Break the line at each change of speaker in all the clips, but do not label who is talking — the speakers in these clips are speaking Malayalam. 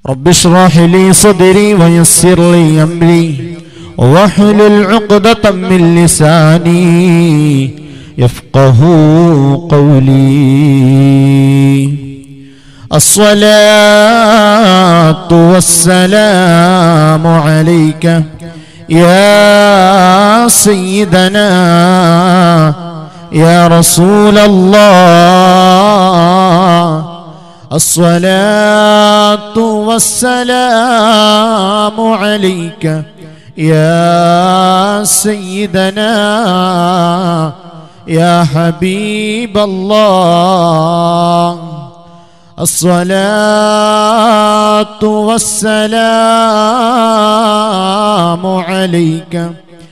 رب اشرح لي صدري ويسر لي أمري واحلل عقدة من لساني يفقه قولي الصلاة والسلام عليك يا سيدنا يا رسول الله الصلاة والسلام عليك يا سيدنا يا حبيب الله الصلاة والسلام عليك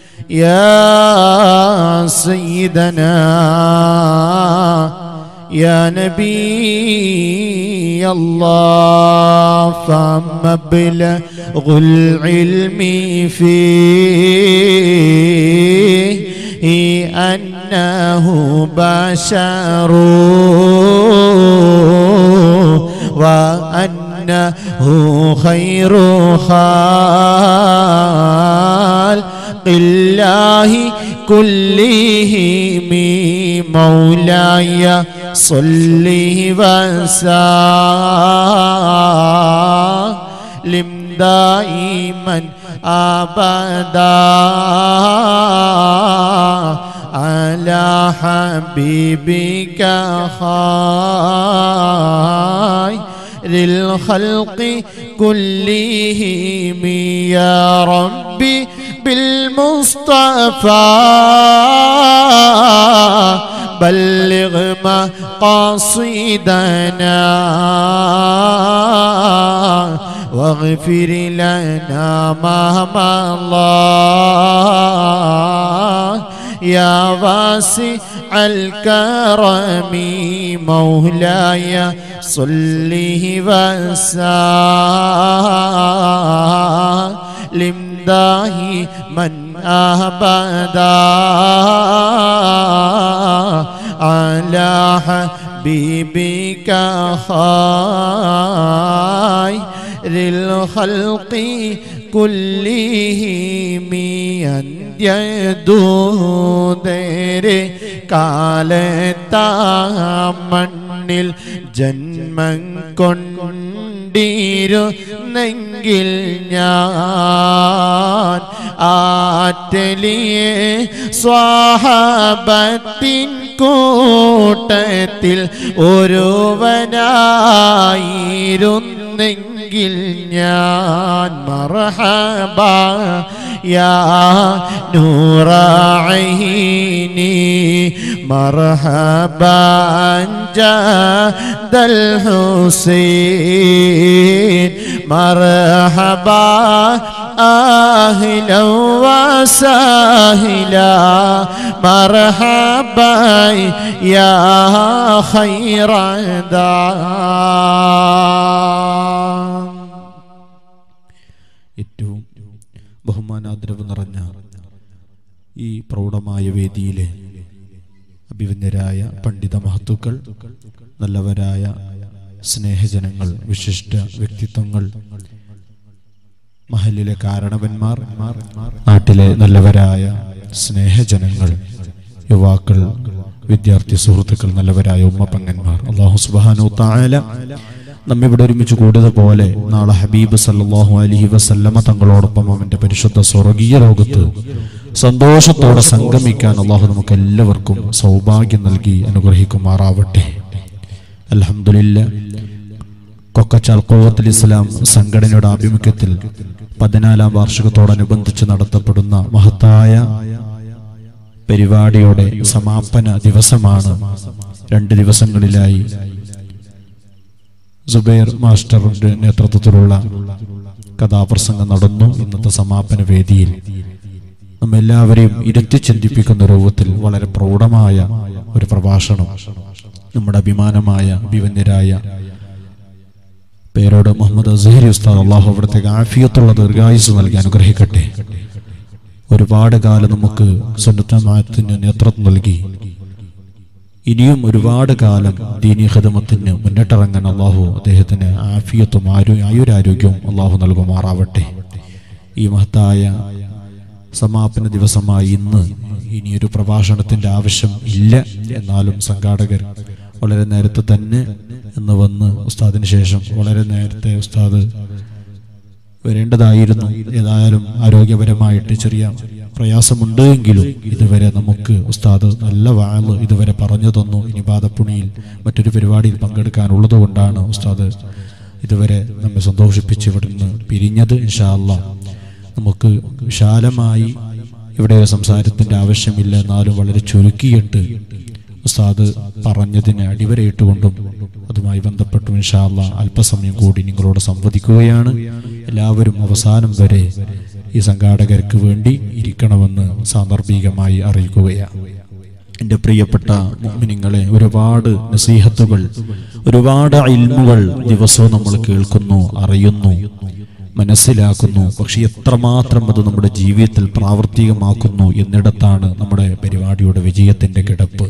يا سيدنا يا نبي الله فمبلغ العلم فيه أنه بشر وأنه خير خالق الله كلهم مولاي صل وسلم دائما أبدا على حبيبك خير الخلق كلهم يا ربي بالمصطفى بلغ مقاصدنا واغفر لنا ما مضى يا واسع الكرم مولاي صل وسلم دائما أبدا على حبيبك خير الخلق كلهم യദൂതരെ കാലത്താമണ്ണിൽ ജന്മം കൊണ്ടിരുന്നെങ്കിൽ ഞാൻ ആറ്റലിയെ സ്വാഹബത്തിൻ കൂട്ടത്തിൽ ഒരുവനായിരുന്നെങ്കിൽ ഞാൻ മറഹബ യാ നൂറ عيني مرحبا جاد الحسين مرحبا أهلا وسهلا مرحبا يا خير دار
ഏറ്റവും ബഹുമാനാദരവ് നിറഞ്ഞ ഈ പ്രൗഢമായ വേദിയിലെ അഭിവന്യരായ പണ്ഡിത മഹത്തുക്കൾ നല്ലവരായ സ്നേഹജനങ്ങൾ വിശിഷ്ട വ്യക്തിത്വങ്ങൾ മഹലിലെ കാരണവന്മാർ നാട്ടിലെ നല്ലവരായ സ്നേഹജനങ്ങൾ യുവാക്കൾ വിദ്യാർത്ഥി സുഹൃത്തുക്കൾ നല്ലവരായ ഉമ്മപ്പങ്ങന്മാർ അള്ളാഹു സുബാനു തായാല നമ്മിവിടെ ഒരുമിച്ച് കൂടിയതുപോലെ നാളെ ഹബീബ് സല്ലാഹു അലഹി വസല്ലമ തങ്ങളോടൊപ്പം അവന്റെ പരിശുദ്ധ സ്വർഗീയ ലോകത്ത് സന്തോഷത്തോടെ സംഗമിക്കാൻ അള്ളാഹു നമുക്ക് എല്ലാവർക്കും സൗഭാഗ്യം നൽകി അനുഗ്രഹിക്കുമാറാവട്ടെ അലഹമില്ല കൊക്കച്ചാൽ കോവത്തുൽ ഇസ്ലാം സംഘടനയുടെ ആഭിമുഖ്യത്തിൽ പതിനാലാം വാർഷികത്തോടനുബന്ധിച്ച് നടത്തപ്പെടുന്ന മഹത്തായ പരിപാടിയുടെ സമാപന ദിവസമാണ് രണ്ട് ദിവസങ്ങളിലായി സുബൈർ മാസ്റ്ററുടെ നേതൃത്വത്തിലുള്ള കഥാപ്രസംഗം നടന്നു ഇന്നത്തെ സമാപന വേദിയിൽ നമ്മെല്ലാവരെയും ഇരുത്തി ചിന്തിപ്പിക്കുന്ന രൂപത്തിൽ വളരെ പ്രൗഢമായ ഒരു പ്രഭാഷണം നമ്മുടെ അഭിമാനമായ അഭിവന്യരായ പേരോട് മുഹമ്മദ് അസഹരി ഉസ്താദ് അള്ളാഹു അവിടത്തേക്ക് ആഫിയത്തുള്ള ദീർഘായുസ് നൽകി അനുഗ്രഹിക്കട്ടെ ഒരുപാട് കാലം നമുക്ക് സുന്നത്തമായത്തിന് നേതൃത്വം നൽകി ഇനിയും ഒരുപാട് കാലം ദീനി ഖദമത്തിന് മുന്നിട്ടിറങ്ങാൻ അള്ളാഹു അദ്ദേഹത്തിന് ആഫിയത്തും ആരോ ആയുരാരോഗ്യവും അള്ളാഹു നൽകുമാറാവട്ടെ ഈ മഹത്തായ സമാപന ദിവസമായി ഇന്ന് ഇനിയൊരു പ്രഭാഷണത്തിന്റെ ആവശ്യം ഇല്ല എന്നാലും സംഘാടകർ വളരെ നേരത്തെ തന്നെ എന്ന് വന്ന് ഉസ്താദിന് ശേഷം വളരെ നേരത്തെ ഉസ്താദ് വരേണ്ടതായിരുന്നു ഏതായാലും ആരോഗ്യപരമായിട്ട് ചെറിയ പ്രയാസമുണ്ട് എങ്കിലും ഇതുവരെ നമുക്ക് ഉസ്താദ് നല്ല വാള് ഇതുവരെ പറഞ്ഞു തന്നു ഇനി ബാധപ്പുണിയിൽ മറ്റൊരു പരിപാടിയിൽ പങ്കെടുക്കാനുള്ളത് കൊണ്ടാണ് ഉസ്താദ് ഇതുവരെ നമ്മെ സന്തോഷിപ്പിച്ച് ഇവിടുന്ന് പിരിഞ്ഞത് ഇൻഷാ അല്ലാ നമുക്ക് വിശാലമായി ഇവിടെ ഒരു സംസാരത്തിന്റെ ആവശ്യമില്ല എന്നാലും വളരെ ചുരുക്കിയിട്ട് ഉസ്താദ് പറഞ്ഞതിനെ അടിവരയിട്ടുകൊണ്ടും അതുമായി ബന്ധപ്പെട്ടും ഇൻഷാല്ല അല്പസമയം കൂടി നിങ്ങളോട് സംവദിക്കുകയാണ് എല്ലാവരും അവസാനം വരെ ഈ സംഘാടകർക്ക് വേണ്ടി ഇരിക്കണമെന്ന് സാന്ദർഭികമായി അറിയിക്കുകയാണ് എൻ്റെ പ്രിയപ്പെട്ട മുഅ്മിനീങ്ങളെ ഒരുപാട് നസീഹത്തുകൾ ഒരുപാട് ഇൽമുകൾ ദിവസവും നമ്മൾ കേൾക്കുന്നു അറിയുന്നു മനസ്സിലാക്കുന്നു പക്ഷെ എത്രമാത്രം അത് നമ്മുടെ ജീവിതത്തിൽ പ്രാവർത്തികമാക്കുന്നു എന്നിടത്താണ് നമ്മുടെ പരിപാടിയുടെ വിജയത്തിന്റെ കിടപ്പ്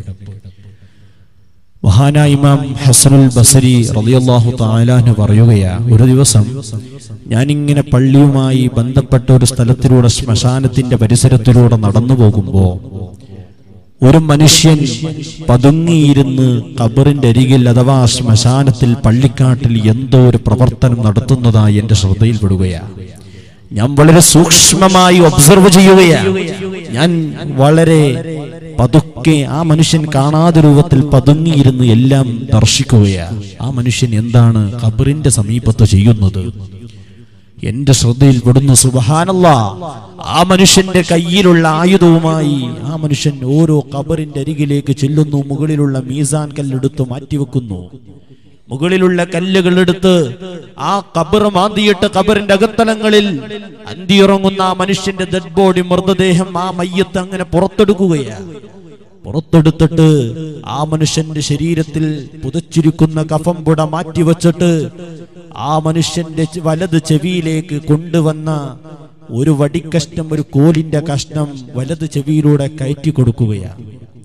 മഹാനായ ഇമാം ഹസനുൽ ബസരി റളിയല്ലാഹു തആലാന് പറയുകയാ ഒരു ദിവസം ഞാനിങ്ങനെ പള്ളിയുമായി ബന്ധപ്പെട്ട ഒരു സ്ഥലത്തിലൂടെ ശ്മശാനത്തിന്റെ പരിസരത്തിലൂടെ നടന്നു പോകുമ്പോ ഒരു മനുഷ്യൻ പതുങ്ങിയിരുന്ന് ഖബറിന്റെ അരികിൽ അഥവാ ശ്മശാനത്തിൽ പള്ളിക്കാട്ടിൽ എന്തോ ഒരു പ്രവർത്തനം നടത്തുന്നതായി എന്റെ ശ്രദ്ധയിൽപ്പെടുകയാണ് ഞാൻ വളരെ സൂക്ഷ്മമായി ഒബ്സർവ് ചെയ്യുകയാണ് ഞാൻ വളരെ പതുക്കെ ആ മനുഷ്യൻ കാണാതെ രൂപത്തിൽ പതുങ്ങിയിരുന്ന് എല്ലാം ദർശിക്കുകയാണ് ആ മനുഷ്യൻ എന്താണ് ഖബറിന്റെ സമീപത്ത് ചെയ്യുന്നത് എന്റെ ശ്രദ്ധയിൽ പെടുന്ന സുബഹാനല്ല ആ മനുഷ്യന്റെ കയ്യിലുള്ള ആയുധവുമായി ആ മനുഷ്യൻ ഓരോ കബറിന്റെ അരികിലേക്ക് ചെല്ലുന്നു മുകളിലുള്ള മീസാൻ കല്ലെടുത്ത് മാറ്റിവെക്കുന്നു മുകളിലുള്ള കല്ലുകൾ എടുത്ത് ആ കബർ മാന്തിയിട്ട് കബറിന്റെ അകത്തലങ്ങളിൽ അന്തിയിറങ്ങുന്ന ആ മനുഷ്യന്റെ ഡെഡ് ബോഡി മൃതദേഹം ആ മയ്യത്ത് അങ്ങനെ പുറത്തെടുക്കുകയാണ് പുറത്തെടുത്തിട്ട് ആ മനുഷ്യന്റെ ശരീരത്തിൽ പുതച്ചിരിക്കുന്ന കഫം പുട മാറ്റിവെച്ചിട്ട് ആ മനുഷ്യന്റെ ചെ- വലത് ചെവിയിലേക്ക് കൊണ്ടുവന്ന ഒരു വടിക്കഷ്ണം ഒരു കോലിന്റെ കഷ്ണം വലത് ചെവിയിലൂടെ കയറ്റി കൊടുക്കുകയാണ്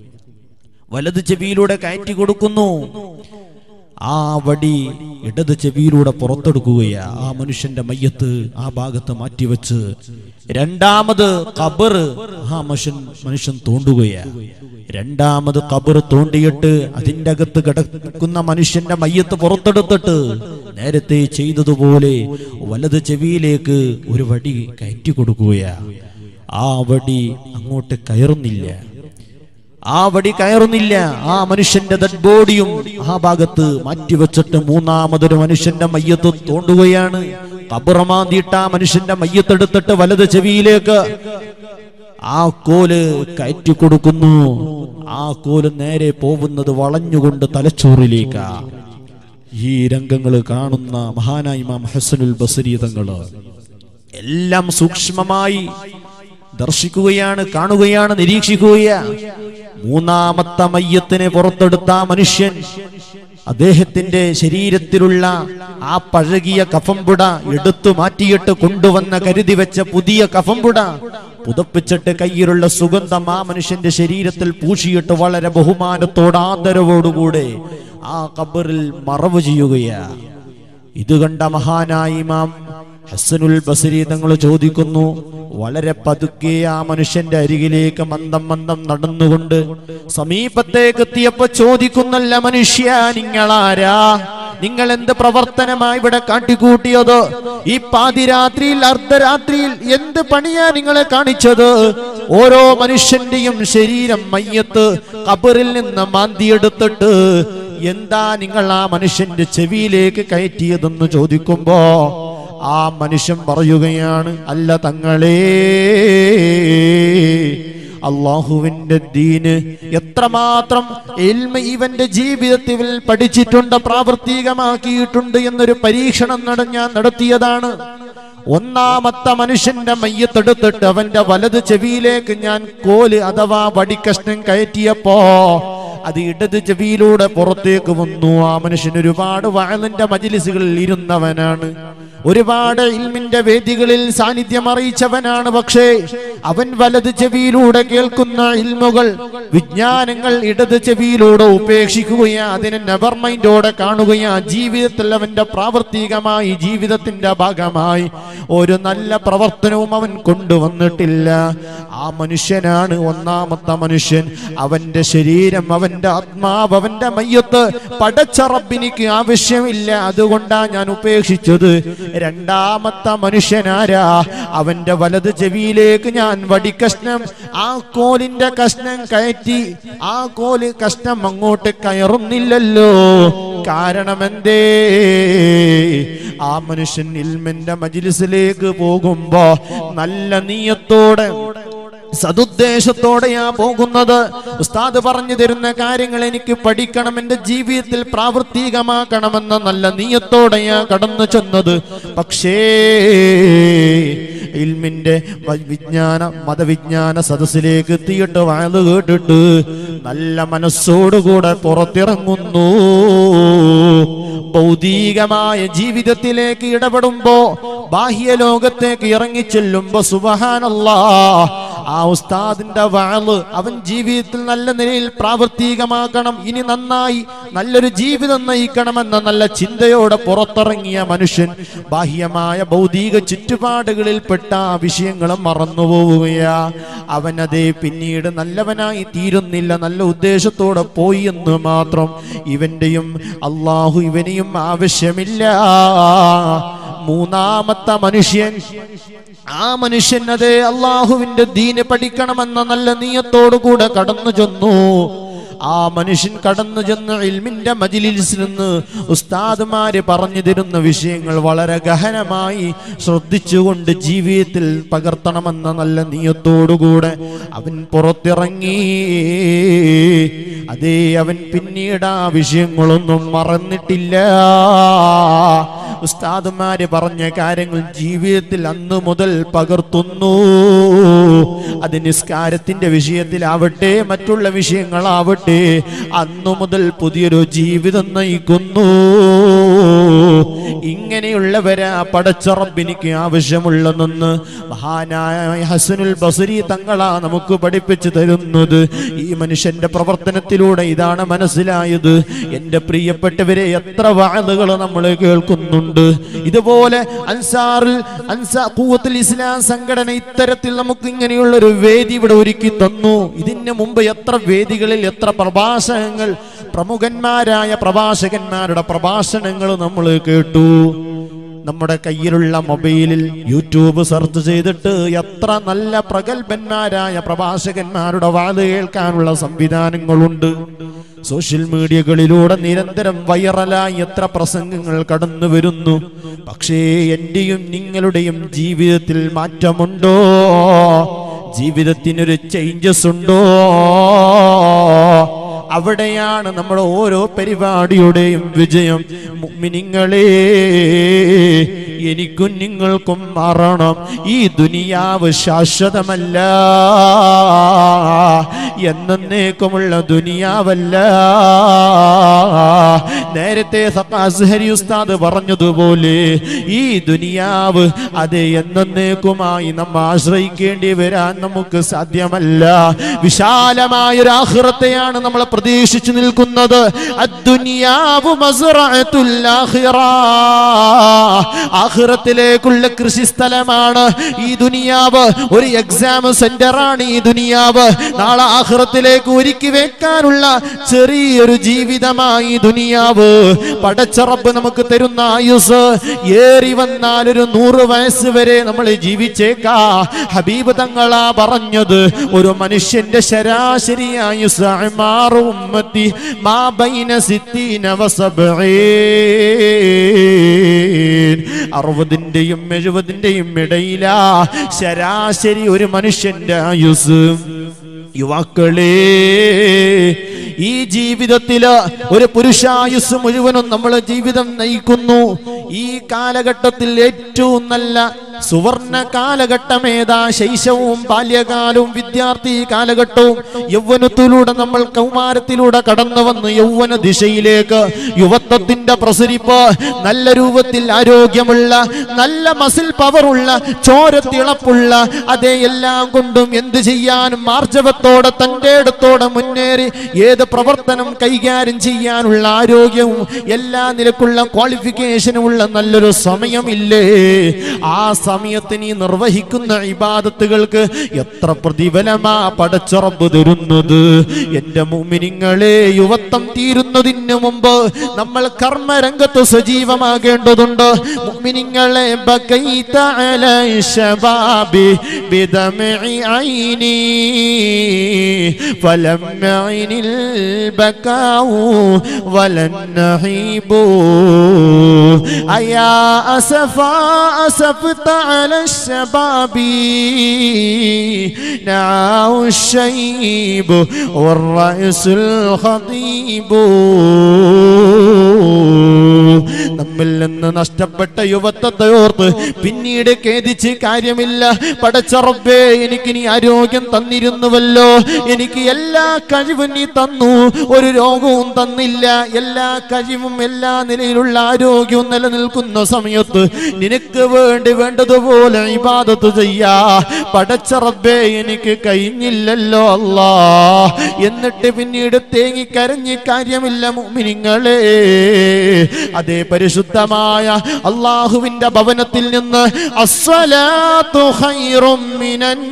വലത് ചെവിയിലൂടെ കയറ്റി കൊടുക്കുന്നു ആ വടി ഇടത് ചെവിയിലൂടെ പുറത്തെടുക്കുകയാ ആ മനുഷ്യന്റെ മയ്യത്ത് ആ ഭാഗത്ത് മാറ്റിവെച്ച് രണ്ടാമത് കബർ ആ മനുഷ്യൻ മനുഷ്യൻ തോണ്ടുകയാ രണ്ടാമത് കബർ തോണ്ടിയിട്ട് അതിന്റെ അകത്ത് കിടക്കുന്ന മനുഷ്യന്റെ മയ്യത്ത് പുറത്തെടുത്തിട്ട് നേരത്തെ ചെയ്തതുപോലെ വലത് ചെവിയിലേക്ക് ഒരു വടി കയറ്റി കൊടുക്കുകയാ ആ വടി അങ്ങോട്ട് കയറുന്നില്ല ആ വടി കയറുന്നില്ല ആ മനുഷ്യന്റെ ഡെഡ് ബോഡിയും ആ ഭാഗത്ത് മാറ്റിവെച്ചിട്ട് മൂന്നാമതൊരു മനുഷ്യന്റെ മയ്യത്ത് തോണ്ടുകയാണ് കബറമാന്തിയിട്ട് ആ മനുഷ്യന്റെ മയ്യത്തെടുത്തിട്ട് വലത് ചെവിയിലേക്ക് ആ കോല് കയറ്റി കൊടുക്കുന്നു ആ കോല് നേരെ പോകുന്നത് വളഞ്ഞുകൊണ്ട് തലച്ചോറിലേക്കാ ഈ രംഗങ്ങൾ കാണുന്ന മഹാനായ ഇമാം ഹസനുൽ ബസരി തങ്ങള് എല്ലാം സൂക്ഷ്മമായി ദർശിക്കുകയാണ് കാണുകയാണ് നിരീക്ഷിക്കുകയാണ് മൂന്നാമത്തെ മയ്യത്തിനെ പുറത്തെടുത്ത ആ മനുഷ്യൻ അദ്ദേഹത്തിന്റെ ശരീരത്തിലുള്ള ആ പഴകിയ കഫംപുട എടുത്തു മാറ്റിയിട്ട് കൊണ്ടുവന്ന കരുതി വെച്ച പുതിയ കഫംപുട പുതപ്പിച്ചിട്ട് കയ്യിലുള്ള സുഗന്ധം ആ മനുഷ്യന്റെ ശരീരത്തിൽ പൂശിയിട്ട് വളരെ ബഹുമാനത്തോട് ആദരവോടുകൂടെ ആ കബറിൽ മറവ് ചെയ്യുകയാണ് ഇത് കണ്ട മഹാനായ ഇമാം ഹസനുൽ ബസരി തങ്ങൾ ചോദിക്കുന്നു വളരെ പതുക്കെ ആ മനുഷ്യന്റെ അരികിലേക്ക് മന്ദം മന്ദം നടന്നുകൊണ്ട് സമീപത്തേക്ക് എത്തിയപ്പോ ചോദിക്കുന്നല്ല മനുഷ്യ നിങ്ങളാരാ നിങ്ങൾ എന്ത് പ്രവർത്തനമായി ഇവിടെ കാട്ടിക്കൂട്ടിയത് ഈ പാതിരാത്രിയിൽ അർദ്ധരാത്രിയിൽ എന്ത് പണിയാ നിങ്ങളെ കാണിച്ചത് ഓരോ മനുഷ്യന്റെയും ശരീരം മയ്യത്ത് കബറിൽ നിന്ന് മാന്തിയെടുത്തിട്ട് എന്താ നിങ്ങൾ ആ മനുഷ്യന്റെ ചെവിയിലേക്ക് കയറ്റിയതെന്ന് ചോദിക്കുമ്പോ ആ മനുഷ്യൻ പറയുകയാണ് അല്ല തങ്ങളേ അള്ളാഹുവിന്റെ ദീന് എത്രമാത്രം ഇൽമ ഇവന്റെ ജീവിതത്തിൽ പഠിച്ചിട്ടുണ്ട് പ്രാവർത്തികമാക്കിയിട്ടുണ്ട് എന്നൊരു പരീക്ഷണം നട ഞാൻ നടത്തിയതാണ് ഒന്നാമത്തെ മനുഷ്യന്റെ മയ്യത്തെടുത്തിട്ട് അവന്റെ വലത് ചെവിയിലേക്ക് ഞാൻ കോല് അഥവാ വടിക്കഷ്ണം കയറ്റിയപ്പോ
അത് ഇടത് ചെവിയിലൂടെ പുറത്തേക്ക് വന്നു ആ മനുഷ്യൻ ഒരുപാട് വയലിന്റെ മജിലിസുകളിൽ ഇരുന്നവനാണ് ഒരുപാട് ഇൽമിന്റെ വേദികളിൽ സാന്നിധ്യം അറിയിച്ചവനാണ് പക്ഷേ അവൻ വലത് ചെവിയിലൂടെ കേൾക്കുന്ന ഇൽമുകൾ വിജ്ഞാനങ്ങൾ ഇടത് ചെവിയിലൂടെ ഉപേക്ഷിക്കുകയാ അതിനെ നെവർ മൈൻഡോടെ കാണുകയാ ജീവിതത്തിൽ അവന്റെ പ്രാവർത്തികമായി ജീവിതത്തിന്റെ ഭാഗമായി ഒരു നല്ല പ്രവർത്തനവും അവൻ കൊണ്ടുവന്നിട്ടില്ല ആ മനുഷ്യനാണ് ഒന്നാമത്തെ മനുഷ്യൻ അവന്റെ ശരീരം അവന്റെ ആത്മാവ് അവന്റെ മയ്യത്ത് പടച്ച റബ്ബിനിക്ക് ആവശ്യമില്ല അതുകൊണ്ടാ ഞാൻ ഉപേക്ഷിച്ചത് രണ്ടാമത്തെ മനുഷ്യനാരാ അവന്റെ വലത് ചെവിയിലേക്ക് ഞാൻ വടിക്കഷ്ണം ആ കോലിന്റെ കഷ്ണം കയറ്റി ആ കോല് കഷ്ണം അങ്ങോട്ട് കയറുന്നില്ലല്ലോ കാരണമെന്തേ ആ മനുഷ്യൻ ഇൽമിന്റെ മജിലിസിലേക്ക് പോകുമ്പോ നല്ല നീയത്തോടെ സതുദ്ദേശത്തോടെയാ പോകുന്നത് ഉസ്താദ് പറഞ്ഞു തരുന്ന കാര്യങ്ങൾ എനിക്ക് പഠിക്കണം എന്റെ ജീവിതത്തിൽ പ്രാവർത്തികമാക്കണമെന്ന നല്ല നീയത്തോടെയാ കടന്നു ചെന്നത് പക്ഷേ ഇൽമിന്റെ വ- വിജ്ഞാന മതവിജ്ഞാന സദസ്സിലേക്ക് എത്തിയിട്ട് വയത് കേട്ടിട്ട് നല്ല മനസ്സോടുകൂടെ പുറത്തിറങ്ങുന്നു ഭൗതികമായ ജീവിതത്തിലേക്ക് ഇടപെടുമ്പോ ബാഹ്യ ലോകത്തേക്ക് ഇറങ്ങിച്ചെല്ലുമ്പോ സുബഹാനല്ലാ ആ ഉസ്താദിന്റെ വാള് അവൻ ജീവിതത്തിൽ നല്ല നിലയിൽ പ്രാവർത്തികമാക്കണം ഇനി നന്നായി നല്ലൊരു ജീവിതം നയിക്കണമെന്ന നല്ല ചിന്തയോടെ പുറത്തിറങ്ങിയ മനുഷ്യൻ ബാഹ്യമായ ഭൗതിക ചുറ്റുപാടുകളിൽപ്പെട്ട ആ വിഷയങ്ങളും മറന്നുപോവുകയാ അവനതേ പിന്നീട് നല്ലവനായി തീരുന്നില്ല നല്ല ഉദ്ദേശത്തോടെ പോയി എന്ന് മാത്രം ഇവന്റെയും അള്ളാഹു ഇവനെയും ആവശ്യമില്ല മൂന്നാമത്തെ മനുഷ്യൻ ആ മനുഷ്യൻ അതേ അള്ളാഹുവിന്റെ ദീന് പഠിക്കണമെന്ന നല്ല നീയത്തോടു കൂടെ കടന്നു ചെന്നു ആ മനുഷ്യൻ കടന്നു ചെന്ന് ഇൽമിന്റെ മജിലിസിൽ നിന്ന് ഉസ്താദുമാര് പറഞ്ഞു തരുന്ന വിഷയങ്ങൾ വളരെ ഗഹനമായി ശ്രദ്ധിച്ചുകൊണ്ട് ജീവിതത്തിൽ പകർത്തണമെന്ന നല്ല നീയത്തോടുകൂടെ അവൻ പുറത്തിറങ്ങി അതേ അവൻ പിന്നീട് ആ വിഷയങ്ങളൊന്നും മറന്നിട്ടില്ല ഉസ്താദുമാര് പറഞ്ഞ കാര്യങ്ങൾ ജീവിതത്തിൽ അന്നു മുതൽ പകർത്തുന്നു അത് നിസ്കാരത്തിന്റെ വിഷയത്തിലാവട്ടെ മറ്റുള്ള വിഷയങ്ങളാവട്ടെ അന്നു മുതൽ പുതിയൊരു ജീവിതം നയിക്കുന്നു ഇങ്ങനെയുള്ളവരാ പടച്ചറബിനിക്ക് ആവശ്യമുള്ളതെന്ന് മഹാനായ ഹസനുൽ ബസരി തങ്ങളാ നമുക്ക് പഠിപ്പിച്ചു തരുന്നത് ഈ മനുഷ്യന്റെ പ്രവർത്തനത്തിലൂടെ ഇതാണ് മനസ്സിലായത് എന്റെ പ്രിയപ്പെട്ടവരെ എത്ര വാഴുകൾ നമ്മൾ കേൾക്കുന്നുണ്ട് ഇതുപോലെ അൻസാറിൽ അൻസാ കൂവത്തുൽ ഇസ്ലാം സംഘടന ഇത്തരത്തിൽ നമുക്ക് ഇങ്ങനെയുള്ള ഒരു വേദി ഇവിടെ ഒരുക്കി തന്നു ഇതിന് മുമ്പ് എത്ര വേദികളിൽ എത്ര പ്രഭാഷണങ്ങൾ പ്രമുഖന്മാരായ പ്രഭാഷകന്മാരുടെ പ്രഭാഷണങ്ങൾ നമ്മൾ കേട്ടു നമ്മുടെ കയ്യിലുള്ള മൊബൈലിൽ യൂട്യൂബ് സെർച്ച് ചെയ്തിട്ട് എത്ര നല്ല പ്രഗത്ഭന്മാരായ പ്രഭാഷകന്മാരുടെ വാത് കേൾക്കാനുള്ള സംവിധാനങ്ങളുണ്ട് സോഷ്യൽ മീഡിയകളിലൂടെ നിരന്തരം വൈറലായി എത്ര പ്രസംഗങ്ങൾ കടന്നു വരുന്നു പക്ഷേ എന്റെയും നിങ്ങളുടെയും ജീവിതത്തിൽ മാറ്റമുണ്ടോ ജീവിതത്തിനൊരു ചേഞ്ചസ് ഉണ്ടോ അവിടെയാണ് നമ്മുടെ ഓരോ പരിപാടിയുടെയും വിജയം മുഅ്മിനീങ്ങളെ എനിക്കും നിങ്ങൾക്കും മാറണം ഈ ദുനിയാവ് ശാശ്വതമല്ല എന്നേക്കുമുള്ള ദുനിയാവല്ല നേരത്തെ സഖാസ്ഹരി ഉസ്താദ് പറഞ്ഞതുപോലെ ഈ ദുനിയാവ് അത് എന്നേക്കുമായി നമ്മ ആശ്രയിക്കേണ്ടി വരാൻ നമുക്ക് സാധ്യമല്ല വിശാലമായ ഒരു ആഹ്റത്തെയാണ് നമ്മൾ പ്രതീക്ഷിച്ചു നിൽക്കുന്നത് അദ്ദുനിയാവു മസ്റഅത്തുൽ ആഖിറ ആഖിറത്തിലേക്കുള്ള കൃഷി സ്ഥലമാണ് ഈ ദുനിയാവ് ഒരു എക്സാം സെന്റർ ആണ് ഈ ദുനിയാവ് നാളെ ആഖിറത്തിലേക്ക് ഒരുക്കി വെക്കാനുള്ള ചെറിയൊരു ജീവിതമായി ഈ ദുനിയാവ് പടച്ചറപ്പ് നമുക്ക് തരുന്ന ആയുസ് ഏറി വന്നാൽ ഒരു നൂറ് വയസ്സ് വരെ നമ്മൾ ജീവിച്ചേക്കാ ഹബീബ് തങ്ങളാ പറഞ്ഞത് ഒരു മനുഷ്യന്റെ ശരാശരി ആയുസ് അഅ്മാറു ഉമ്മത്തി മാ ബൈന സിത്തീന വസബഈൻ അറുപതിന്റെയും എഴുപതിന്റെയും ഇടയിലാ ശരാശരി ഒരു മനുഷ്യന്റെ ആയുസ് യുവാക്കളെ ഈ ജീവിതത്തില് ഒരു പുരുഷായുസ് മുഴുവനും നമ്മൾ ജീവിതം നയിക്കുന്നു ഈ കാലഘട്ടത്തിൽ ഏറ്റവും നല്ല സുവർണ കാലഘട്ടം ഏതാ ശൈശവും ബാല്യകാലവും വിദ്യാർത്ഥി കാലഘട്ടവും യൗവനത്തിലൂടെ നമ്മൾ കൗമാരത്തിലൂടെ കടന്നു വന്ന് യൗവന ദിശയിലേക്ക് യുവത്വത്തിന്റെ പ്രസരിപ്പ് നല്ല രൂപത്തിൽ ആരോഗ്യമുള്ള നല്ല മസിൽ പവറുള്ള ചോരത്തിളപ്പുള്ള അതേ എല്ലാം കൊണ്ടും എന്ത് ചെയ്യാനും ആർജവത്തോടെ തന്റെ അടുത്തോടെ മുന്നേറി ഏത് പ്രവർത്തനം കൈകാര്യം ചെയ്യാനുള്ള ആരോഗ്യവും എല്ലാ നിലക്കുള്ള ക്വാളിഫിക്കേഷനും ഉള്ള നല്ലൊരു സമയമില്ലേ ആ സമയത്ത് നീ നിർവഹിക്കുന്ന ഇബാദത്തുകൾക്ക് എത്ര പ്രതിഫലമാ പടച്ചുറപ്പ് തരുന്നത് എന്റെ മുമിനിങ്ങളെ യുവത്വം തീരുന്നതിന് മുമ്പ് നമ്മൾ കർമ്മരംഗത്ത് സജീവമാകേണ്ടതുണ്ട് മുമിനിങ്ങളെ ബകൈത അല ശബാബി ബിദമഇ ഐനി ഫലം യഇനിൽ ബകാഉ വലൻ നഹീബു അയാ അസഫാ أسفت على الشباب نعاه الشيب والرأس الخطيب നമ്മിൽ നിന്ന് നഷ്ടപ്പെട്ട യുവത്വത്തെ ഓർത്ത് പിന്നീട് ഖേദിച്ച് കാര്യമില്ല പടച്ചറബേ എനിക്ക് നീ ആരോഗ്യം തന്നിരുന്നുവല്ലോ എനിക്ക് എല്ലാ കഴിവും നീ തന്നു ഒരു രോഗവും തന്നില്ല എല്ലാ കഴിവും എല്ലാ നിലയിലുള്ള ആരോഗ്യവും നിലനിൽക്കുന്ന സമയത്ത് നിനക്ക് വേണ്ടി വേണ്ടതുപോലെ ഇബാദത്ത് ചെയ്യാ പടച്ചറബേ എനിക്ക് കഴിഞ്ഞില്ലല്ലോ അല്ലാ എന്നിട്ട് പിന്നീട് തേങ്ങി കരഞ്ഞ് കാര്യമില്ല മുമിനിങ്ങളെ അതേ പരിശുദ്ധമായ അള്ളാഹുവിന്റെ ഭവനത്തിൽ നിന്ന് അസ്വലാത്തു ഖൈറും മിനൻ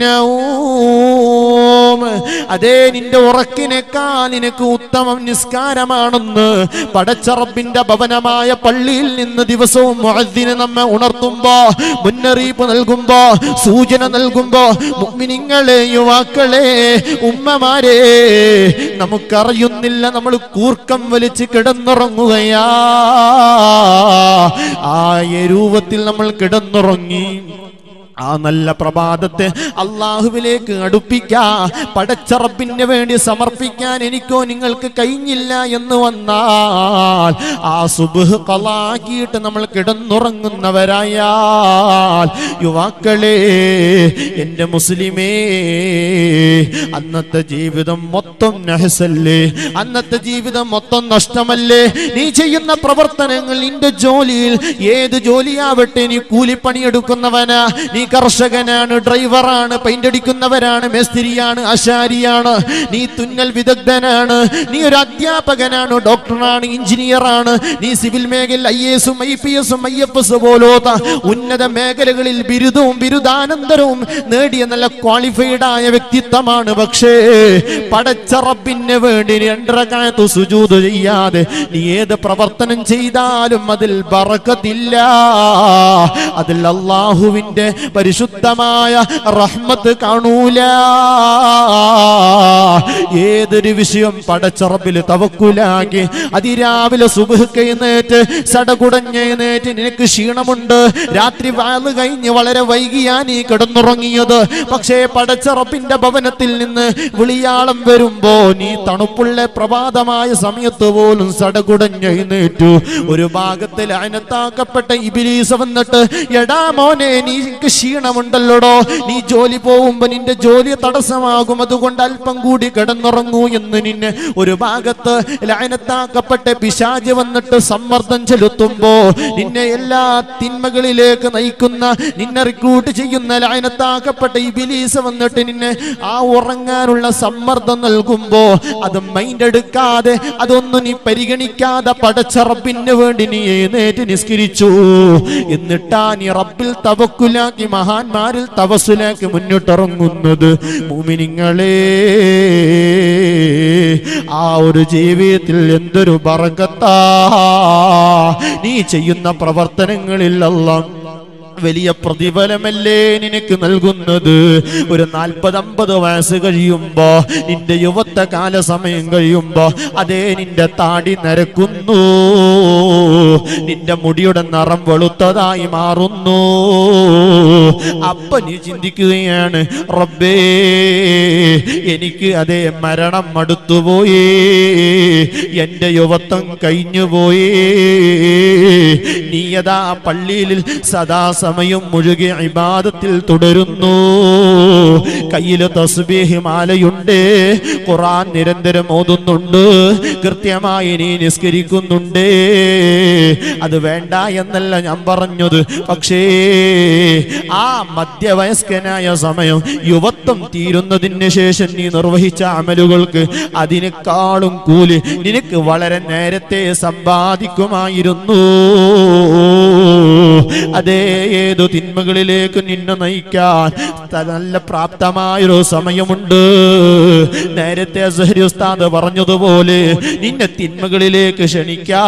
നൗം. അതേ നിന്റെ ഉറക്കിനേക്കാൾ നിനക്ക് ഉത്തമം നിസ്കാരമാണെന്ന് പടച്ചറബിന്റെ ഭവനമായ പള്ളിയിൽ നിന്ന് ദിവസവും മുഅദ്ദിന് നമ്മെ ഉണർത്തുമ്പോ മുന്നറിയിപ്പ് നൽകുമ്പോ സൂചന നൽകുമ്പോ മുഅ്മിനീങ്ങളെ യുവാക്കളെ ഉമ്മമാരെ നമുക്കറിയുന്നില്ല നമ്മൾ കൂർക്കം വലിച്ച് കിടന്നുറങ്ങുകയാ ആ രൂപത്തിൽ നമ്മൾ കിടന്നുറങ്ങി ആ നല്ല പ്രഭാതത്തെ അള്ളാഹുവിലേക്ക് അടുപ്പിക്കാ പടച്ചറപ്പിന് വേണ്ടി സമർപ്പിക്കാൻ എനിക്കോ നിങ്ങൾക്ക് കഴിഞ്ഞില്ല എന്ന് വന്നാൽ ആ സുബ് കളാക്കിയിട്ട് നമ്മൾ കിടന്നുറങ്ങുന്നവരായാൽ യുവാക്കളെ എൻ്റെ മുസ്ലിമേ അന്നത്തെ ജീവിതം മൊത്തം നഹസല്ലേ അന്നത്തെ ജീവിതം മൊത്തം നഷ്ടമല്ലേ നീ ചെയ്യുന്ന പ്രവർത്തനങ്ങൾ നിന്റെ ജോലിയിൽ ഏത് ജോലിയാവട്ടെ നീ കൂലിപ്പണിയെടുക്കുന്നവനാ നീ കർഷകനാണ് ഡ്രൈവറാണ് പെയിന്റ് അടിക്കുന്നവരാണ് മേസ്തിരിയാണ് ആശാരിയാണ് നീ തുന്നൽ വിദഗ്ധനാണ് നീ ഒരു അധ്യാപകനാണ് ഡോക്ടറാണ് എഞ്ചിനീയറാണ് നീ സിവിൽ മേഖല ഐ എസും ഐ പി എസും ഐ എഫ് എസ് പോലോത്ത ഉന്നത മേഖലകളിൽ ബിരുദവും ബിരുദാനന്തരവും നേടിയ നല്ല ക്വാളിഫൈഡ് ആയ വ്യക്തിത്വമാണ് പക്ഷേ പടച്ചറപ്പിന് വേണ്ടി രണ്ടരക്കാലത്ത് സുജൂത് ചെയ്യാതെ നീ ഏത് പ്രവർത്തനം ചെയ്താലും അതിൽ ബറക്കത്തില്ല അതിൽ അള്ളാഹുവിന്റെ പരിശുദ്ധമായ റഹ്മത്ത് കാണൂല ഏതൊരു വിഷയം പടച്ചറപ്പിൽ തവക്കുലാക്കി അതിരാവിലെ സുബഹ് എഴുന്നേറ്റ് സടകുടഞ്ഞെഴുന്നേറ്റ് നിനക്ക് ക്ഷീണമുണ്ട് രാത്രി വാല് കഴിഞ്ഞ് വളരെ വൈകിയാ നീ കിടന്നുറങ്ങിയത് പക്ഷേ പടച്ചറപ്പിന്റെ ഭവനത്തിൽ നിന്ന് വിളിയാളം വരുമ്പോ നീ തണുപ്പുള്ള പ്രഭാതമായ സമയത്ത് പോലും സടകുടഞ്ഞെഴുന്നേറ്റു ഒരു ഭാഗത്തിൽ അനത്താക്കപ്പെട്ട ഇബിലീസ് വന്നിട്ട് എടാ മോനെ നീക്ക് ക്ഷീണമുണ്ടല്ലോടോ നീ ജോലി പോകുമ്പോ നിന്റെ ജോലി തടസ്സമാകും അതുകൊണ്ട് അല്പം കൂടി കിടന്നുറങ്ങൂ എന്ന് നിന്നെ ഒരു ഭാഗത്ത് ലയനത്താക്കപ്പെട്ട പിശാജ് വന്നിട്ട് സമ്മർദ്ദം ചെലുത്തുമ്പോ നിന്നെ എല്ലാ തിന്മകളിലേക്ക് നയിക്കുന്ന നിന്നെ റിക്രൂട്ട് ചെയ്യുന്ന ലയനത്താക്കപ്പെട്ട ഇബിലീസ് വന്നിട്ട് നിന്നെ ആ ഉറങ്ങാനുള്ള സമ്മർദ്ദം നൽകുമ്പോ അത് മൈൻഡ് എടുക്കാതെ അതൊന്നും നീ പരിഗണിക്കാതെ പടച്ച റബ്ബിന് വേണ്ടി നീ എഴുന്നേറ്റ് നിസ്കരിച്ചു എന്നിട്ടാ നീ റബ്ബിൽ തവക്കുലാക്കി മഹാന്മാരിൽ തവസുലാക്കി മുന്നിട്ടിറങ്ങുന്നത് മുമിനിങ്ങളെ ആ ഒരു ജീവിതത്തിൽ എന്തൊരു ബറക്കത്താ നീ ചെയ്യുന്ന പ്രവർത്തനങ്ങളിൽ അല്ലാം വലിയ പ്രതിഫലമല്ലേ നിനക്ക് നൽകുന്നത് ഒരു നാൽപ്പത് അമ്പത് വയസ്സ് കഴിയുമ്പോ നിന്റെ യുവത്വ കാല സമയം കഴിയുമ്പോ അതേ നിന്റെ താടി നരക്കുന്നു നിന്റെ മുടിയുടെ നിറം വെളുത്തതായി മാറുന്നു അപ്പൊ നീ ചിന്തിക്കുകയാണ് റബ്ബേ എനിക്ക് അതേ മരണം അടുത്തുപോയി എന്റെ യുവത്വം കഴിഞ്ഞുപോയി നീയതാ പള്ളിയിൽ സദാസമയം മുഴുകി ഇബാദത്തിൽ തുടരുന്നു കയ്യില് തസ്ബീഹ് മാലയുണ്ട് ഖുറാൻ നിരന്തരം ഓതുന്നുണ്ട് കൃത്യമായി നീ നിസ്കരിക്കുന്നുണ്ട് അത് വേണ്ട എന്നല്ല ഞാൻ പറഞ്ഞത് പക്ഷേ ആ മധ്യവയസ്കനായ സമയം യുവത്വം തീരുന്നതിന് ശേഷം നീ നിർവഹിച്ച അമലുകൾക്ക് അതിനേക്കാളും കൂലി നിനക്ക് വളരെ നേരത്തെ സമ്പാദിക്കുമായിരുന്നു അതേ ഏതു തിന്മകളിലേക്ക് നിന്നെ നയിക്കാൻ ത- നല്ല പ്രാപ്തമായൊരു സമയമുണ്ട് നേരത്തെ അസ്ഹരി ഉസ്താദ് പറഞ്ഞതുപോലെ നിന്നെ തിന്മകളിലേക്ക് ക്ഷണിക്കാ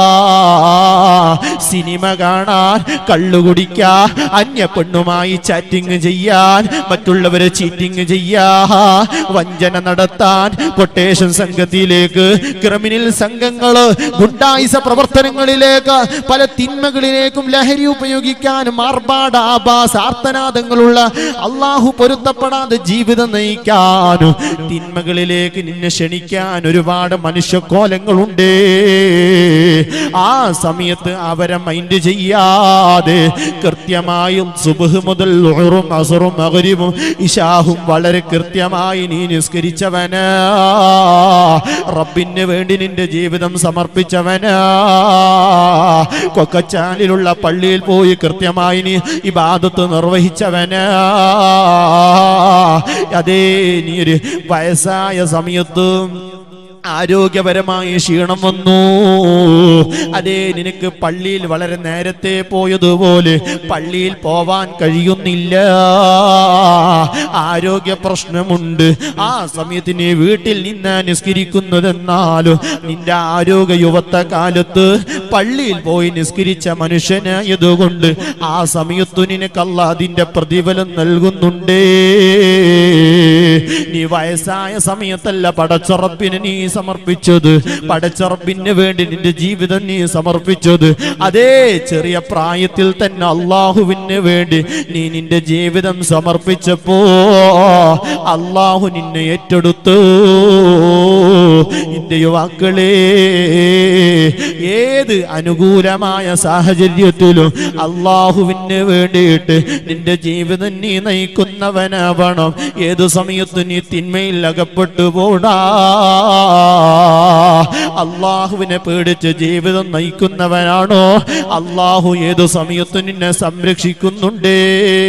സിനിമ കാണാൻ കള്ളുകുടിക്കാ അന്യ പെണ്ണുമായി ചാറ്റിംഗ് ചെയ്യാൻ മറ്റുള്ളവരെ ചീറ്റിംഗ് ചെയ്യാ വഞ്ചന നടത്താൻ കൊട്ടേഷൻ സംഘത്തിലേക്ക് ക്രിമിനൽ സംഘങ്ങള് ഗുണ്ടായിസ പ്രവർത്തനങ്ങളിലേക്ക് പല തിന്മകളിലേക്കും ലഹരി ഉപയോഗിക്കാനും ആർഭാട ആഭാസ ആർത്തനാദങ്ങളുള്ള അള്ളാഹു പൊരുത്തപ്പെടാതെ ജീവിതം നയിക്കാനും തിന്മകളിലേക്ക് നിന്നെ ക്ഷണിക്കാൻ ഒരുപാട് മനുഷ്യക്കോലങ്ങളുണ്ട് ആ സമയത്ത് അവരെ മൈൻഡ് ചെയ്യാതെ കൃത്യമായും സുബഹ് മുതൽ ളുഹറും അസറും മകരിവും ഇഷാഹും വളരെ കൃത്യമായി നീ നിസ്കരിച്ചവനാ റബ്ബിന് വേണ്ടി നിന്റെ ജീവിതം സമർപ്പിച്ചവനാ കൊക്കച്ചാലിലുള്ള പള്ളിയിൽ പോയി കൃത്യമായി നീ ഇബാദത്ത് നിർവഹിച്ചവനാ അതേ നീ ഒരു വയസ്സായ സമയത്തും ആരോഗ്യപരമായ ക്ഷീണം വന്നു അതേ നിനക്ക് പള്ളിയിൽ വളരെ നേരത്തെ പോയതുപോലെ പള്ളിയിൽ പോവാൻ കഴിയുന്നില്ല ആരോഗ്യ പ്രശ്നമുണ്ട് ആ സമയത്ത് നീ വീട്ടിൽ നിന്ന് നിസ്കരിക്കുന്നതെന്നാലും നിന്റെ ആരോഗ്യ യുവത്ത കാലത്ത് പള്ളിയിൽ പോയി നിസ്കരിച്ച മനുഷ്യനായതുകൊണ്ട് ആ സമയത്തു നിനക്കല്ല അതിന്റെ പ്രതിഫലം നൽകുന്നുണ്ടേ നീ വയസ്സായ സമയത്തല്ല പടച്ചുറപ്പിന് നീ സമർപ്പിച്ചത് പടച്ചുറപ്പിന് വേണ്ടി നിന്റെ ജീവിതം നീ സമർപ്പിച്ചത് അതേ ചെറിയ പ്രായത്തിൽ തന്നെ അള്ളാഹുവിന് വേണ്ടി നീ നിന്റെ ജീവിതം സമർപ്പിച്ചപ്പോ അള്ളാഹു നിന്നെ ഏറ്റെടുത്തു നിന്റെ യുവാക്കളെ ഏത് അനുകൂലമായ സാഹചര്യത്തിലും അള്ളാഹുവിന് വേണ്ടിയിട്ട് നിന്റെ ജീവിതം നീ നയിക്കുന്നവനാവണം ഏതു സമയത്തും നീ തിന്മയിൽ അകപ്പെട്ടു പോടാ അള്ളാഹുവിനെ പേടിച്ച് ജീവിതം നയിക്കുന്നവനാണോ അള്ളാഹു ഏതു സമയത്തും നിന്നെ സംരക്ഷിക്കുന്നുണ്ടേ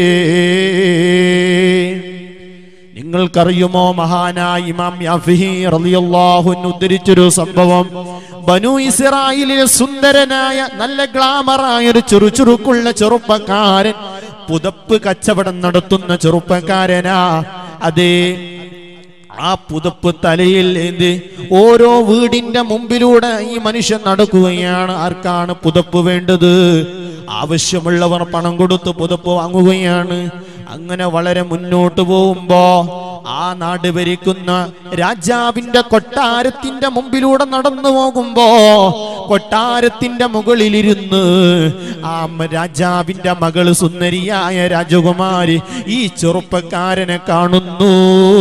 നിങ്ങൾക്കറിയുമോ മഹാനായ ഇമാം യാഫിഹി റളിയല്ലാഹു അൻഹു ഉദ്ധരിച്ചൊരു സംഭവം ബനു ഇസ്രായേലിലെ സുന്ദരനായ നല്ല ഗ്ലാമറായ ഒരു ചുറുചുറുക്കുള്ള ചെറുപ്പക്കാരൻ പുതപ്പ് കച്ചവടം നടത്തുന്ന ചെറുപ്പക്കാരനാ അതേ ആ പുതപ്പ് തലയിൽ എന്ത് ഓരോ വീടിന്റെ മുമ്പിലൂടെ ഈ മനുഷ്യൻ നടക്കുകയാണ് ആർക്കാണ് പുതപ്പ് വേണ്ടത് ആവശ്യമുള്ളവർ പണം കൊടുത്ത് പുതപ്പ് വാങ്ങുകയാണ് അങ്ങനെ വളരെ മുന്നോട്ട് പോകുമ്പോ ആ നാട് ഭരിക്കുന്ന രാജാവിന്റെ കൊട്ടാരത്തിന്റെ മുമ്പിലൂടെ നടന്നു പോകുമ്പോ കൊട്ടാരത്തിന്റെ മുകളിലിരുന്ന് ആ മ- രാജാവിന്റെ മകള് സുന്ദരിയായ രാജകുമാരി ഈ ചെറുപ്പക്കാരനെ കാണുന്നു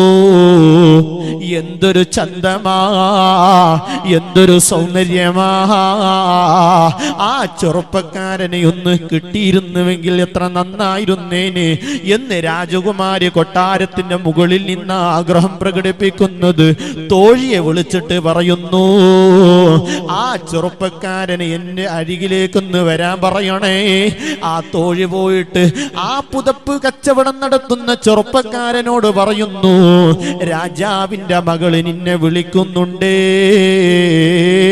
എന്തൊരു ചന്തമാ എന്തൊരു സൗന്ദര്യമാ ആ ചെറുപ്പക്കാരനെ ഒന്ന് കിട്ടിയിരുന്നുവെങ്കിൽ എത്ര നന്നായിരുന്നേനെ എന്ന് രാജകുമാരി കൊട്ടാരത്തിന്റെ മുകളിൽ നിന്ന് ആഗ്രഹം പ്രകടിപ്പിക്കുന്നത് തോഴിയെ വിളിച്ചിട്ട് പറയുന്നു ആ ചെറുപ്പക്കാരനെ എന്റെ അരികിലേക്കൊന്ന് വരാൻ പറയണേ ആ തോഴി പോയിട്ട് ആ പുതപ്പ് കച്ചവടം നടത്തുന്ന ചെറുപ്പക്കാരനോട് പറയുന്നു രാജാവിന്റെ മകള് നിന്നെ വിളിക്കുന്നുണ്ടേ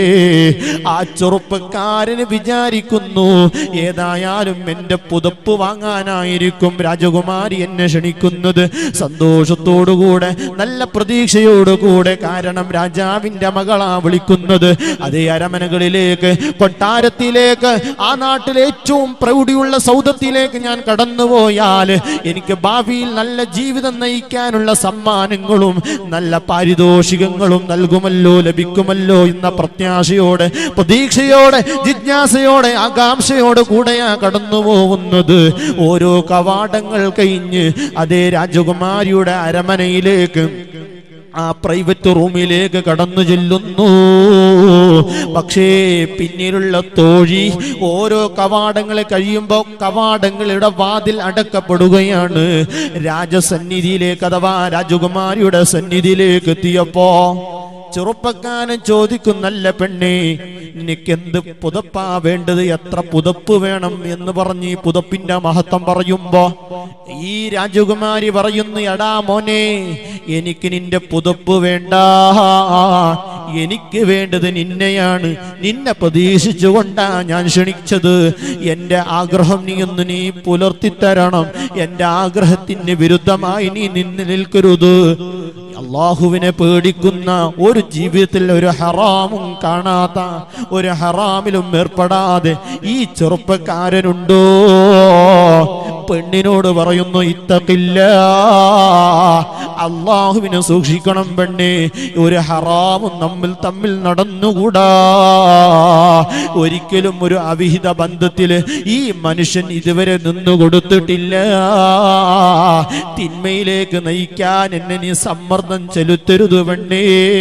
ആ ചെറുപ്പക്കാരന് വിചാരിക്കുന്നു ഏതായാലും എന്റെ പുതപ്പ് വാങ്ങാനായിരിക്കും രാജകുമാരി എന്നെ ക്ഷണിക്കുന്നത് സന്തോഷത്തോടുകൂടെ നല്ല പ്രതീക്ഷയോടുകൂടെ കാരണം രാജാവിന്റെ മകളാ വിളിക്കുന്നത് അതേ അരമനകളിലേക്ക് കൊട്ടാരത്തിലേക്ക് ആ നാട്ടിലെ ഏറ്റവും പ്രൗഢിയുള്ള സൗദത്തിലേക്ക് ഞാൻ കടന്നുപോയാൽ എനിക്ക് ഭാവിയിൽ നല്ല ജീവിതം നയിക്കാനുള്ള സമ്മാനങ്ങളും നല്ല പാരിതോഷികങ്ങളും നൽകുമല്ലോ ലഭിക്കുമല്ലോ എന്ന പ്രത്യാശയോടെ പ്രതീക്ഷയോടെ ജിജ്ഞാസയോടെ ആകാംക്ഷയോടെ കൂടെയാ കടന്നു പോകുന്നത് ഓരോ കവാടങ്ങൾ കഴിഞ്ഞ് അതേ രാജകുമാരിയുടെ അരമനയിലേക്ക് ആ പ്രൈവറ്റ് റൂമിലേക്ക് കടന്നു ചെല്ലുന്നു പക്ഷേ പിന്നിലുള്ള തോഴി ഓരോ കവാടങ്ങൾ കഴിയുമ്പോൾ കവാടങ്ങളുടെ വാതിൽ അടക്കപ്പെടുകയാണ് രാജസന്നിധിയിലേക്ക് അഥവാ രാജകുമാരിയുടെ സന്നിധിയിലേക്ക് എത്തിയപ്പോ ചെറുപ്പക്കാരൻ ചോദിക്കുന്നല്ല പെണ്ണേ നിനക്ക് എന്ത് പുതപ്പാ വേണ്ടത് എത്ര പുതപ്പ് വേണം എന്ന് പറഞ്ഞ് ഈ പുതപ്പിന്റെ മഹത്വം പറയുമ്പോ ഈ രാജകുമാരി പറയുന്നു എടാ മോനെ എനിക്ക് നിന്റെ പുതപ്പ് വേണ്ട എനിക്ക് വേണ്ടത് നിന്നെയാണ് നിന്നെ പ്രതീക്ഷിച്ചുകൊണ്ടാ ഞാൻ ക്ഷണിച്ചത് എന്റെ ആഗ്രഹം നീ ഒന്ന് നീ പുലർത്തി തരണം എന്റെ ആഗ്രഹത്തിന് വിരുദ്ധമായി നീ നിന്ന് നിൽക്കരുത് അള്ളാഹുവിനെ പേടിക്കുന്ന ഒരു ജീവിതത്തിൽ ഒരു ഹറാമും കാണാത്ത ഒരു ഹറാമിലും ഏർപ്പെടാതെ ഈ ചെറുപ്പക്കാരനുണ്ടോ പെണ്ണിനോട് പറയുന്നു ഇത്തക്കില്ല അള്ളാഹുവിനെ സൂക്ഷിക്കണം പെണ്ണെ ഒരു ഹറാമും നമ്മിൽ തമ്മിൽ നടന്നുകൂടാ ഒരിക്കലും ഒരു അവിഹിത ബന്ധത്തില് ഈ മനുഷ്യൻ ഇതുവരെ നിന്നു കൊടുത്തിട്ടില്ല തിന്മയിലേക്ക് നയിക്കാൻ എന്നെ നീ സമ്മർദ്ദം ചെലുത്തരുത് പെണ്ണേ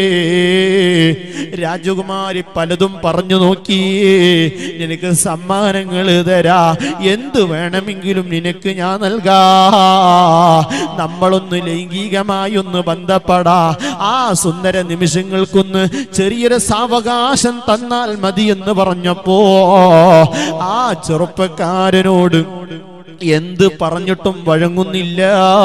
രാജകുമാരി പലതും പറഞ്ഞു നോക്കി നിനക്ക് സമ്മാനങ്ങൾ തരാ എന്ത് വേണമെങ്കിലും നിനക്ക് ഞാൻ നൽകാ നമ്മളൊന്ന് ലൈംഗികമായി ഒന്ന് ബന്ധപ്പെടാ ആ സുന്ദര നിമിഷങ്ങൾക്കൊന്ന് ചെറിയൊരു സാവകാശം തന്നാൽ മതി എന്ന് പറഞ്ഞപ്പോ ആ ചെറുപ്പക്കാരനോട് എന്ത് പറഞ്ഞിട്ടും വഴങ്ങുന്നില്ല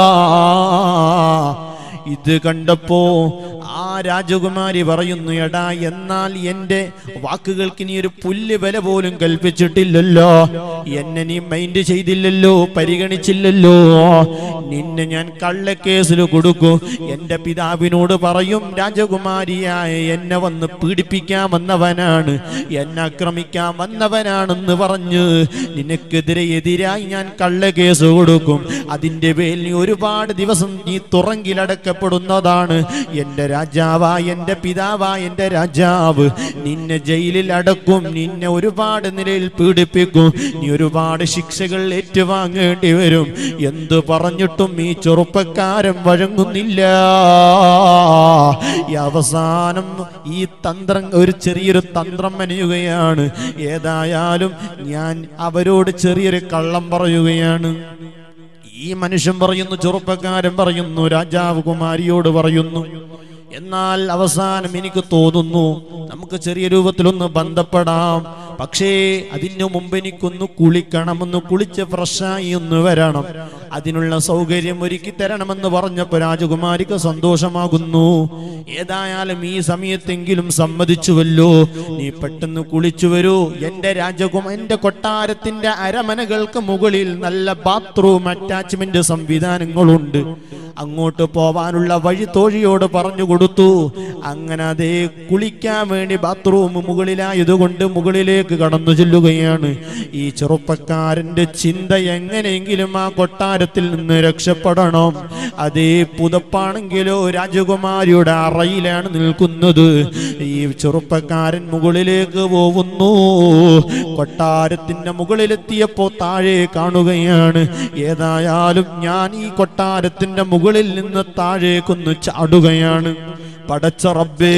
ഇത് കണ്ടപ്പോ ആ രാജകുമാരി പറയുന്നു എടാ എന്നാൽ എന്റെ വാക്കുകൾക്ക് നീ ഒരു പുല്ല് വില പോലും കൽപ്പിച്ചിട്ടില്ലല്ലോ എന്നെ നീ മൈൻഡ് ചെയ്തില്ലല്ലോ പരിഗണിച്ചില്ലല്ലോ നിന്നെ ഞാൻ കള്ളക്കേസിൽ കൊടുക്കും എന്റെ പിതാവിനോട് പറയും രാജകുമാരിയായ എന്നെ വന്ന് പീഡിപ്പിക്കാൻ വന്നവനാണ് എന്നെ ആക്രമിക്കാൻ വന്നവനാണെന്ന് പറഞ്ഞ് നിനക്കെതിരെ എതിരായി ഞാൻ കള്ളക്കേസ് കൊടുക്കും അതിന്റെ പേരിൽ നീ ഒരുപാട് ദിവസം നീ തുറങ്കിലടക്കപ്പെടുന്നതാണ് എന്റെ രാജാവാ എന്റെ പിതാവാ എന്റെ രാജാവ് നിന്നെ ജയിലിൽ അടക്കും നിന്നെ ഒരുപാട് നിലയിൽ പീഡിപ്പിക്കും നീ ഒരുപാട് ശിക്ഷകൾ ഏറ്റുവാങ്ങേണ്ടി വരും എന്തു പറഞ്ഞിട്ടും ഈ ചെറുപ്പക്കാരൻ വഴങ്ങുന്നില്ല ഈ അവസാനം ഈ തന്ത്രം ഒരു ചെറിയൊരു തന്ത്രം മെനയുകയാണ് ഏതായാലും ഞാൻ അവരോട് ചെറിയൊരു കള്ളം പറയുകയാണ് ഈ മനുഷ്യൻ പറയുന്നു ചെറുപ്പക്കാരൻ പറയുന്നു രാജാവ് കുമാരിയോട് പറയുന്നു എന്നാൽ അവസാനം എനിക്ക് തോന്നുന്നു നമുക്ക് ചെറിയ രൂപത്തിലൊന്ന് ബന്ധപ്പെടാം പക്ഷേ അതിനു മുമ്പ് എനിക്കൊന്ന് കുളിക്കണമെന്ന് കുളിച്ച് ഫ്രഷായി ഒന്ന് വരണം അതിനുള്ള സൗകര്യം ഒരുക്കി തരണമെന്ന് പറഞ്ഞപ്പോ രാജകുമാരിക്ക് സന്തോഷമാകുന്നു ഏതായാലും ഈ സമയത്തെങ്കിലും സമ്മതിച്ചുവല്ലോ നീ പെട്ടെന്ന് കുളിച്ചു വരൂ എന്റെ രാജകുമാർ എന്റെ കൊട്ടാരത്തിന്റെ അരമനകൾക്ക് മുകളിൽ നല്ല ബാത്റൂം അറ്റാച്ച്മെന്റ് സംവിധാനങ്ങളുണ്ട് അങ്ങോട്ട് പോവാനുള്ള വഴി തോഴിയോട് പറഞ്ഞു കൊടുത്തു അങ്ങനെ അതേ കുളിക്കാൻ വേണ്ടി ബാത്റൂം മുകളിലായതുകൊണ്ട് മുകളിലേക്ക് കടന്നു ചെല്ലുകയാണ് ഈ ചെറുപ്പക്കാരന്റെ ചിന്ത എങ്ങനെയെങ്കിലും ആ കൊട്ടാരത്തിൽ നിന്ന് രക്ഷപ്പെടണം അതേ പുതപ്പാണെങ്കിലോ രാജകുമാരിയുടെ അറയിലാണ് നിൽക്കുന്നത് ഈ ചെറുപ്പക്കാരൻ മുകളിലേക്ക് പോകുന്നു കൊട്ടാരത്തിന്റെ മുകളിലെത്തിയപ്പോ താഴെ കാണുകയാണ് ഏതായാലും ഞാൻ ഈ കൊട്ടാരത്തിന്റെ മുകളിൽ നിന്ന് താഴേക്കൊന്ന് ചാടുകയാണ് പടച്ച റബ്ബേ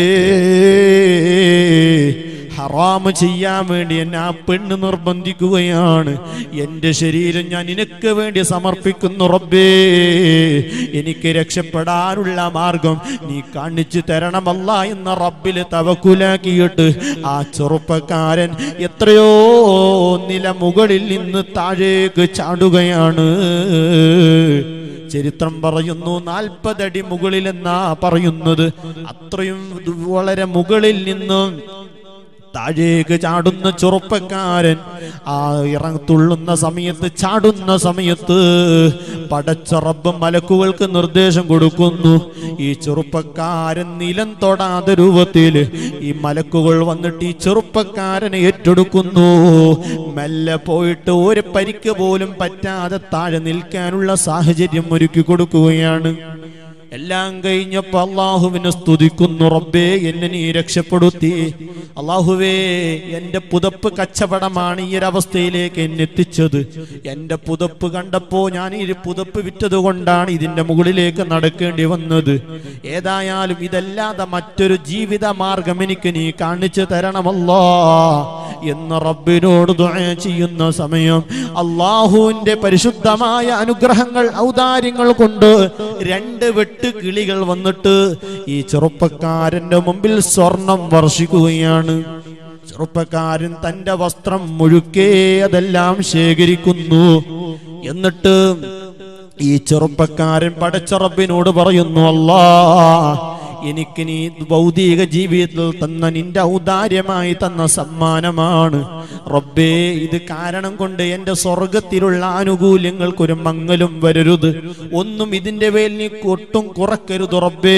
ഹറാമ് ചെയ്യാൻ വേണ്ടി എന്നെ ആ പെണ്ണ് നിർബന്ധിക്കുകയാണ് എൻ്റെ ശരീരം ഞാൻ നിനക്ക് വേണ്ടി സമർപ്പിക്കുന്നു റബ്ബേ എനിക്ക് രക്ഷപ്പെടാനുള്ള മാർഗം നീ കാണിച്ചു തരണമല്ല എന്ന റബ്ബിൽ തവക്കുലാക്കിയിട്ട് ആ ചെറുപ്പക്കാരൻ എത്രയോ നില മുകളിൽ നിന്ന് താഴേക്ക് ചാടുകയാണ് ചരിത്രം പറയുന്നു നാൽപ്പതടി മുകളിലെന്നാ പറയുന്നത് അത്രയും വളരെ മുകളിൽ നിന്നും താഴേക്ക് ചാടുന്ന ചെറുപ്പക്കാരൻ ആ ഇറങ്ങത്തുള്ളുന്ന സമയത്ത് ചാടുന്ന സമയത്ത് പടച്ച റബ്ബ് മലക്കുകൾക്ക് നിർദ്ദേശം കൊടുക്കുന്നു ഈ ചെറുപ്പക്കാരൻ നിലം തൊടാത്ത രൂപത്തിൽ ഈ മലക്കുകൾ വന്നിട്ട് ഈ ചെറുപ്പക്കാരനെ ഏറ്റെടുക്കുന്നു മെല്ലെ പോയിട്ട് ഒരു പരിക്ക് പോലും പറ്റാതെ താഴെ നിൽക്കാനുള്ള സാഹചര്യം ഒരുക്കി കൊടുക്കുകയാണ് എല്ലാം കഴിഞ്ഞപ്പോ അള്ളാഹുവിനെ സ്തുതിക്കുന്നു റബ്ബേ എന്നെ നീ രക്ഷപ്പെടുത്തി അള്ളാഹുവേ എന്റെ പുതപ്പ് കച്ചവടമാണ് ഈ ഒരു അവസ്ഥയിലേക്ക് എന്നെ എത്തിച്ചത് എന്റെ പുതപ്പ് കണ്ടപ്പോ ഞാൻ ഈ പുതപ്പ് വിറ്റത് കൊണ്ടാണ് ഇതിന്റെ മുകളിലേക്ക് നടക്കേണ്ടി വന്നത് ഏതായാലും ഇതല്ലാതെ മറ്റൊരു ജീവിത മാർഗം എനിക്ക് നീ കാണിച്ചു തരണമല്ലോ എന്ന് റബ്ബിനോട് ദുആ ചെയ്യുന്ന സമയം അള്ളാഹുവിന്റെ പരിശുദ്ധമായ അനുഗ്രഹങ്ങൾ ഔദാര്യങ്ങൾ കൊണ്ട് രണ്ട് വെട്ട് കിളികൾ വന്നിട്ട് ഈ ചെറുപ്പക്കാരന്റെ മുമ്പിൽ സ്വർണം വർഷിക്കുകയാണ് ചെറുപ്പക്കാരൻ തന്റെ വസ്ത്രം മുഴുക്കേ അതെല്ലാം ശേഖരിക്കുന്നു എന്നിട്ട് ഈ ചെറുപ്പക്കാരൻ പടച്ചറബിനോട് പറയുന്നു അല്ലാ എനിക്ക് നീ ഭൗതിക ജീവിതത്തിൽ തന്ന നിന്റെ ഔദാര്യമായി തന്ന സമ്മാനമാണ് റബ്ബേ ഇത് കാരണം കൊണ്ട് എൻ്റെ സ്വർഗത്തിലുള്ള ആനുകൂല്യങ്ങൾക്കൊരു മങ്ങലും വരരുത് ഒന്നും ഇതിന്റെ മേൽ നീ ഒട്ടും കുറക്കരുത് റബ്ബേ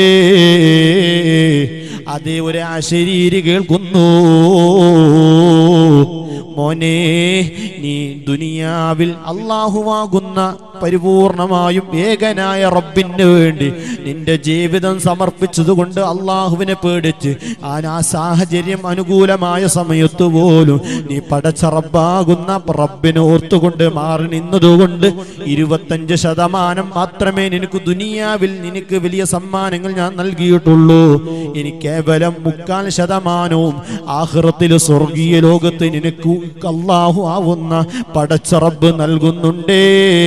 അതേ ഒരു അശരീരി കേൾക്കുന്നു മോനെ നീ ദുനിയാവിൽ അള്ളാഹുവാകുന്ന പരിപൂർണമായും ഏകനായ റബ്ബിന് വേണ്ടി നിന്റെ ജീവിതം സമർപ്പിച്ചതുകൊണ്ട് അള്ളാഹുവിനെ പേടിച്ച് ആ ആ സാഹചര്യം അനുകൂലമായ സമയത്ത് പോലും നീ പടച്ച റബ്ബാകുന്ന റബ്ബിനെ ഓർത്തുകൊണ്ട് മാറി നിന്നതുകൊണ്ട് ഇരുപത്തഞ്ച് ശതമാനം മാത്രമേ നിനക്ക് ദുനിയാവിൽ നിനക്ക് വലിയ സമ്മാനങ്ങൾ ഞാൻ നൽകിയിട്ടുള്ളൂ ഇനി കേവലം മുക്കാൽ ശതമാനവും ആഹ്റത്തിൽ സ്വർഗീയ ലോകത്ത് നിനക്ക് അള്ളാഹു ആവുന്ന പടച്ച റബ്ബ് നൽകുന്നുണ്ടേ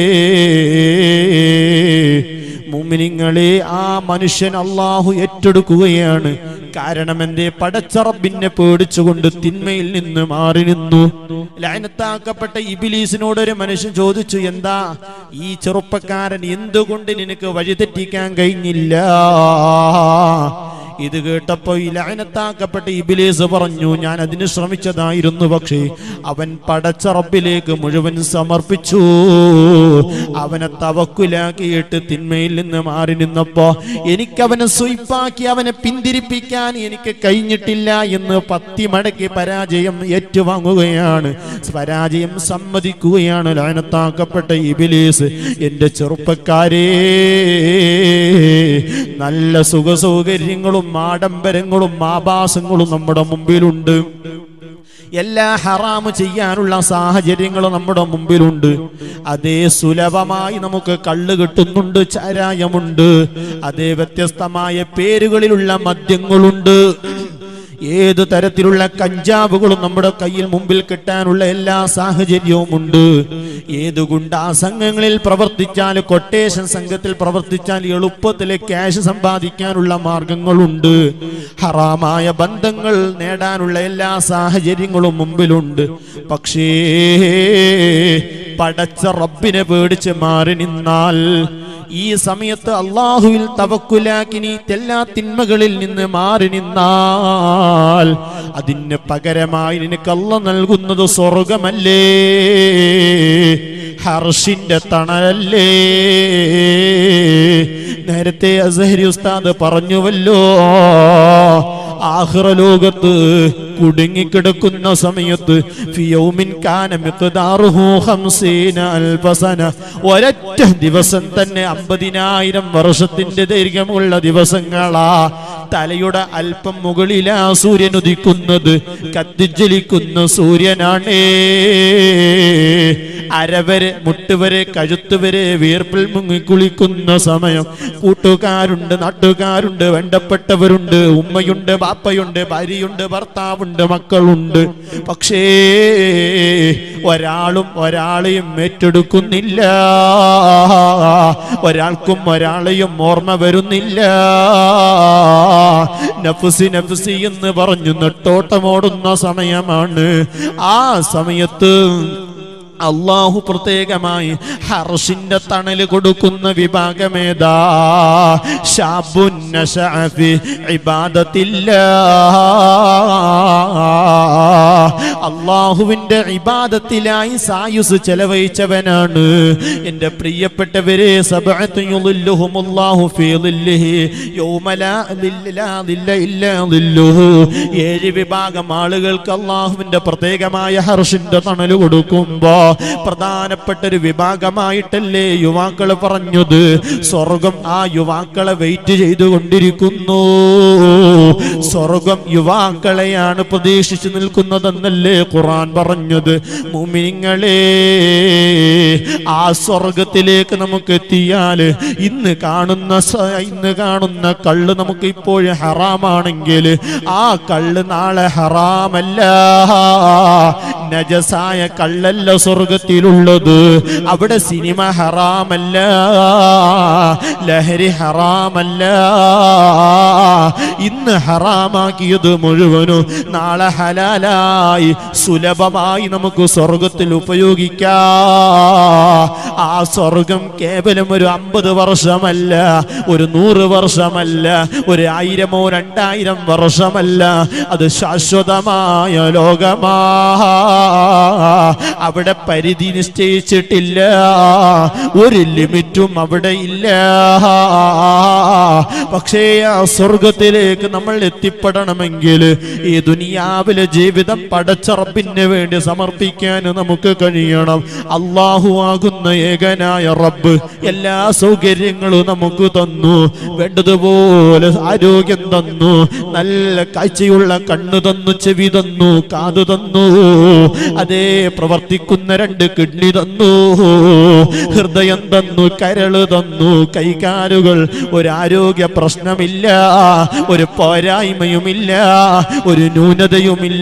മുമിനിങ്ങളെ ആ മനുഷ്യൻ അള്ളാഹു ഏറ്റെടുക്കുകയാണ് കാരണം എന്തേ പടച്ചറബിനെ പേടിച്ചുകൊണ്ട് തിന്മയിൽ നിന്ന് മാറി നിന്നു ലയനത്താക്കപ്പെട്ട ഇബിലീസിനോട് ഒരു മനുഷ്യൻ ചോദിച്ചു എന്താ ഈ ചെറുപ്പക്കാരൻ എന്തുകൊണ്ട് നിനക്ക് വഴിതെറ്റിക്കാൻ കഴിഞ്ഞില്ല ഇത് കേട്ടപ്പോ ഈ ലയനത്താക്കപ്പെട്ട ഇബിലേസ് പറഞ്ഞു ഞാൻ അതിന് ശ്രമിച്ചതായിരുന്നു പക്ഷേ അവൻ പടച്ച റബ്ബിലേക്ക് മുഴുവൻ സമർപ്പിച്ചു അവനെ തവക്കുലാക്കിയിട്ട് തിന്മയിൽ നിന്ന് മാറി നിന്നപ്പോ എനിക്കവനെ സ്വയിപ്പാക്കി അവനെ പിന്തിരിപ്പിക്കാൻ എനിക്ക് കഴിഞ്ഞിട്ടില്ല എന്ന് പത്തി മടക്കി പരാജയം ഏറ്റുവാങ്ങുകയാണ് പരാജയം സമ്മതിക്കുകയാണ് ലയനത്താക്കപ്പെട്ട ഇബിലേസ് എന്റെ ചെറുപ്പക്കാരേ നല്ല സുഖസൗകര്യങ്ങളും ആഡംബരങ്ങളും ആഭാസങ്ങളും നമ്മുടെ മുമ്പിലുണ്ട് എല്ലാ ഹറാമ് ചെയ്യാനുള്ള സാഹചര്യങ്ങളും നമ്മുടെ മുമ്പിലുണ്ട് അതേ സുലഭമായി നമുക്ക് കള്ള് കിട്ടുന്നുണ്ട് ചാരായമുണ്ട് അതേ വ്യത്യസ്തമായ പേരുകളിലുള്ള മദ്യങ്ങളുണ്ട് ഏത് തരത്തിലുള്ള കഞ്ചാവുകളും നമ്മുടെ കയ്യിൽ മുമ്പിൽ കിട്ടാനുള്ള എല്ലാ സാഹചര്യവും ഉണ്ട് ഏത് ഗുണ്ടാ സംഘങ്ങളിൽ പ്രവർത്തിച്ചാൽ കൊട്ടേഷൻ സംഘത്തിൽ പ്രവർത്തിച്ചാൽ എളുപ്പത്തിൽ ക്യാഷ് സമ്പാദിക്കാനുള്ള മാർഗങ്ങളുണ്ട് ഹറാമായ ബന്ധങ്ങൾ നേടാനുള്ള എല്ലാ സാഹചര്യങ്ങളും മുമ്പിലുണ്ട് പക്ഷേ പടച്ച റബ്ബിനെ പേടിച്ച് മാറി നിന്നാൽ ഈ സമയത്ത് അള്ളാഹുവിൽ തവക്കുലാക്കി നീ എല്ലാ തിന്മകളിൽ നിന്ന് മാറി നിന്നാൽ അതിന് പകരമായി നിനക്ക് അല്ല നൽകുന്നത് സ്വർഗമല്ലേ ഹർഷിന്റെ തണലല്ലേ നേരത്തെ അസഹരി ഉസ്താദ് പറഞ്ഞുവല്ലോ ആഹ്റലോകത്ത് കുടുങ്ങിക്കിടക്കുന്ന സമയത്ത് ഫിയൗമിൻ കാന മിഖ്ദാറുഹു ഖംസീന അൽഫസന ഒരൊറ്റ ദിവസം തന്നെ അമ്പതിനായിരം വർഷത്തിന്റെ ദൈർഘ്യമുള്ള ദിവസങ്ങളാ തലയുടെ അല്പം മുകളിലാ സൂര്യൻ ഉദിക്കുന്നത് കത്തിജ്വലിക്കുന്ന സൂര്യനാണേ അരവരെ മുട്ടുവരെ കഴുത്തുവരെ വീർപ്പിൽ മുങ്ങിക്കുളിക്കുന്ന സമയം കൂട്ടുകാരുണ്ട് നാട്ടുകാരുണ്ട് വേണ്ടപ്പെട്ടവരുണ്ട് ഉമ്മയുണ്ട് ബാപ്പയുണ്ട് ഭാര്യയുണ്ട് ഭർത്താവുണ്ട് മക്കളുണ്ട് പക്ഷേ ഒരാളും ഒരാളെയും ഏറ്റെടുക്കുന്നില്ല ഒരാൾക്കും ഒരാളെയും ഓർമ്മ വരുന്നില്ല നഫ്സി നഫ്സി എന്ന് പറഞ്ഞു നെട്ടോട്ടമോടുന്ന സമയമാണ് ആ സമയത്ത് അള്ളാഹു പ്രത്യേകമായി ഹർഷിന്റെ തണല് കൊടുക്കുന്ന വിഭാഗമേതാ ഷാബുൻ നശഅ ഫി ഇബാദത്തില്ലാ അള്ളാഹുവിന്റെ ഇബാദത്തിലായി സായുസ് ചെലവഴിച്ചവനാണ് എൻ്റെ പ്രിയപ്പെട്ടവരെ സബഅത്ത് യുളില്ലുഹുമുല്ലാഹു ഫീ ളില്ലിഹി യൗമ ലാ ളില്ല ലാ ളില്ല ഇല്ലാ ളില്ലുഹു ഏഴ് വിഭാഗം ആളുകൾക്ക് അള്ളാഹുവിന്റെ പ്രത്യേകമായ ഹർഷിന്റെ തണല് കൊടുക്കുമ്പോ പ്രധാനപ്പെട്ട ഒരു വിഭാഗമായിട്ടല്ലേ യുവാക്കൾ പറഞ്ഞത് സ്വർഗം ആ യുവാക്കളെ വെയിറ്റ് ചെയ്തുകൊണ്ടിരിക്കുന്നു സ്വർഗം യുവാക്കളെയാണ് പ്രതീക്ഷിച്ചു നിൽക്കുന്നതെന്നല്ലേ ഖുറാൻ പറഞ്ഞത് മുമിനിങ്ങളെ ആ സ്വർഗത്തിലേക്ക് നമുക്ക് എത്തിയാൽ ഇന്ന് കാണുന്ന സ- ഇന്ന് കാണുന്ന കള്ള് നമുക്ക് ഇപ്പോഴും ഹറാമാണെങ്കിൽ ആ കള്ള് നാളെ ഹറാമല്ല നജസായ കള്ളല്ല സ്വർഗത്തിലുള്ളത് അവിടെ സിനിമ ഹറാമല്ല ലഹരി ഹറാമല്ല ഇന്ന് ഹറാമാക്കിയത് മുഴുവനും നാളെ ഹലാലായി സുലഭമായി നമുക്ക് സ്വർഗത്തിൽ ഉപയോഗിക്കാം ആ സ്വർഗം കേവലം ഒരു അമ്പത് വർഷമല്ല ഒരു നൂറ് വർഷമല്ല ഒരു ആയിരമോ രണ്ടായിരം വർഷമല്ല അത് ശാശ്വതമായ ലോകമാ അവിടെ പരിധി നിശ്ചയിച്ചിട്ടില്ല ഒരു ലിമിറ്റും അവിടെ ഇല്ല പക്ഷേ ആ സ്വർഗത്തിലേക്ക് നമ്മൾ എത്തിപ്പെടണമെങ്കിൽ ഈ ദുനിയാവിലെ ജീവിതം പടച്ചറപ്പിന് വേണ്ടി സമർപ്പിക്കാൻ നമുക്ക് കഴിയണം അള്ളാഹു ആകുന്ന ഏകനായ റബ്ബ് എല്ലാ സൗകര്യങ്ങളും നമുക്ക് തന്നു വേണ്ടതുപോലെ ആരോഗ്യം തന്നു നല്ല കാഴ്ചയുള്ള കണ്ണ് തന്നു ചെവി തന്നു കാത് തന്നു അതേ പ്രവർത്തിക്കുന്ന രണ്ട് കിഡ്നി തന്നു ഹൃദയം തന്നു കരള് തന്നു കൈകാലുകൾ ഒരു ആരോഗ്യ പ്രശ്നമില്ല ഒരു പോരായ്മയുമില്ല ഒരു ന്യൂനതയുമില്ല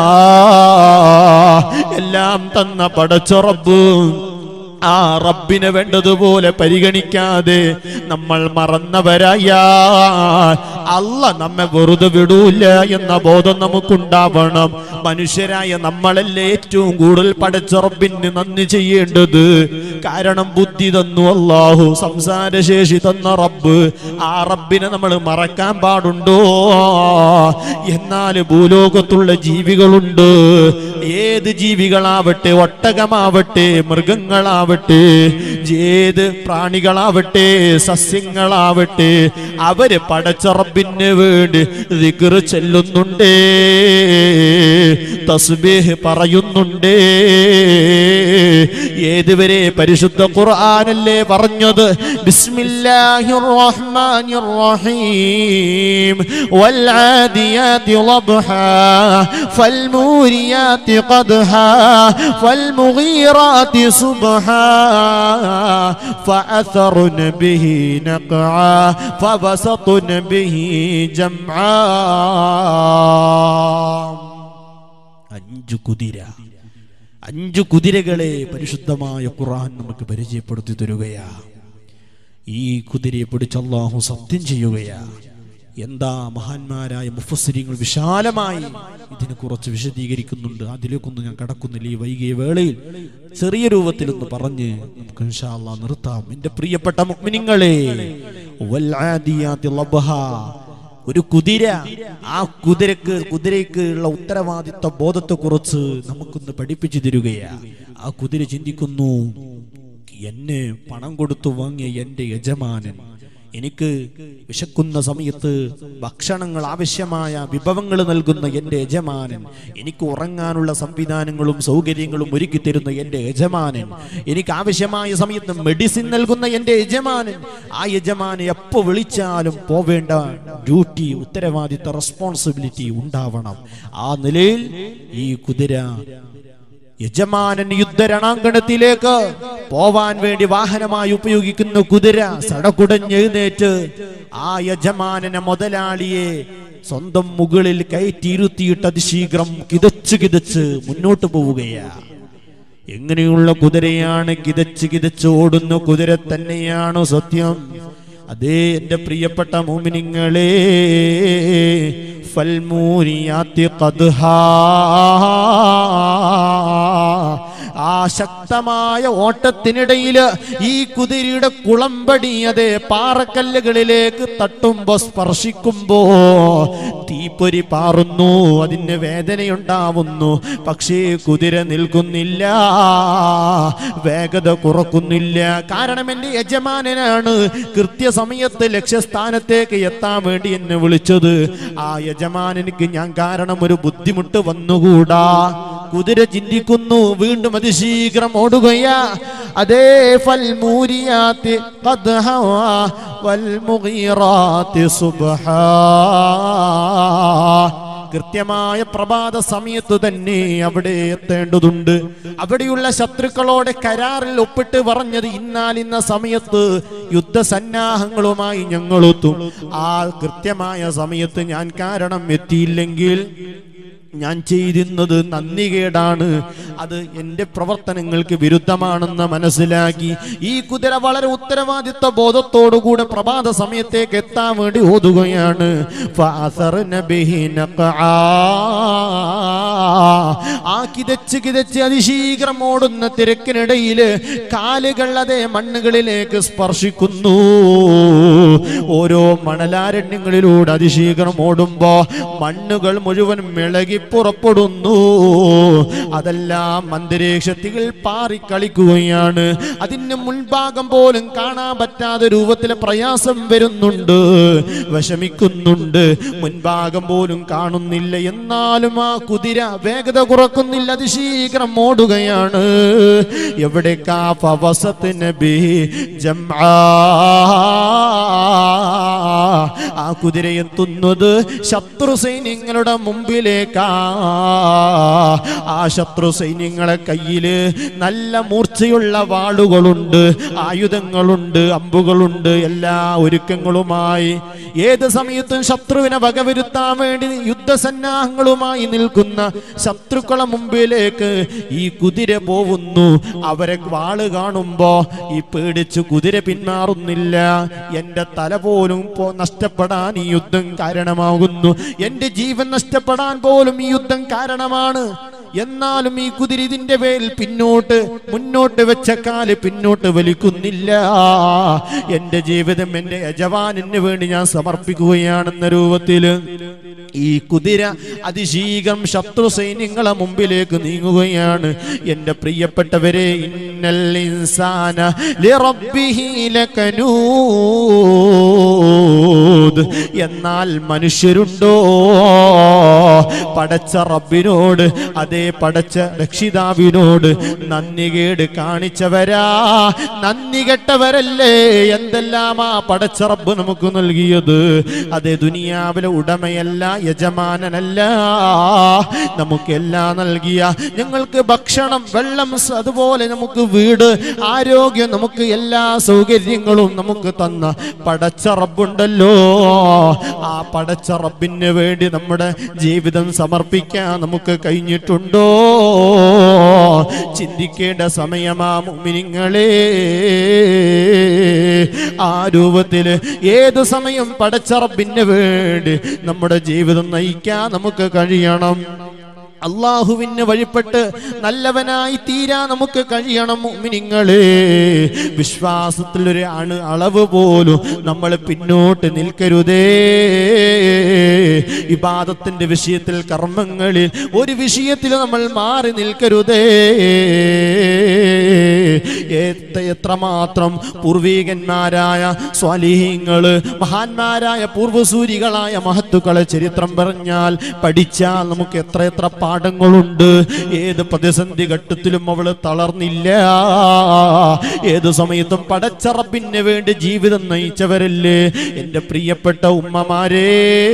എല്ലാം തന്ന പടച്ചുറബ് ആ റബ്ബിനെ വേണ്ടതുപോലെ പരിഗണിക്കാതെ നമ്മൾ മറന്നവരായ അല്ല നമ്മെ വെറുതെ വിടൂല എന്ന ബോധം നമുക്കുണ്ടാവണം മനുഷ്യരായ നമ്മളല്ലേ ഏറ്റവും കൂടുതൽ പടച്ച റബ്ബിന് നന്ദി ചെയ്യേണ്ടത് കാരണം ബുദ്ധി തന്നു അള്ളാഹു സംസാരശേഷി തന്ന റബ്ബ് ആ റബ്ബിനെ നമ്മൾ മറക്കാൻ പാടുണ്ടോ എന്നാൽ ഭൂലോകത്തുള്ള ജീവികളുണ്ട് ഏത് ജീവികളാവട്ടെ ഒട്ടകമാവട്ടെ മൃഗങ്ങളാവട്ടെ ഏത് പ്രാണികളാവട്ടെ സസ്യങ്ങളാവട്ടെ അവര് പടച്ചറബിന് വേണ്ടി ദിക്റ് ചെല്ലുന്നുണ്ടേ തസ്ബീഹ് പറയുന്നുണ്ടേ ഏതുവരെ പരിശുദ്ധ ഖുർആനല്ലേ പറഞ്ഞത് ബിസ്മില്ലാഹിർ റഹ്മാനിർ റഹീം والعاديات ضبحا فالموريات قدحا فالمغيرات صبحا فأثرن به نقعا فبسطن به جمعا അഞ്ചു കുതിര അഞ്ചു കുതിരകളെ പരിശുദ്ധമായ ഖുർആൻ നമുക്ക് പരിചയപ്പെടുത്തി തരുകയാ ഈ കുതിരയെ പിടിച്ച് അള്ളാഹു സത്യം ചെയ്യുകയാ എന്താ മഹാന്മാരായ മുഫസ്സിരിങ്ങൾ വിശാലമായി ഇതിനെ കുറച്ച് വിശദീകരിക്കുന്നുണ്ട് അതിലേക്കൊന്നും ഞാൻ കടക്കുന്നില്ല ഈ വൈകിയ വേളയിൽ ചെറിയ രൂപത്തിലൊന്ന് പറഞ്ഞ് നമുക്ക് ഇൻഷാ അല്ലാഹ് നിർത്താം എന്റെ പ്രിയപ്പെട്ട മുഅ്മിനീങ്ങളെ വൽആദിയാതി ലബ്ഹ ഒരു കുതിര ആ കുതിരക്ക് കുതിരയ്ക്ക് ഉള്ള ഉത്തരവാദിത്വ ബോധത്തെ കുറിച്ച് നമുക്കൊന്ന് പഠിപ്പിച്ചു തരികയാ ആ കുതിര ചിന്തിക്കുന്നു എന്നെ പണം കൊടുത്തു വാങ്ങിയ എന്റെ യജമാനൻ എനിക്ക് വിശക്കുന്ന സമയത്ത് ഭക്ഷണങ്ങൾ ആവശ്യമായ വിഭവങ്ങൾ നൽകുന്ന എൻ്റെ യജമാനൻ എനിക്ക് ഉറങ്ങാനുള്ള സംവിധാനങ്ങളും സൗകര്യങ്ങളും ഒരുക്കി തരുന്ന എൻ്റെ യജമാനൻ എനിക്ക് ആവശ്യമായ സമയത്ത് മെഡിസിൻ നൽകുന്ന എൻ്റെ യജമാനൻ ആ യജമാനെ എപ്പോ വിളിച്ചാലും പോവേണ്ട ഡ്യൂട്ടി ഉത്തരവാദിത്ത റെസ്പോൺസിബിലിറ്റി ഉണ്ടാവണം ആ നിലയിൽ ഈ കുതിര യജമാനൻ യുദ്ധരണാങ്കണത്തിലേക്ക് പോവാൻ വേണ്ടി വാഹനമായി ഉപയോഗിക്കുന്ന കുതിര സടകുടഞ്ഞെഴുന്നേറ്റ് ആ യജമാനനെ മുതലാളിയെ സ്വന്തം മുകളിൽ കയറ്റിയിരുത്തിയിട്ട് അതിശീഘ്രം കിതച്ച് കിതച്ച് മുന്നോട്ട് പോവുകയാ എങ്ങനെയുള്ള കുതിരയാണ് കിതച്ച് കിതച്ച് ഓടുന്ന കുതിര തന്നെയാണ് സത്യം അതേ എന്റെ പ്രിയപ്പെട്ട മോമിനിങ്ങളെ ഫൽമൂരിയാത്തി ഖദ്ഹാ ആ ശക്തമായ ഓട്ടത്തിനിടയിൽ ഈ കുതിരയുടെ കുളമ്പടി അതെ പാറക്കല്ലുകളിലേക്ക് തട്ടുമ്പോ സ്പർശിക്കുമ്പോ തീപ്പൊരി പാറുന്നു അതിന് വേദനയുണ്ടാവുന്നു പക്ഷേ കുതിര നിൽക്കുന്നില്ല വേഗത കുറക്കുന്നില്ല കാരണം എന്റെ യജമാനനാണ് കൃത്യസമയത്ത് ലക്ഷ്യസ്ഥാനത്തേക്ക് എത്താൻ വേണ്ടി എന്നെ വിളിച്ചത് ആ യജമാനനിക്ക് ഞാൻ കാരണം ഒരു ബുദ്ധിമുട്ട് വന്നുകൂടാ കുതിര ചിന്തിക്കുന്നു വീണ്ടും അതിശീഘ്രം ഓടുകയാ അതേ ഫൽമൂരിയാത്തി ഖദ്ഹ വൽമുഗീറാത്തി സുബ്ഹാ കൃത്യമായ പ്രഭാത സമയത്ത് തന്നെ അവിടെ എത്തേണ്ടതുണ്ട് അവിടെയുള്ള ശത്രുക്കളോടെ കരാറിൽ ഒപ്പിട്ട് പറഞ്ഞത് ഇന്നാൽ ഇന്ന സമയത്ത് യുദ്ധസന്നാഹങ്ങളുമായി ഞങ്ങളെത്തും ആ കൃത്യമായ സമയത്ത് ഞാൻ കാരണം എത്തിയില്ലെങ്കിൽ ഞാൻ ചെയ്തിരുന്നത് നന്ദികേടാണ് അത് എൻ്റെ പ്രവർത്തനങ്ങൾക്ക് വിരുദ്ധമാണെന്ന് മനസ്സിലാക്കി ഈ കുതിര വളരെ ഉത്തരവാദിത്വ ബോധത്തോടുകൂടെ പ്രഭാത സമയത്തേക്ക് എത്താൻ വേണ്ടി ഓതുകയാണ് ഫഅസർന ബിഹി നഖആ. ആ കിതച്ച് കിതച്ച് അതിശീഘ്രം ഓടുന്ന തിരക്കിനിടയില് കാലുകൾ അതേ മണ്ണുകളിലേക്ക് സ്പർശിക്കുന്നു ഓരോ മണലാരണ്യങ്ങളിലൂടെ അതിശീഘ്രം ഓടുമ്പോ മണ്ണുകൾ മുഴുവൻ മിളകി പുറപ്പെടുന്നു അതെല്ലാം അന്തരീക്ഷത്തിൽ പാറിക്കളിക്കുകയാണ് അതിന് മുൻഭാഗം പോലും കാണാൻ പറ്റാത്ത രൂപത്തിലെ പ്രയാസം വരുന്നുണ്ട് വിഷമിക്കുന്നുണ്ട് മുൻഭാഗം പോലും കാണുന്നില്ല എന്നാലും ആ കുതിര വേഗത കുറക്കുന്നില്ല അതിശീഘ്രം ഓടുകയാണ് എവിടേക്കാ ഫവസത്ത് നബി ജംആ ആ കുതിര എത്തുന്നത് ശത്രു സൈന്യങ്ങളുടെ മുമ്പിലേക്കാ ആ ശത്രു സൈന്യങ്ങളെ കയ്യില് നല്ല മൂർച്ചയുള്ള വാളുകളുണ്ട് ആയുധങ്ങളുണ്ട് അമ്പുകളുണ്ട് എല്ലാ ഒരുക്കങ്ങളുമായി ഏത് സമയത്തും ശത്രുവിനെ വകവരുത്താൻ വേണ്ടി യുദ്ധസന്നാഹങ്ങളുമായി നിൽക്കുന്ന ശത്രുക്കളെ മുമ്പിലേക്ക് ഈ കുതിര പോവുന്നു അവരെ വാള് കാണുമ്പോ ഈ പേടിച്ച് കുതിര പിന്മാറുന്നില്ല എന്റെ തല പോലും പോ നഷ്ടപ്പെടാൻ ഈ യുദ്ധം കാരണമാകുന്നു എന്റെ ജീവൻ നഷ്ടപ്പെടാൻ പോലും ഈ യുദ്ധം കാരണമാണ് എന്നാലും ഈ കുതിര ഇതിന്റെ പേരിൽ പിന്നോട്ട് മുന്നോട്ട് വെച്ച കാല് പിന്നോട്ട് വലിക്കുന്നില്ല എന്റെ ജീവിതം എന്റെ യജമാനിന് വേണ്ടി ഞാൻ സമർപ്പിക്കുകയാണെന്ന രൂപത്തില് ഈ കുതിര അതിശീഘ്രം ശത്രു സൈന്യങ്ങളെ മുമ്പിലേക്ക് നീങ്ങുകയാണ് എന്റെ പ്രിയപ്പെട്ടവരെ ഇന്നൽ ഇൻസാന ലിറബ്ബിഹി ലകനൂദ് എന്നാൽ മനുഷ്യരുണ്ടോ പടച്ച റബ്ബിനോട് അതേ പടച്ച രക്ഷിതാവിനോട് നന്ദികേട് കാണിച്ചവരാ നന്ദി കെട്ടവരല്ലേ എന്തെല്ലാം ആ പടച്ച റബ്ബ് നമുക്ക് നൽകിയത് അതേ ദുനിയാവിലെ ഉടമയല്ല യജമാനനല്ല നമുക്കെല്ലാം നൽകിയ ഞങ്ങൾക്ക് ഭക്ഷണം വെള്ളം സ- അതുപോലെ നമുക്ക് വീട് ആരോഗ്യം നമുക്ക് എല്ലാ സൗകര്യങ്ങളും നമുക്ക് തന്ന പടച്ച റബ്ബുണ്ടല്ലോ ആ പടച്ച റബ്ബിന് വേണ്ടി നമ്മുടെ ജീവിതം സമർപ്പിക്കാൻ നമുക്ക് കഴിഞ്ഞിട്ടുണ്ടോ ചിന്തിക്കേണ്ട സമയമാ മുമിനിങ്ങളെ ആ രൂപത്തില് ഏത് സമയം പടച്ച റബ്ബിന് വേണ്ടി നമ്മുടെ ജീവിതം നയിക്കാൻ നമുക്ക് കഴിയണം അള്ളാഹുവിന് വഴിപ്പെട്ട് നല്ലവനായി തീരാ നമുക്ക് കഴിയണം മുഅ്മിനീങ്ങളെ വിശ്വാസത്തിൽ ഒരു അണു അളവ് പോലും നമ്മൾ പിന്നോട്ട് നിൽക്കരുതേ ഇബാദത്തിന്റെ വിഷയത്തിൽ കർമ്മങ്ങളിൽ ഒരു വിഷയത്തിൽ നമ്മൾ മാറി നിൽക്കരുതേ എത്ര എത്രമാത്രം പൂർവീകന്മാരായ സ്വാലിഹീങ്ങള് മഹാന്മാരായ പൂർവസൂരികളായ മഹത്തുക്കളെ ചരിത്രം പറഞ്ഞാൽ പഠിച്ചാൽ നമുക്ക് എത്ര എത്ര പാഠങ്ങളുണ്ട് ഏത് പ്രതിസന്ധി ഘട്ടത്തിലും അവള് തളർന്നില്ല ഏത് സമയത്തും പടച്ചറപ്പിന് വേണ്ടി ജീവിതം നയിച്ചവരല്ലേ എൻ്റെ പ്രിയപ്പെട്ട ഉമ്മമാരേ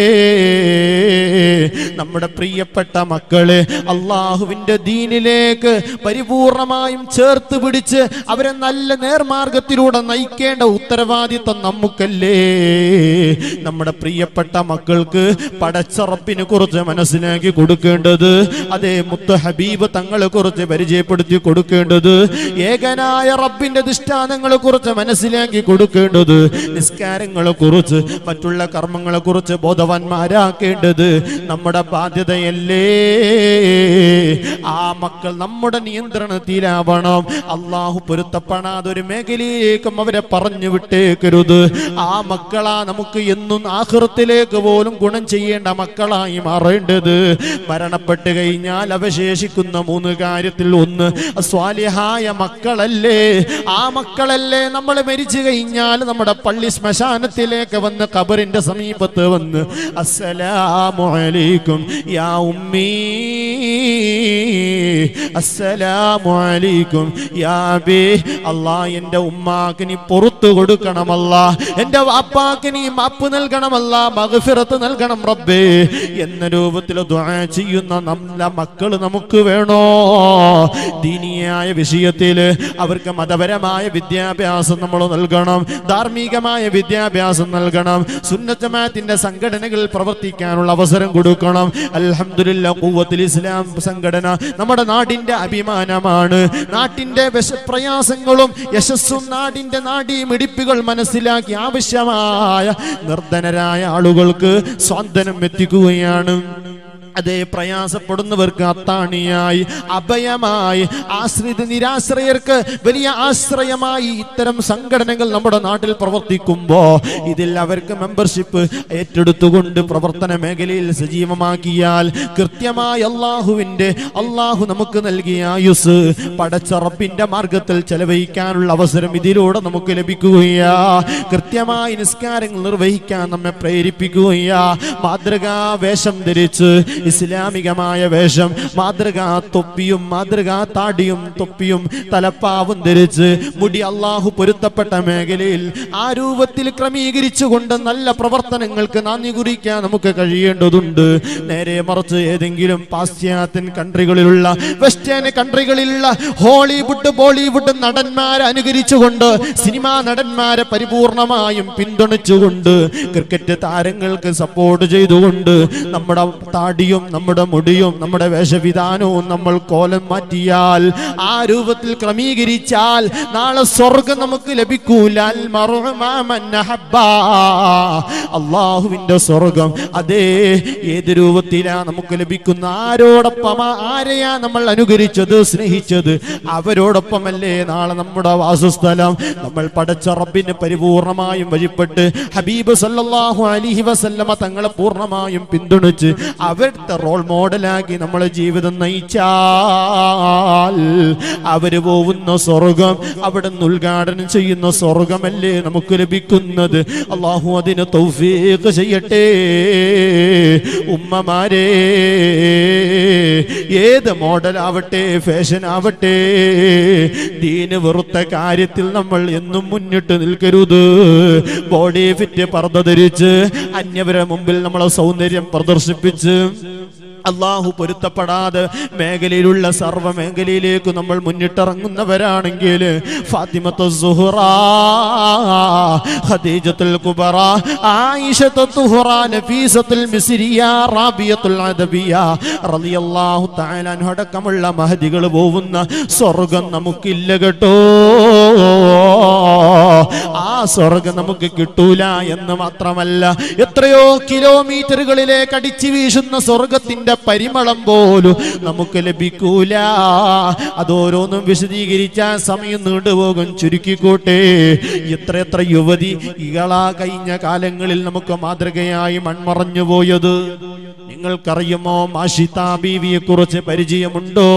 നമ്മുടെ പ്രിയപ്പെട്ട മക്കളെ അള്ളാഹുവിന്റെ ദീനിലേക്ക് പരിപൂർണമായും ചേർത്ത് പിടിച്ച് അവരെ നല്ല നേർമാർഗത്തിലൂടെ നയിക്കേണ്ട ഉത്തരവാദിത്വം നമുക്കല്ലേ നമ്മുടെ പ്രിയപ്പെട്ട മക്കൾക്ക് പടച്ചറപ്പിനെ കുറിച്ച് മനസ്സിലാക്കി കൊടുക്കേണ്ടത് അതേ മുത്ത് ഹബീബ് തങ്ങളെ കുറിച്ച് പരിചയപ്പെടുത്തി കൊടുക്കേണ്ടത് ഏകനായ റബ്ബിന്റെ ദൃഷ്ടാന്തങ്ങളെ കുറിച്ച് മനസ്സിലാക്കി കൊടുക്കേണ്ടത് നിസ്കാരങ്ങളെ കുറിച്ച് മറ്റുള്ള കർമ്മങ്ങളെ കുറിച്ച് ബോധവാന്മാരാക്കേണ്ടത് നമ്മുടെ ബാധ്യതയല്ലേ ആ മക്കൾ നമ്മുടെ നിയന്ത്രണത്തിലാവണം അള്ളാഹു പൊരുത്തപ്പെടാതെ ഒരു മേഖലയിലേക്കും അവരെ പറഞ്ഞു വിട്ടേക്കരുത് ആ മക്കളാ നമുക്ക് എന്നും ആഹൃത്തിലേക്ക് പോലും ഗുണം ചെയ്യേണ്ട മക്കളായി മാറേണ്ടത് മരണപ്പെട്ട് കഴിഞ്ഞാൽ അവശേഷിക്കുന്ന മൂന്ന് കാര്യത്തിൽ ഒന്ന് സ്വാലിഹായ മക്കളല്ലേ ആ മക്കളല്ലേ നമ്മൾ മരിച്ചു കഴിഞ്ഞാൽ നമ്മുടെ പള്ളി ശ്മശാനത്തിലേക്ക് വന്ന് ഖബറിന്റെ സമീപത്ത് വന്ന് അസ്സലാമു അലൈക്കും യാ ഉമ്മീ അസ്സലാമു അലൈക്കും യാ ബി അല്ലാ എൻ്റെ ഉമ്മാക്ക് നീ പുറത്തു കൊടുക്കണമല്ല എൻ്റെ വാപ്പാക്ക് നീ മാപ്പ് നൽകണമല്ല മഗ്ഫിറത്ത് നൽകണം റബ്ബേ എന്ന രൂപത്തിൽ ദുആ ചെയ്യുന്ന നല്ല മക്കൾ നമുക്ക് വേണോ ദീനിയായ വിഷയത്തിൽ അവർക്ക് മതപരമായ വിദ്യാഭ്യാസം നമ്മൾ നൽകണം ധാർമ്മികമായ വിദ്യാഭ്യാസം നൽകണം സുന്നത്തമാത്തിന്റെ സംഘടനകളിൽ പ്രവർത്തിക്കാനുള്ള അവസരം കൊടുക്കണം അൽഹംദുലില്ല കൂവത്തിൽ ഇസ്ലാം സംഘടന നമ്മുടെ നാടിന്റെ അഭിമാനമാണ് നാട്ടിന്റെ വിശ പ്രയാസങ്ങളും യശസ്സും നാടിന്റെ നാടീമിടിപ്പുകൾ മനസ്സിലാക്കി ആവശ്യമായ നിർധനരായ ആളുകൾക്ക് സ്വാന്തനം എത്തിക്കുകയാണ് അതേ പ്രയാസപ്പെടുന്നവർക്ക് അത്താണിയായി അഭയമായി ആശ്രിത നിരാശ്രയർക്ക് വലിയ ആശ്രയമായി ഇത്തരം സംഘടനകൾ നമ്മുടെ നാട്ടിൽ പ്രവർത്തിക്കുമ്പോ ഇതിൽ അവർക്ക് മെമ്പർഷിപ്പ് ഏറ്റെടുത്തുകൊണ്ട് പ്രവർത്തന മേഖലയിൽ സജീവമാക്കിയാൽ കൃത്യമായി അള്ളാഹുവിന്റെ അള്ളാഹു നമുക്ക് നൽകിയ ആയുസ് പടച്ച റബ്ബിന്റെ മാർഗത്തിൽ ചെലവഴിക്കാനുള്ള അവസരം ഇതിലൂടെ നമുക്ക് ലഭിക്കുകയാ കൃത്യമായി നിസ്കാരങ്ങൾ നിർവഹിക്കാൻ നമ്മെ പ്രേരിപ്പിക്കുകയാ മാതൃകാ വേഷം ധരിച്ച് ഇസ്ലാമികമായ വേഷം മാതൃകാ തൊപ്പിയും മാതൃകാ താടിയും തൊപ്പിയും തലപ്പാവും ധരിച്ച് മുടി അള്ളാഹു പൊരുത്തപ്പെട്ട മേഖലയിൽ ആ രൂപത്തിൽ ക്രമീകരിച്ചുകൊണ്ട് നല്ല പ്രവർത്തനങ്ങൾക്ക് നന്ദി കുറിക്കാൻ നമുക്ക് കഴിയേണ്ടതുണ്ട് നേരെ മറിച്ച് ഏതെങ്കിലും പാശ്ചാത്യൻ കൺട്രികളിലുള്ള വെസ്റ്റേൺ കൺട്രികളിലുള്ള ഹോളിവുഡ് ബോളിവുഡ് നടന്മാരെ അനുകരിച്ചുകൊണ്ട് സിനിമാ നടന്മാരെ പരിപൂർണമായും പിന്തുണച്ചുകൊണ്ട് ക്രിക്കറ്റ് താരങ്ങൾക്ക് സപ്പോർട്ട് ചെയ്തുകൊണ്ട് നമ്മുടെ താടിയും നമ്മുടെ മുടിയും നമ്മുടെ വേഷവിധാനവും നമ്മൾ കോലം മാറ്റിയാൽ ആ രൂപത്തിൽ ക്രമീകരിച്ചാൽ നാളെ സ്വർഗം നമുക്ക് ലഭിക്കൂല അൽ മർഉ മാ മൻ അഹബ്ബാ. അള്ളാഹുവിന്റെ സ്വർഗം അതേ ഏത് രൂപത്തിലാ നമുക്ക് ലഭിക്കുന്ന ആരോടൊപ്പം ആരെയാ നമ്മൾ അനുകരിച്ചത് സ്നേഹിച്ചത് അവരോടൊപ്പമല്ലേ നാളെ നമ്മുടെ വാസസ്ഥലം നമ്മൾ പടച്ച റബ്ബിന് പരിപൂർണമായും വഴിപ്പെട്ട് ഹബീബ് സല്ലല്ലാഹു അലൈഹി വസല്ലമ തങ്ങളെ പൂർണ്ണമായും പിന്തുണച്ച് അവരുടെ റോൾ മോഡലാക്കി നമ്മളെ ജീവിതം നയിച്ചാൽ അവര് പോകുന്ന സ്വർഗം അവിടെ നിന്ന് ഉദ്ഘാടനം ചെയ്യുന്ന സ്വർഗമല്ലേ നമുക്ക് ലഭിക്കുന്നത് അള്ളാഹു അതിന് തൗഫീഖ് ചെയ്യട്ടെ ഉമ്മമാരെ ഏത് മോഡൽ ആവട്ടെ ഫാഷൻ ആവട്ടെ ദീന് വെറുത്ത കാര്യത്തിൽ നമ്മൾ എന്നും മുന്നിട്ട് നിൽക്കരുത് ബോഡി ഫിറ്റ് പർദ്ദ ധരിച്ച് അന്യവരെ മുമ്പിൽ നമ്മളെ സൗന്ദര്യം പ്രദർശിപ്പിച്ച് അള്ളാഹു പൊരുത്തപ്പെടാതെ മേഖലയിലുള്ള സർവ്വ മേഖലയിലേക്ക് നമ്മൾ മുന്നിട്ടിറങ്ങുന്നവരാണെങ്കിൽ ഫാത്തിമത്തു സുഹറ ഖദീജത്തുൽ കുബറ ആയിഷത്തു തുഹറ നഫീസത്തുൽ മിസ്രിയ റാബിയത്തുൽ അദബിയ റളിയല്ലാഹു തആല അൻഹു അടക്കമുള്ള മഹദികൾ പോകുന്ന സ്വർഗം നമുക്കില്ല കേട്ടോ ആ സ്വർഗം നമുക്ക് കിട്ടൂല എന്ന് മാത്രമല്ല എത്രയോ കിലോമീറ്ററുകളിലേക്ക് അടിച്ചു വീശുന്ന സ്വർഗത്തിന്റെ പരിമളം പോലും നമുക്ക് ലഭിക്കൂല അതോരോന്നും വിശദീകരിച്ചാൽ സമയം നീണ്ടുപോകും ചുരുക്കിക്കോട്ടെ എത്ര എത്ര യുവതി ഇകളാ കഴിഞ്ഞ കാലങ്ങളിൽ നമുക്ക് മാതൃകയായി മൺമറഞ്ഞു പോയത് നിങ്ങൾക്കറിയുമോ മാഷിത ബീവിയെ കുറിച്ച് പരിചയമുണ്ടോ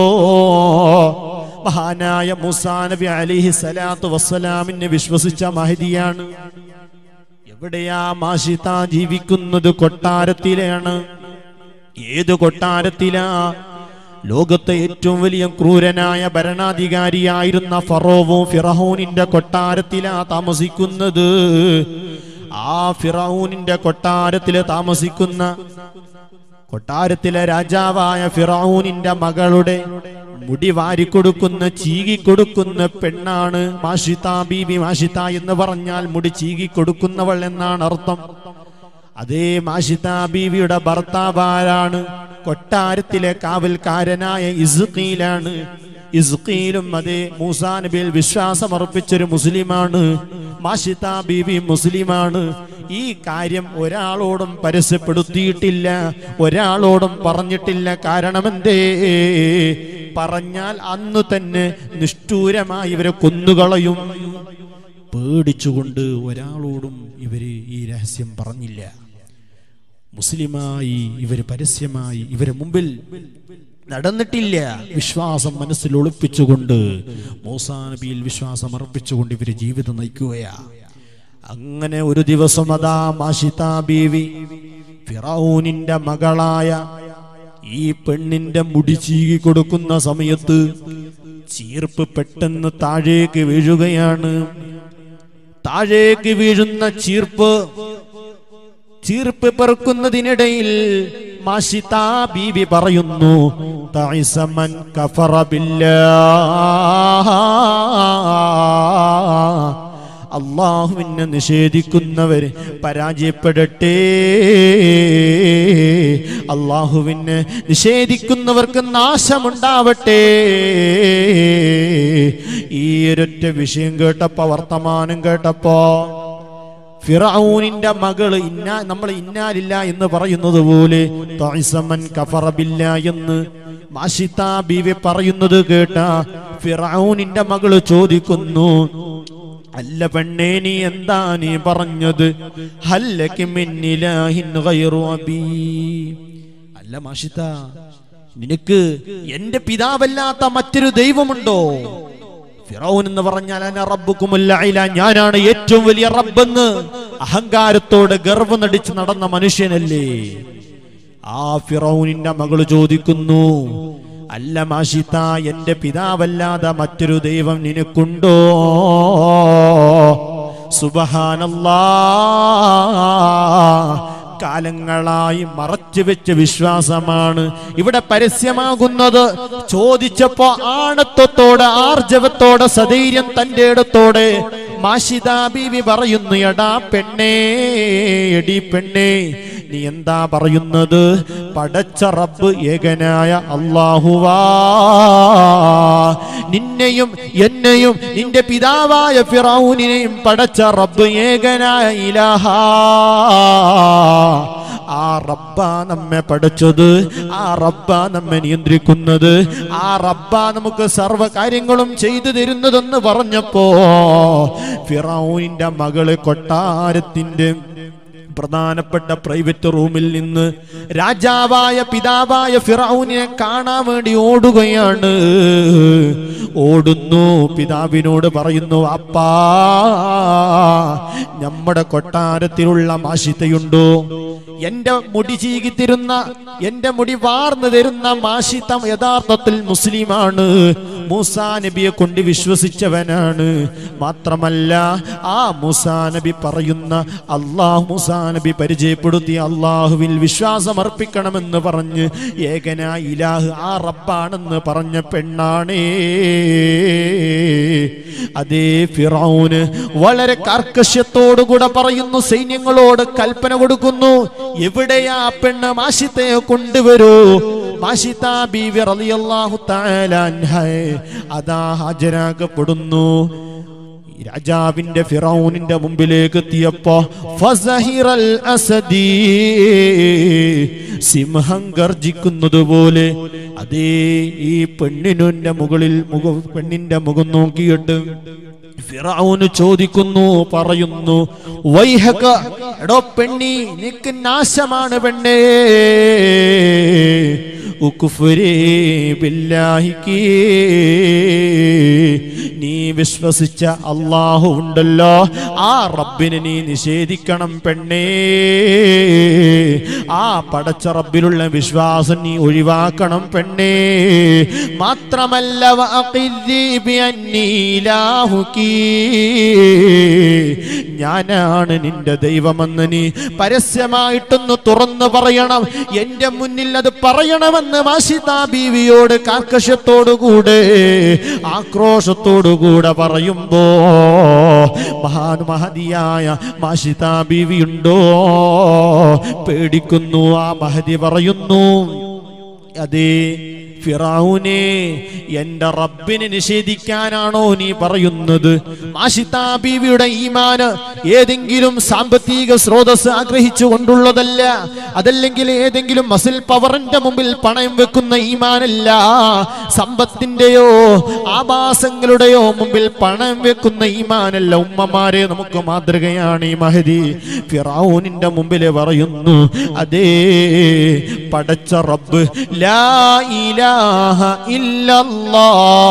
മഹാനായ മുസാ നബി അലിഹി സ്വലാത്തു വസ്സലാമിനെ വിശ്വസിച്ച മഹദിയാണ് എവിടെയാ മാഷിത ജീവിക്കുന്നത് കൊട്ടാരത്തിലാണ് ഏത് കൊട്ടാരത്തിലാ ലോകത്തെ ഏറ്റവും വലിയ ക്രൂരനായ ഭരണാധികാരിയായിരുന്ന ഫറോവോ ഫിറഹോനിന്റെ കൊട്ടാരത്തിലാ താമസിക്കുന്നത് ആ ഫിറഹൂനിന്റെ കൊട്ടാരത്തില് താമസിക്കുന്ന കൊട്ടാരത്തിലെ രാജാവായ ഫിറൌനിന്റെ മകളുടെ മുടി വാരിക്കൊടുക്കുന്ന ചീകിക്കൊടുക്കുന്ന പെണ്ണാണ് മാഷിത ബീബി മാഷിത എന്ന് പറഞ്ഞാൽ മുടി ചീകിക്കൊടുക്കുന്നവൾ എന്നാണ് അർത്ഥം അതേ മാഷിത ബീവിയുടെ ഭർത്താവ് ആരാണ് കൊട്ടാരത്തിലെ കാവൽക്കാരനായ ഇസ്ഖീലാണ് ഇസ്ഖീലും അതേ മൂസാ നബിയിൽ വിശ്വാസമർപ്പിച്ചൊരു മുസ്ലിമാണ് മാഷിത ബീവി മുസ്ലിമാണ് ഈ കാര്യം ഒരാളോടും പരസ്യപ്പെടുത്തിയിട്ടില്ല ഒരാളോടും പറഞ്ഞിട്ടില്ല കാരണമെന്തേ പറഞ്ഞാൽ അന്ന് തന്നെ നിഷ്ഠൂരമായി ഇവരെ കൊന്നുകളയും പേടിച്ചുകൊണ്ട് ഒരാളോടും ഇവര് ഈ രഹസ്യം പറഞ്ഞില്ല മുസ്ലിമായി ഇവര് പരസ്യമായി ഇവരെ മുമ്പിൽ നടന്നിട്ടില്ല വിശ്വാസം മനസ്സിൽ ഒളിപ്പിച്ചുകൊണ്ട് മൂസാ നബിയിൽ വിശ്വാസം അർപ്പിച്ചുകൊണ്ട് ഇവര് ജീവിതം നയിക്കുകയാ അങ്ങനെ ഒരു ദിവസം അതാ മാഷിത ബീവി ഫിറൌനിന്റെ മകളായ ഈ പെണ്ണിന്റെ മുടി ചീകി കൊടുക്കുന്ന സമയത്ത് ചീർപ്പ് പെട്ടെന്ന് താഴേക്ക് വീഴുകയാണ് താഴേക്ക് വീഴുന്ന ചീർപ്പ് ചീർപ്പ് പെറുക്കുന്നതിനിടയിൽ മാഷിത ബീബി പറയുന്നു തൈസമൻ കഫറ ബില്ലാ അള്ളാഹുവിനെ നിഷേധിക്കുന്നവർ പരാജയപ്പെടട്ടെ അള്ളാഹുവിനെ നിഷേധിക്കുന്നവർക്ക് നാശമുണ്ടാവട്ടെ ഈ ഒരൊറ്റ വിഷയം കേട്ടപ്പോ വർത്തമാനം കേട്ടപ്പോ ഫിറൌനിന്റെ മകള് ഇന്നാ നമ്മൾ ഇന്നാലില്ല എന്ന് പറയുന്നത് പോലെ ത്വഇസമൻ കഫറബില്ല എന്ന് മാഷിത്ത ബീവി പറയുന്നത് കേട്ട ഫിറൌനിന്റെ മകള് ചോദിക്കുന്നു അല്ല പെണ്ണേ നീ എന്താ നീ പറഞ്ഞത് ഹല്ലക്ക് മിന്നിലാഹിൻ ഗൈറു അബീ അല്ല മാഷിത്ത നിനക്ക് എന്റെ പിതാവല്ലാത്ത മറ്റൊരു ദൈവമുണ്ടോ ഫിറൗൻ എന്ന് പറഞ്ഞാൽ അന റബ്ബുക്കുമുൽ അഇല ഞാനാണ് ഏറ്റവും വലിയ റബ്ബെന്ന് അഹങ്കാരത്തോടെ ഗർവ് നടിച്ച് നടന്ന മനുഷ്യനല്ലേ ആ ഫിറൗനിന്റെ മകള് ചോദിക്കുന്നു അല്ല മാഷിത്ത എന്റെ പിതാവല്ലാതെ മറ്റൊരു ദൈവം നിനക്കുണ്ടോ സുബഹാനല്ലാ കാലങ്ങളായി മറച്ചു വെച്ച വിശ്വാസമാണ് ഇവിടെ പരസ്യമാകുന്നത് ചോദിച്ചപ്പോ ആണത്വത്തോടെ ആർജവത്തോടെ സധൈര്യം തന്റെ ഇടത്തോടെ മാഷിത ബീവി പറയുന്നു എടാ പെണ്ണേ എടി പെണ്ണേ നീ എന്താ പറയുന്നത് പടച്ച റബ്ബ് ഏകനായ അള്ളാഹുവാ നിന്നെയും എന്നെയും നിന്റെ പിതാവായ ഫിറൌനിനെയും പടച്ച റബ്ബ് ഏകനായ ഇലാഹാ ആ റബ്ബ നമ്മെ പഠിച്ചത് ആ റബ്ബ നമ്മെ നിയന്ത്രിക്കുന്നത് ആ റബ്ബ നമുക്ക് സർവ്വ കാര്യങ്ങളും ചെയ്തു തരുന്നതെന്ന് പറഞ്ഞപ്പോ ഫിറൌനിന്റെ മകള് കൊട്ടാരത്തിന്റെ പ്രധാനപ്പെട്ട പ്രൈവറ്റ് റൂമിൽ നിന്ന് രാജാവായ പിതാവായ ഫിറൌനിനെ കാണാൻ വേണ്ടി ഓടുകയാണ് ഓടുന്നു പിതാവിനോട് പറയുന്നു അപ്പാ നമ്മുടെ കൊട്ടാരത്തിലുള്ള മാഷിത്തയുണ്ടോ എന്റെ മുടി ചീകി തരുന്ന എന്റെ മുടി വാർന്നു തരുന്ന മാഷിത്തം യഥാർത്ഥത്തിൽ മുസ്ലിമാണ് മൂസാ നബിയെ കൊണ്ട് വിശ്വസിച്ചവനാണ് മാത്രമല്ല ആ മൂസാ നബി പറയുന്ന അള്ളാഹു മൂസാ നബി പരിചയപ്പെടുത്തി അള്ളാഹുവിൽ വിശ്വാസം അർപ്പിക്കണമെന്ന് പറഞ്ഞ് ഏകന ഇലാഹ് ആ റബ്ബാണെന്ന് പറഞ്ഞ പെണ്ണാണേ അതേ ഫിറൌന് വളരെ കാർക്കശ്യത്തോടുകൂടെ പറയുന്നു സൈന്യങ്ങളോട് കൽപ്പന കൊടുക്കുന്നു എവിടെയാ ആ പെണ്ണ് മാഷിത്തയെ കൊണ്ടുവരൂ മാഷിത്ത ബീവി റളിയല്ലാഹു തആല അൻഹയെ അതാ ഹാജരാക്കപ്പെടുന്നു ഈ രാജാവിന്റെ ഫിറൌനിന്റെ മുമ്പിലേക്ക് എത്തിയപ്പോ ഫസഹിറൽ അസദി സിംഹം ഗർജിക്കുന്നത് പോലെ അതേ ഈ പെണ്ണിനുന്റെ മുകളിൽ മുഖ പെണ്ണിന്റെ മുഖം നോക്കിയിട്ട് ഫിറൌന് ചോദിക്കുന്നു പറയുന്നു വൈഹക എടോ പെണ്ണി നിക്ക് നാശമാണ് പെണ്ണേ ഉക്കുഫുരേ ബില്ലാഹിക്ക് നീ വിശ്വസിച്ച അള്ളാഹു ഉണ്ടല്ലോ ആ റബ്ബിനെ നീ നിഷേധിക്കണം പെണ്ണേ ആ പടച്ച റബ്ബിലുള്ള വിശ്വാസം നീ ഒഴിവാക്കണം പെണ്ണേ മാത്രമല്ല വഅഖിദ്ദി ബിഅന്നീ ഇലാഹുകീ. ഞാനാണ് നിന്റെ ദൈവമെന്ന് നീ പരസ്യമായിട്ടൊന്ന് തുറന്നു പറയണം എന്റെ മുന്നിൽ അത് പറയണമെന്ന് മാഷിത ബീവിയോട് കാർക്കശ്യത്തോടുകൂടെ ആക്രോശത്തോടുകൂടെ പറയുമ്പോ മഹാൻ മഹതിയായ മാഷിത ബീവിയുണ്ടോ പേടിക്കുന്നു ആ മഹതി പറയുന്നു അതേ ഫിറൗനെ എന്റെ റബ്ബിനെ നിഷേധിക്കാനാണോ നീ പറയുന്നത് മാഷിത്താ ബീവിയുടെ ഈമാന് ഏതെങ്കിലും സാമ്പത്തിക സ്രോതസ് ആഗ്രഹിച്ചു കൊണ്ടുള്ളതല്ല അതല്ലെങ്കിൽ ഏതെങ്കിലും മസിൽ പവറിന്റെ മുമ്പിൽ പണയം വെക്കുന്ന ഈമാനല്ല സമ്പത്തിന്റെയോ ആഭാസങ്ങളുടെയോ മുമ്പിൽ പണയം വെക്കുന്ന ഈമാനല്ല ഉമ്മമാരെ നമുക്ക് മാതൃകയാണ് ഈ മഹതി ഫിറൗനിന്റെ മുമ്പിൽ പറയുന്നു അതേ പടച്ച റബ്ബ് ലാ ഇലാഹ ഇല്ലല്ലാ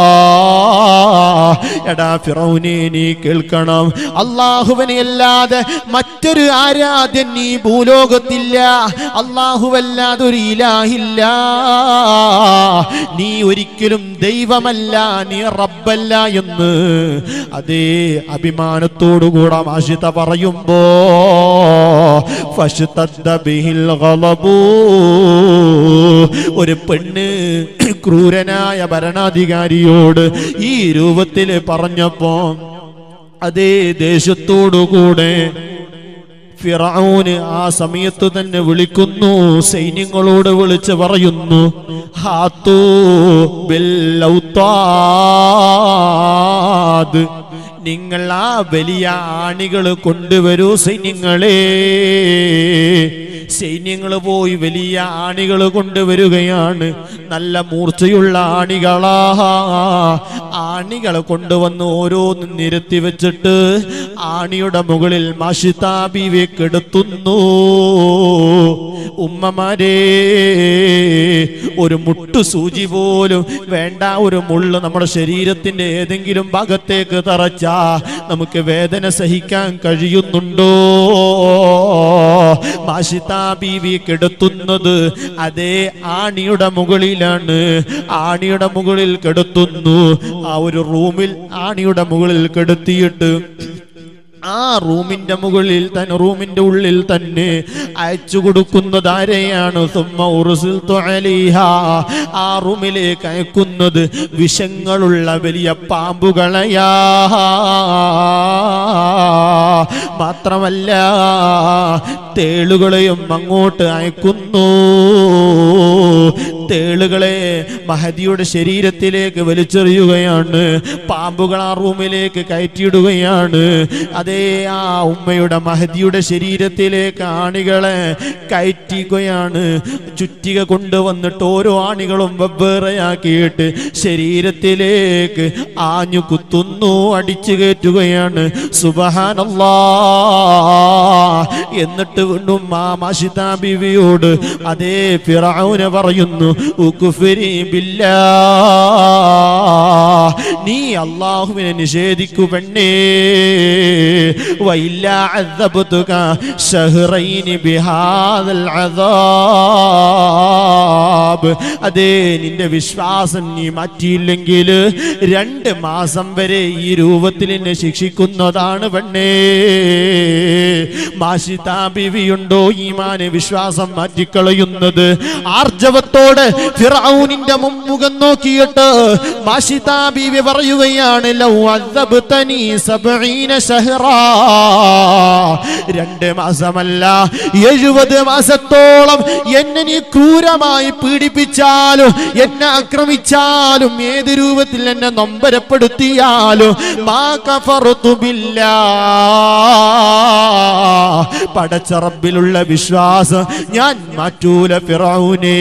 എടാ ഫിറൗനെ നീ കേൾക്കണം അള്ളാഹുവിനെ അല്ലാതെ മറ്റൊരു ആരാധ്യൻ നീ ഭൂലോകത്തില്ല അള്ളാഹുവല്ലാതെ ഒരു ഇലാഹില്ല നീ ഒരിക്കലും ദൈവമല്ല നീ റബ്ബല്ല എന്ന് അതേ അഭിമാനത്തോടുകൂടെ മാഷിത പറയുമ്പോ ഫശ്തദ്ദ ബിഹിൽ ഗളബൂ. ഒരു പെണ്ണ് ക്രൂരനായ ഭരണാധികാരിയോട് ഈ രൂപത്തിൽ പറഞ്ഞപ്പോ അതേ ദേശത്തോടുകൂടെ ഫിറൌന് ആ സമയത്ത് തന്നെ വിളിക്കുന്നു സൈന്യങ്ങളോട് വിളിച്ച് പറയുന്നു ഹാത്തൂ ബിൽ ഔത്താദ്. നിങ്ങൾ ആ വലിയ ആണികൾ കൊണ്ടുവരൂ സൈന്യങ്ങളെ സൈന്യങ്ങൾ പോയി വലിയ ആണികൾ കൊണ്ടുവരികയാണ് നല്ല മൂർച്ചയുള്ള ആണികളാ ആണികൾ കൊണ്ടുവന്ന് ഓരോന്നും നിരത്തി വെച്ചിട്ട് ആണിയുടെ മുകളിൽ മാഷിതാബിവെ കെടുത്തുന്നു ഉമ്മമാരെ ഒരു മുട്ടു സൂചി പോലും വേണ്ട ഒരു മുള്ള് നമ്മുടെ ശരീരത്തിന്റെ ഏതെങ്കിലും ഭാഗത്തേക്ക് തറച്ചാ നമുക്ക് വേദന സഹിക്കാൻ കഴിയുന്നുണ്ടോ മാഷിതാ ബീവി കെടുത്തുന്നത് അതേ ആണിയുടെ മുകളിലാണ് ആണിയുടെ മുകളിൽ കെടുത്തുന്നു ആ ഒരു റൂമിൽ ആണിയുടെ മുകളിൽ കെടുത്തിയിട്ട് ആ റൂമിന്റെ മുകളിൽ തന്നെ റൂമിന്റെ ഉള്ളിൽ തന്നെ അയച്ചു കൊടുക്കുന്നത് ആരെയാണ് സുമ്മ ഉറുസിൽതു അലൈഹാ. ആ റൂമിലേക്ക് അയക്കുന്നത് വിഷങ്ങളുള്ള വലിയ പാമ്പുകളെയാ മാത്രമല്ല തേളുകളെയും അങ്ങോട്ട് അയക്കുന്നു തേളുകളെ മഹദിയുടെ ശരീരത്തിലേക്ക് വലിച്ചെറിയുകയാണ് പാമ്പുകൾ ആ റൂമിലേക്ക് കയറ്റിയിടുകയാണ് അതേ ആ ഉമ്മയുടെ മഹദിയുടെ ശരീരത്തിലേക്ക് ആണികളെ കയറ്റിക്കുകയാണ് ചുറ്റിക കൊണ്ടുവന്നിട്ട് ഓരോ ആണികളും വെവ്വേറെയാക്കിയിട്ട് ശരീരത്തിലേക്ക് ആഞ്ഞു കുത്തുന്നു അടിച്ചു കയറ്റുകയാണ് സുബഹാനല്ലാ എന്നിട്ട് വീണ്ടും ആ മാഷിതാ ബിവിയോട് അതേ ഫിറൗന പറയുന്നു ഉക്കുഫിരി ബില്ലാ നീ അള്ളാഹുവിനെ നിഷേധിക്കു പെണ്ണേ വൈല്ല അذبتك شهرين بهذا العذاب അതേ നിന്റെ വിശ്വാസം നീ മാറ്റിയില്ലെങ്കിൽ രണ്ട് മാസം വരെ ഈ രൂപത്തിൽ എന്നെ ശിക്ഷിക്കുന്നതാണ് പെണ്ണേ മാഷിതാ ബിവിയുണ്ടോ ഈമാന് വിശ്വാസം മാറ്റിക്കളയുന്നത് ആർജവത്തോടെ ഫിറൗനിന്റെ മുമ്മുഖം നോക്കിയിട്ട് മാഷിതാ ബീവി പറയുകയാണ് ലൗ അദ്ദബ്തനി സബ്ഈന ശഹ്റാ രണ്ട് മാസമല്ല എഴുപത് മാസത്തോളം എന്നെ നീ ക്രൂരമായി പീഡിപ്പിച്ചാലും എന്നെ ആക്രമിച്ചാലും ഏത് രൂപത്തിൽ എന്നെ നൊമ്പരപ്പെടുത്തിയാലും മാ കഫറുതു ബില്ലാ പടച്ച റബ്ബിലുള്ള വിശ്വാസം ഞാൻ മാറ്റൂല ഫിറൗനേ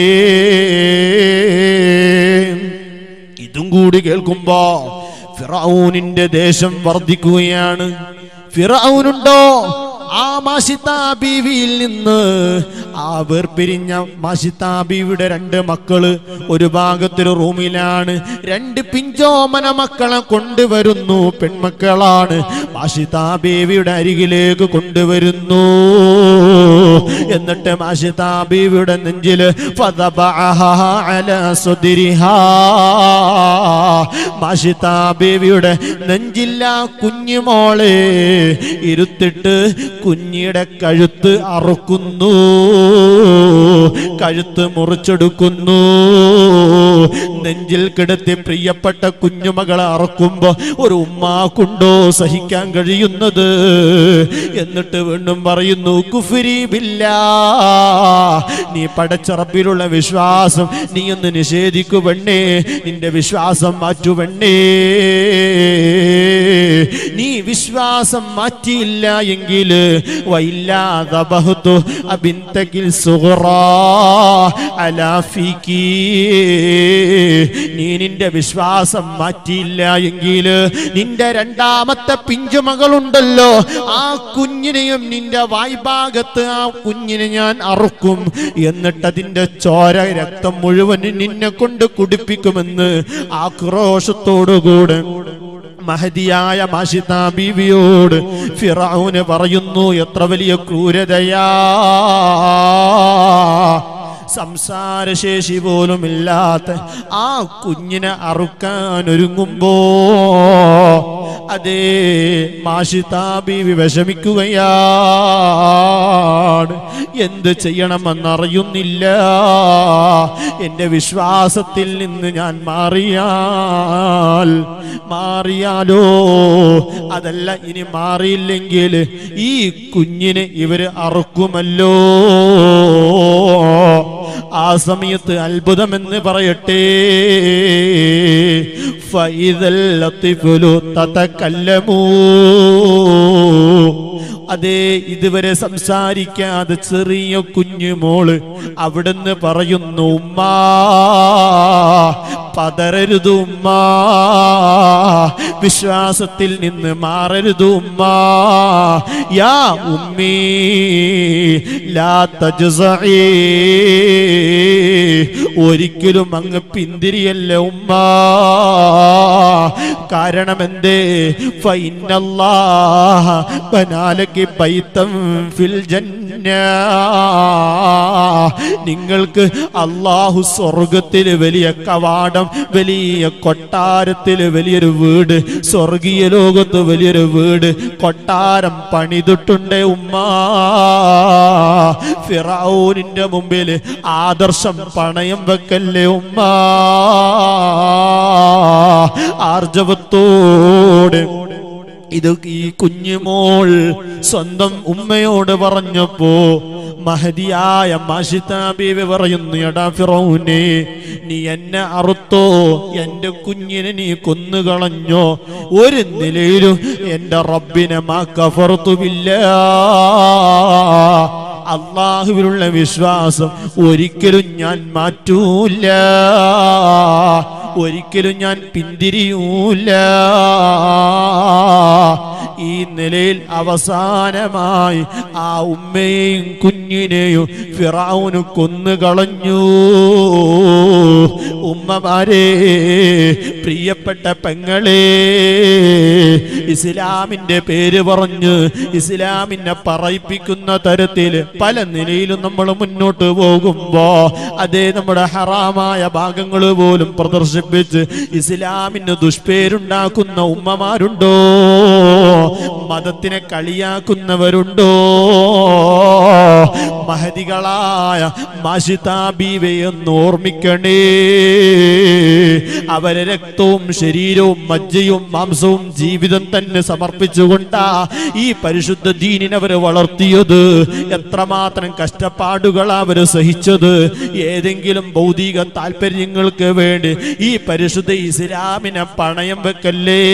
ഇതും കൂടി കേൾക്കുമ്പോ ഫിറൗനിന്റെ ദേശം വർദ്ധിക്കുകയാണ് ഫിറൗനുണ്ടോ ആ മാഷിത്താ ബീവിയിൽ നിന്ന് ആ വേർപിരിഞ്ഞ മാഷിത്താ ബീവിയുടെ രണ്ട് മക്കള് ഒരു ഭാഗത്തൊരു റൂമിലാണ് രണ്ട് പിഞ്ചോമന മക്കളെ കൊണ്ടുവരുന്നു പെൺമക്കളാണ് മാഷിത്താ ബീവിയുടെ അരികിലേക്ക് കൊണ്ടുവരുന്നു എന്നിട്ട് മാഷിത്താ ബീവിയുടെ നെഞ്ചില് ഫദബഅഹാ അലാ സുദ്രിഹാ. മാഷിത്താ ബീവിയുടെ നെഞ്ചില്ല കുഞ്ഞുമോളെ ഇരുത്തിട്ട് കുഞ്ഞിയുടെ കഴുത്ത് അറുക്കുന്നു കഴുത്ത് മുറിച്ചെടുക്കുന്നു നെഞ്ചിൽ കിടത്തി പ്രിയപ്പെട്ട കുഞ്ഞുമകളെ അറക്കുമ്പോ ഒരു ഉമ്മാക്കുണ്ടോ സഹിക്കാൻ കഴിയുന്നത് എന്നിട്ട് വീണ്ടും പറയുന്നു കുഫിരി ബില്ലാ നീ പടച്ചറപ്പിലുള്ള വിശ്വാസം നീ ഒന്ന് നിഷേധിക്കു പെണ്ണേ നിന്റെ വിശ്വാസം മാറ്റു പെണ്ണേ നീ വിശ്വാസം മാറ്റിയില്ല എങ്കിൽ വൈല്ലാതബഹുതു അബിന്തകിൽ സുഹറാ അലാഫിക്ക് നീ നിന്റെ വിശ്വാസം മാറ്റിയില്ല എങ്കിൽ നിന്റെ രണ്ടാമത്തെ പിഞ്ചുമകളുണ്ടല്ലോ ആ കുഞ്ഞിനെയും നിന്റെ വായ്ഭാഗത്ത് ആ കുഞ്ഞിനെ ഞാൻ അറുക്കും എന്നിട്ട് അതിന്റെ ചോര രക്തം മുഴുവൻ നിന്നെ കൊണ്ട് കുടിപ്പിക്കുമെന്ന് ആക്രോശത്തോടുകൂടെ മഹതിയായ മാഷിത ബീവിയോട് ഫിറൌന് പറയുന്നു എത്ര വലിയ ക്രൂരതയാ സംസാരശേഷി പോലും ഇല്ലാത്ത ആ കുഞ്ഞിനെ അറുക്കാൻ ഒരുങ്ങുമ്പോ അതേ മാഷിതാ ബീവി വിഷമിക്കുകയാണ് എന്ത് ചെയ്യണമെന്നറിയുന്നില്ല എന്റെ വിശ്വാസത്തിൽ നിന്ന് ഞാൻ മാറിയാൽ മാറിയാലോ അതല്ല ഇനി മാറിയില്ലെങ്കിൽ ഈ കുഞ്ഞിനെ ഇവര് അറുക്കുമല്ലോ ആ സമയത്ത് അത്ഭുതമെന്ന് പറയട്ടെ ഫൈദൽ ലത്തിഫുലു തതകല്ലമൂ അതേ ഇതുവരെ സംസാരിക്കാതെ ചെറിയ കുഞ്ഞുമോള് അവിടുന്ന് പറയുന്നു ഉമ്മാ പതരരുത് ഉമ്മാ വിശ്വാസത്തിൽ നിന്ന് മാറരുത് ഉമ്മാ യാ ഉമ്മീ ലാ തജ്സഈ ഒരിക്കലും അങ്ങ് പിന്തിരിയല്ല ഉമ്മ കാരണം എന്തേ ഫൈനല്ലാഹ ബനാലക്ക് ബൈത്തം ഫിൽ ജന്ന നിങ്ങൾക്ക് അള്ളാഹു സ്വർഗത്തിൽ വലിയ കവാടം വലിയ കൊട്ടാരത്തിൽ വലിയൊരു വീട് സ്വർഗീയ ലോകത്ത് വലിയൊരു വീട് കൊട്ടാരം പണിതിട്ടുണ്ട് ഉമ്മ ഫിറൌനിന്റെ മുമ്പിൽ ആദർശം പണയം വെക്കല്ലേ ഉമ്മ ആർജവത്തോടെ ഇത് ഈ കുഞ്ഞുമോൾ സ്വന്തം ഉമ്മയോട് പറഞ്ഞപ്പോ മഹതിയായ മാഷിത ബീവി പറയുന്നു എടാ ഫിറൗനെ നീ എന്നെ അറുത്തോ എന്റെ കുഞ്ഞിനെ നീ കൊന്നുകളഞ്ഞോ ഒരു നിലയിലും എന്റെ റബ്ബിനെ മാ കഫർത്തുമില്ല അള്ളാഹുവിലുള്ള വിശ്വാസം ഒരിക്കലും ഞാൻ മാറ്റൂല ഒരിക്കലും ഞാൻ പിന്തിരിയൂല ഈ നിലയിൽ അവസാനമായി ആ ഉമ്മയെയും കുഞ്ഞിനെയും ഫിറാവുന് കൊന്നുകളഞ്ഞു ഉമ്മമാരെ പ്രിയപ്പെട്ട പെങ്ങളെ ഇസ്ലാമിന്റെ പേര് പറഞ്ഞ് ഇസ്ലാമിനെ പറയിപ്പിക്കുന്ന തരത്തിൽ പല നിലയിലും നമ്മൾ മുന്നോട്ട് പോകുമ്പോ അതേ നമ്മുടെ ഹറാമായ ഭാഗങ്ങൾ പോലും പ്രദർശിപ്പിച്ച് ഇസ്ലാമിന് ദുഷ്പേരുണ്ടാക്കുന്ന ഉമ്മമാരുണ്ടോ മതത്തിനെ കളിയാക്കുന്നവരുണ്ടോ മഹതികളായ മാഷിതാ ബീവയെന്ന് ഓർമ്മിക്കണേ അവരെ രക്തവും ശരീരവും മജ്ജയും മാംസവും ജീവിതം തന്നെ സമർപ്പിച്ചുകൊണ്ടാ ഈ പരിശുദ്ധ ദീനിനെ അവര് വളർത്തിയത് എത്രമാത്രം കഷ്ടപ്പാടുകൾ അവര് സഹിച്ചത് ഏതെങ്കിലും ഭൗതിക താല്പര്യങ്ങൾക്ക് വേണ്ടി ഈ പരിശുദ്ധ ഇസ്ലാമിനെ പണയം വെക്കല്ലേ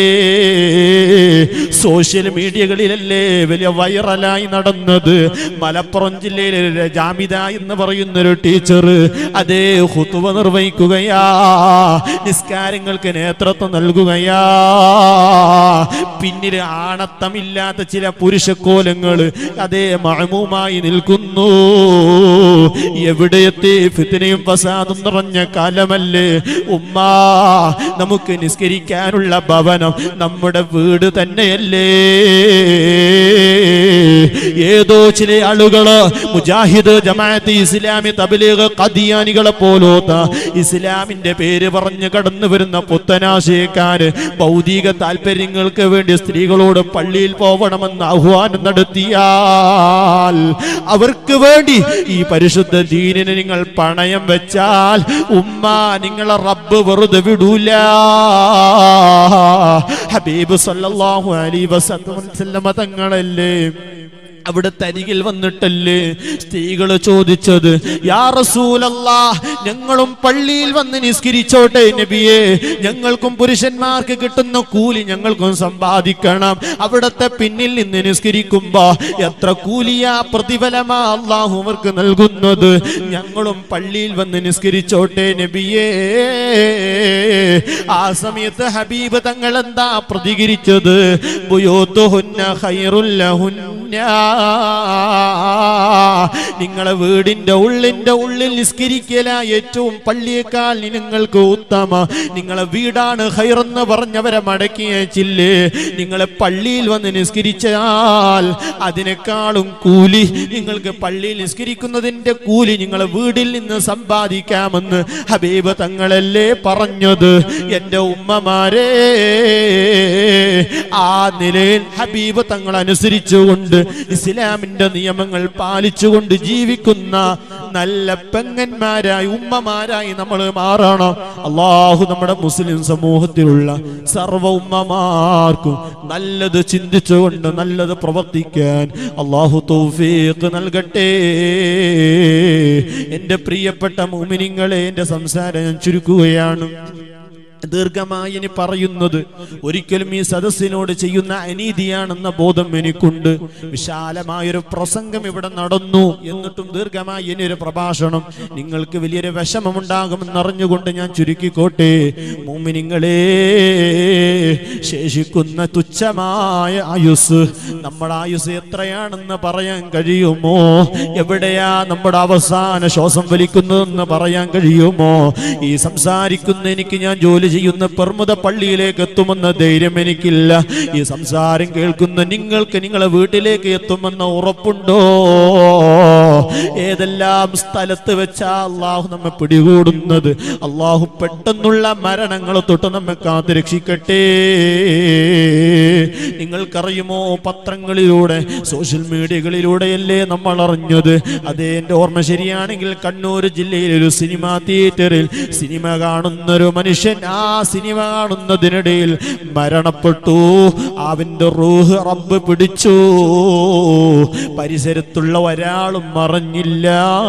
സോഷ്യൽ മീഡിയകളിലല്ലേ വലിയ വൈറലായി നടന്നത് മലപ്പുറം ജില്ലയിലെ ഒരു ജാമിദ എന്ന് പറയുന്ന ഒരു ടീച്ചർ അതേ ഹുത്തുവ നിർവഹിക്കുകയാ നിസ്കാരങ്ങൾക്ക് നേതൃത്വം നൽകുകയാ പിന്നില് ആണത്തമില്ലാത്ത ചില പുരുഷക്കോലങ്ങൾ അതേ മഴമുമായി നിൽക്കുന്നു എവിടെയെത്തി ഫിത്തിനയും ഫസാദും നിറഞ്ഞ കാലമല്ലേ ഉമ്മ നമുക്ക് നിസ്കരിക്കാനുള്ള ഭവനം നമ്മുടെ വീട് തന്നെയല്ലേ ഏതോ ചില ആളുകള് മുജാഹിദ് ജമാഅത്ത് ഇസ്ലാമി തബ്ലീഗ് ഖദിയാനികളെ പോലോത്ത ഇസ്ലാമിന്റെ പേര് പറഞ്ഞു കടന്നു വരുന്ന പുത്തനാശയക്കാര് ഭൗതിക താല്പര്യങ്ങൾക്ക് വേണ്ടി സ്ത്രീകളോട് പള്ളിയിൽ പോവണമെന്ന് ആഹ്വാനം നടത്തിയാൽ അവർക്ക് വേണ്ടി ഈ പരിശുദ്ധ ദീനിനെ നിങ്ങൾ പണയം വെച്ചാൽ ഉമ്മ നിങ്ങളെ റബ്ബ് വെറുതെ വിടൂല ഹബീബ് സല്ലല്ലാഹു അലൈഹി വസല്ലമ തങ്ങളല്ലേ അവിടെ തരികിൽ വന്നിട്ടല്ലേ സ്ത്രീകൾ ചോദിച്ചത് യാ റസൂലല്ലാ ഞങ്ങളും പള്ളിയിൽ വന്ന് നിസ്കരിച്ചോട്ടെ നബിയെ ഞങ്ങൾക്കും പുരുഷന്മാർക്ക് കിട്ടുന്ന കൂലി ഞങ്ങൾക്കും സമ്പാദിക്കണം അവിടത്തെ പിന്നിൽ നിന്ന് നിസ്കരിക്കുമ്പോ എത്ര കൂലിയാ പ്രതിഫലമാ അള്ളാഹു അവർക്ക് നൽകുന്നത് ഞങ്ങളും പള്ളിയിൽ വന്ന് നിസ്കരിച്ചോട്ടെ നബിയേ ആ സമയത്ത് ഹബീബ് തങ്ങൾ എന്താ പ്രതികരിച്ചത് ബുയോത്തുഹുന്ന ഖൈറുല്ലഹുന്ന നിങ്ങളെ വീടിന്റെ ഉള്ളിന്റെ ഉള്ളിൽ നിസ്കരിക്കല ഏറ്റവും പള്ളിയേക്കാൾ നിങ്ങൾക്ക് ഉത്തമ നിങ്ങളെ വീടാണ് ഹൈറെന്ന് പറഞ്ഞവരെ മടക്കി അയച്ചില്ലേ നിങ്ങളെ പള്ളിയിൽ വന്ന് നിസ്കരിച്ചാൽ അതിനേക്കാളും കൂലി നിങ്ങൾക്ക് പള്ളിയിൽ നിസ്കരിക്കുന്നതിന്റെ കൂലി നിങ്ങളെ വീടിൽ നിന്ന് സമ്പാദിക്കാമെന്ന് ഹബീബ് തങ്ങളല്ലേ പറഞ്ഞത് എൻ്റെ ഉമ്മമാരെ ആ നിലയിൽ ഹബീബ് തങ്ങൾ അനുസരിച്ചുകൊണ്ട് ഇസ്ലാമിന്റെ നിയമങ്ങൾ പാലിച്ചുകൊണ്ട് ജീവിക്കുന്ന നല്ല പെങ്ങന്മാരായി ഉമ്മമാരായി നമ്മൾ മാറണം അള്ളാഹു നമ്മുടെ മുസ്ലിം സമൂഹത്തിലുള്ള സർവ ഉമ്മമാർക്കും നല്ലത് ചിന്തിച്ചുകൊണ്ട് നല്ലത് പ്രവർത്തിക്കാൻ അള്ളാഹു തൗഫീഖ് നൽകട്ടെ എൻ്റെ പ്രിയപ്പെട്ട മുമിനിങ്ങളെ എൻ്റെ സംസാരം ഞാൻ ചുരുക്കുകയാണ് ദീർഘമായി ഇനി പറയുന്നത് ഒരിക്കലും ഈ സദസ്സിനോട് ചെയ്യുന്ന അനീതിയാണെന്ന ബോധം എനിക്കുണ്ട് വിശാലമായൊരു പ്രസംഗം ഇവിടെ നടന്നു എന്നിട്ടും ദീർഘമായി ഇനി ഒരു പ്രഭാഷണം നിങ്ങൾക്ക് വലിയൊരു വിഷമമുണ്ടാകുമെന്നറിഞ്ഞുകൊണ്ട് ഞാൻ ചുരുക്കിക്കോട്ടെ മൂമിനിങ്ങളെ ശേഷിക്കുന്ന തുച്ഛമായ ആയുസ് നമ്മുടെ ആയുസ് എത്രയാണെന്ന് പറയാൻ കഴിയുമോ എവിടെയാ നമ്മുടെ അവസാന ശ്വാസം വലിക്കുന്നതെന്ന് പറയാൻ കഴിയുമോ ഈ സംസാരിക്കുന്ന എനിക്ക് ഞാൻ ജോലി ചെയ്യുന്ന പെർമുദ പള്ളിയിലേക്ക് എത്തുമെന്ന ധൈര്യം എനിക്കില്ല ഈ സംസാരം കേൾക്കുന്ന നിങ്ങൾക്ക് നിങ്ങളെ വീട്ടിലേക്ക് എത്തുമെന്ന ഉറപ്പുണ്ടോ ഏതെല്ലാം സ്ഥലത്ത് വെച്ചാ അള്ളാഹു നമ്മെ പിടികൂടുന്നത് അള്ളാഹു പെട്ടെന്നുള്ള മരണങ്ങൾ തൊട്ട് നമ്മെ കാത്തു രക്ഷിക്കട്ടെ നിങ്ങൾക്കറിയുമോ പത്രങ്ങളിലൂടെ സോഷ്യൽ മീഡിയകളിലൂടെയല്ലേ നമ്മൾ അറിഞ്ഞത് അതേ എൻ്റെ ഓർമ്മ ശരിയാണെങ്കിൽ കണ്ണൂർ ജില്ലയിലെ ഒരു സിനിമാ തിയേറ്ററിൽ സിനിമ കാണുന്ന ഒരു മനുഷ്യൻ ആ സിനിമ കാണുന്നതിനിടയിൽ മരണപ്പെട്ടു അവന്റെ റൂഹ് റബ്ബ് പിടിച്ചു പരിസരത്തുള്ള ഒരാളും മറഞ്ഞില്ല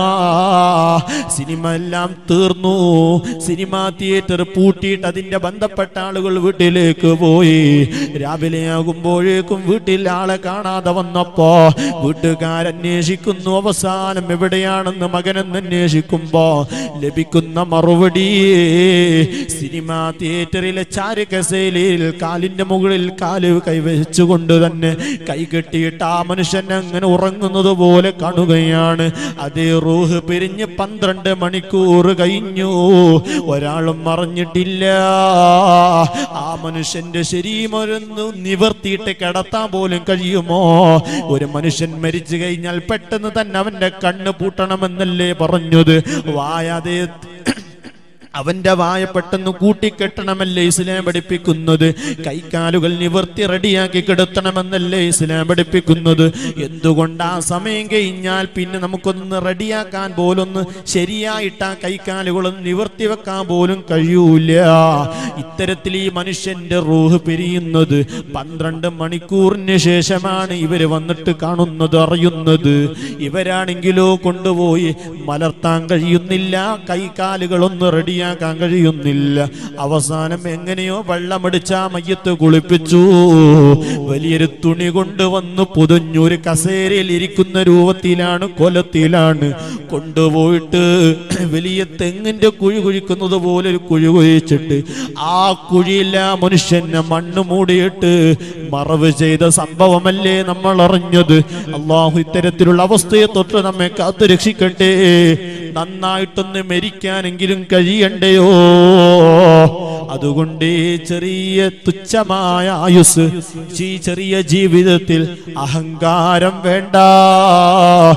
സിനിമ എല്ലാം തീർന്നു സിനിമാ തിയേറ്റർ പൂട്ടിയിട്ട് അതിന്റെ ബന്ധപ്പെട്ട ആളുകൾ വീട്ടിലേക്ക് പോയി രാവിലെ ആകുമ്പോഴേക്കും വീട്ടിൽ ആളെ കാണാതെ വന്നപ്പോ വീട്ടുകാരന്വേഷിക്കുന്നു അവസാനം എവിടെയാണെന്ന് മകനെന്ന് അന്വേഷിക്കുമ്പോ ലഭിക്കുന്ന മറുപടി സിനിമാ തിയേറ്ററിലെ ചാരുകസേലയിൽ കാലിന്റെ മുകളിൽ കാല് കൈവച്ചുകൊണ്ട് തന്നെ കൈ കെട്ടിയിട്ട് ആ മനുഷ്യൻ അങ്ങനെ ഉറങ്ങുന്നത് പോലെ കാണുകയാണ് അതേ റൂഹ് പിരിഞ്ഞ് പന്ത്രണ്ട് മണിക്കൂർ കഴിഞ്ഞു ഒരാളും മറിഞ്ഞിട്ടില്ല ആ മനുഷ്യന്റെ ശരീരമൊരൊന്ന് നിവർത്തിയിട്ട് കിടത്താൻ പോലും കഴിയുമോ ഒരു മനുഷ്യൻ മരിച്ചു കഴിഞ്ഞാൽ പെട്ടെന്ന് തന്നെ അവന്റെ കണ്ണ് പൂട്ടണമെന്നല്ലേ പറഞ്ഞത് വായാതെ അവന്റെ വായ പെട്ടെന്ന് കൂട്ടിക്കെട്ടണമല്ലേ ഇസ്ലാം പഠിപ്പിക്കുന്നത് കൈക്കാലുകൾ നിവർത്തി റെഡിയാക്കി കിടത്തണമെന്നല്ലേ ഇസ്ലാം പഠിപ്പിക്കുന്നത് എന്തുകൊണ്ട് ആ സമയം കഴിഞ്ഞാൽ പിന്നെ നമുക്കൊന്ന് റെഡിയാക്കാൻ പോലൊന്ന് ശരിയായിട്ട് ആ കൈക്കാലുകളൊന്ന് നിവർത്തി വെക്കാൻ പോലും കഴിയൂല ഇത്തരത്തിൽ ഈ മനുഷ്യന്റെ റൂഹ് പിരിയുന്നത് പന്ത്രണ്ട് മണിക്കൂറിന് ശേഷമാണ് ഇവര് വന്നിട്ട് കാണുന്നത് അറിയുന്നത് ഇവരാണെങ്കിലോ കൊണ്ടുപോയി മലർത്താൻ കഴിയുന്നില്ല കൈകാലുകളൊന്ന് റെഡിയാക്കാൻ കഴിയുന്നില്ല അവസാനം എങ്ങനെയോ വെള്ളമടിച്ച ആ മയ്യത്ത് കുളിപ്പിച്ചു വലിയൊരു തുണി കൊണ്ട് വന്ന് പുതഞ്ഞൊരു കസേരയിൽ ഇരിക്കുന്ന രൂപത്തിലാണ് കൊലത്തിലാണ് കൊണ്ടുപോയിട്ട് വലിയ തെങ്ങിന്റെ കുഴി കുഴിക്കുന്നത് പോലെ ഒരു കുഴി കുഴിച്ചിട്ട് ആ കുഴിയില്ല മനുഷ്യനെ മണ്ണ് മൂടിയിട്ട് മറവ് ചെയ്ത സംഭവമല്ലേ നമ്മൾ അറിഞ്ഞത് അള്ളാഹു ഇത്തരത്തിലുള്ള അവസ്ഥയെ തൊട്ട് നമ്മെ കാത്തു രക്ഷിക്കട്ടെ നന്നായിട്ടൊന്ന് മരിക്കാനെങ്കിലും കഴിയണ്ടയോ അതുകൊണ്ട് ഈ ചെറിയ തുച്ഛമായ ആയുസ് ഈ ചെറിയ ജീവിതത്തിൽ അഹങ്കാരം വേണ്ട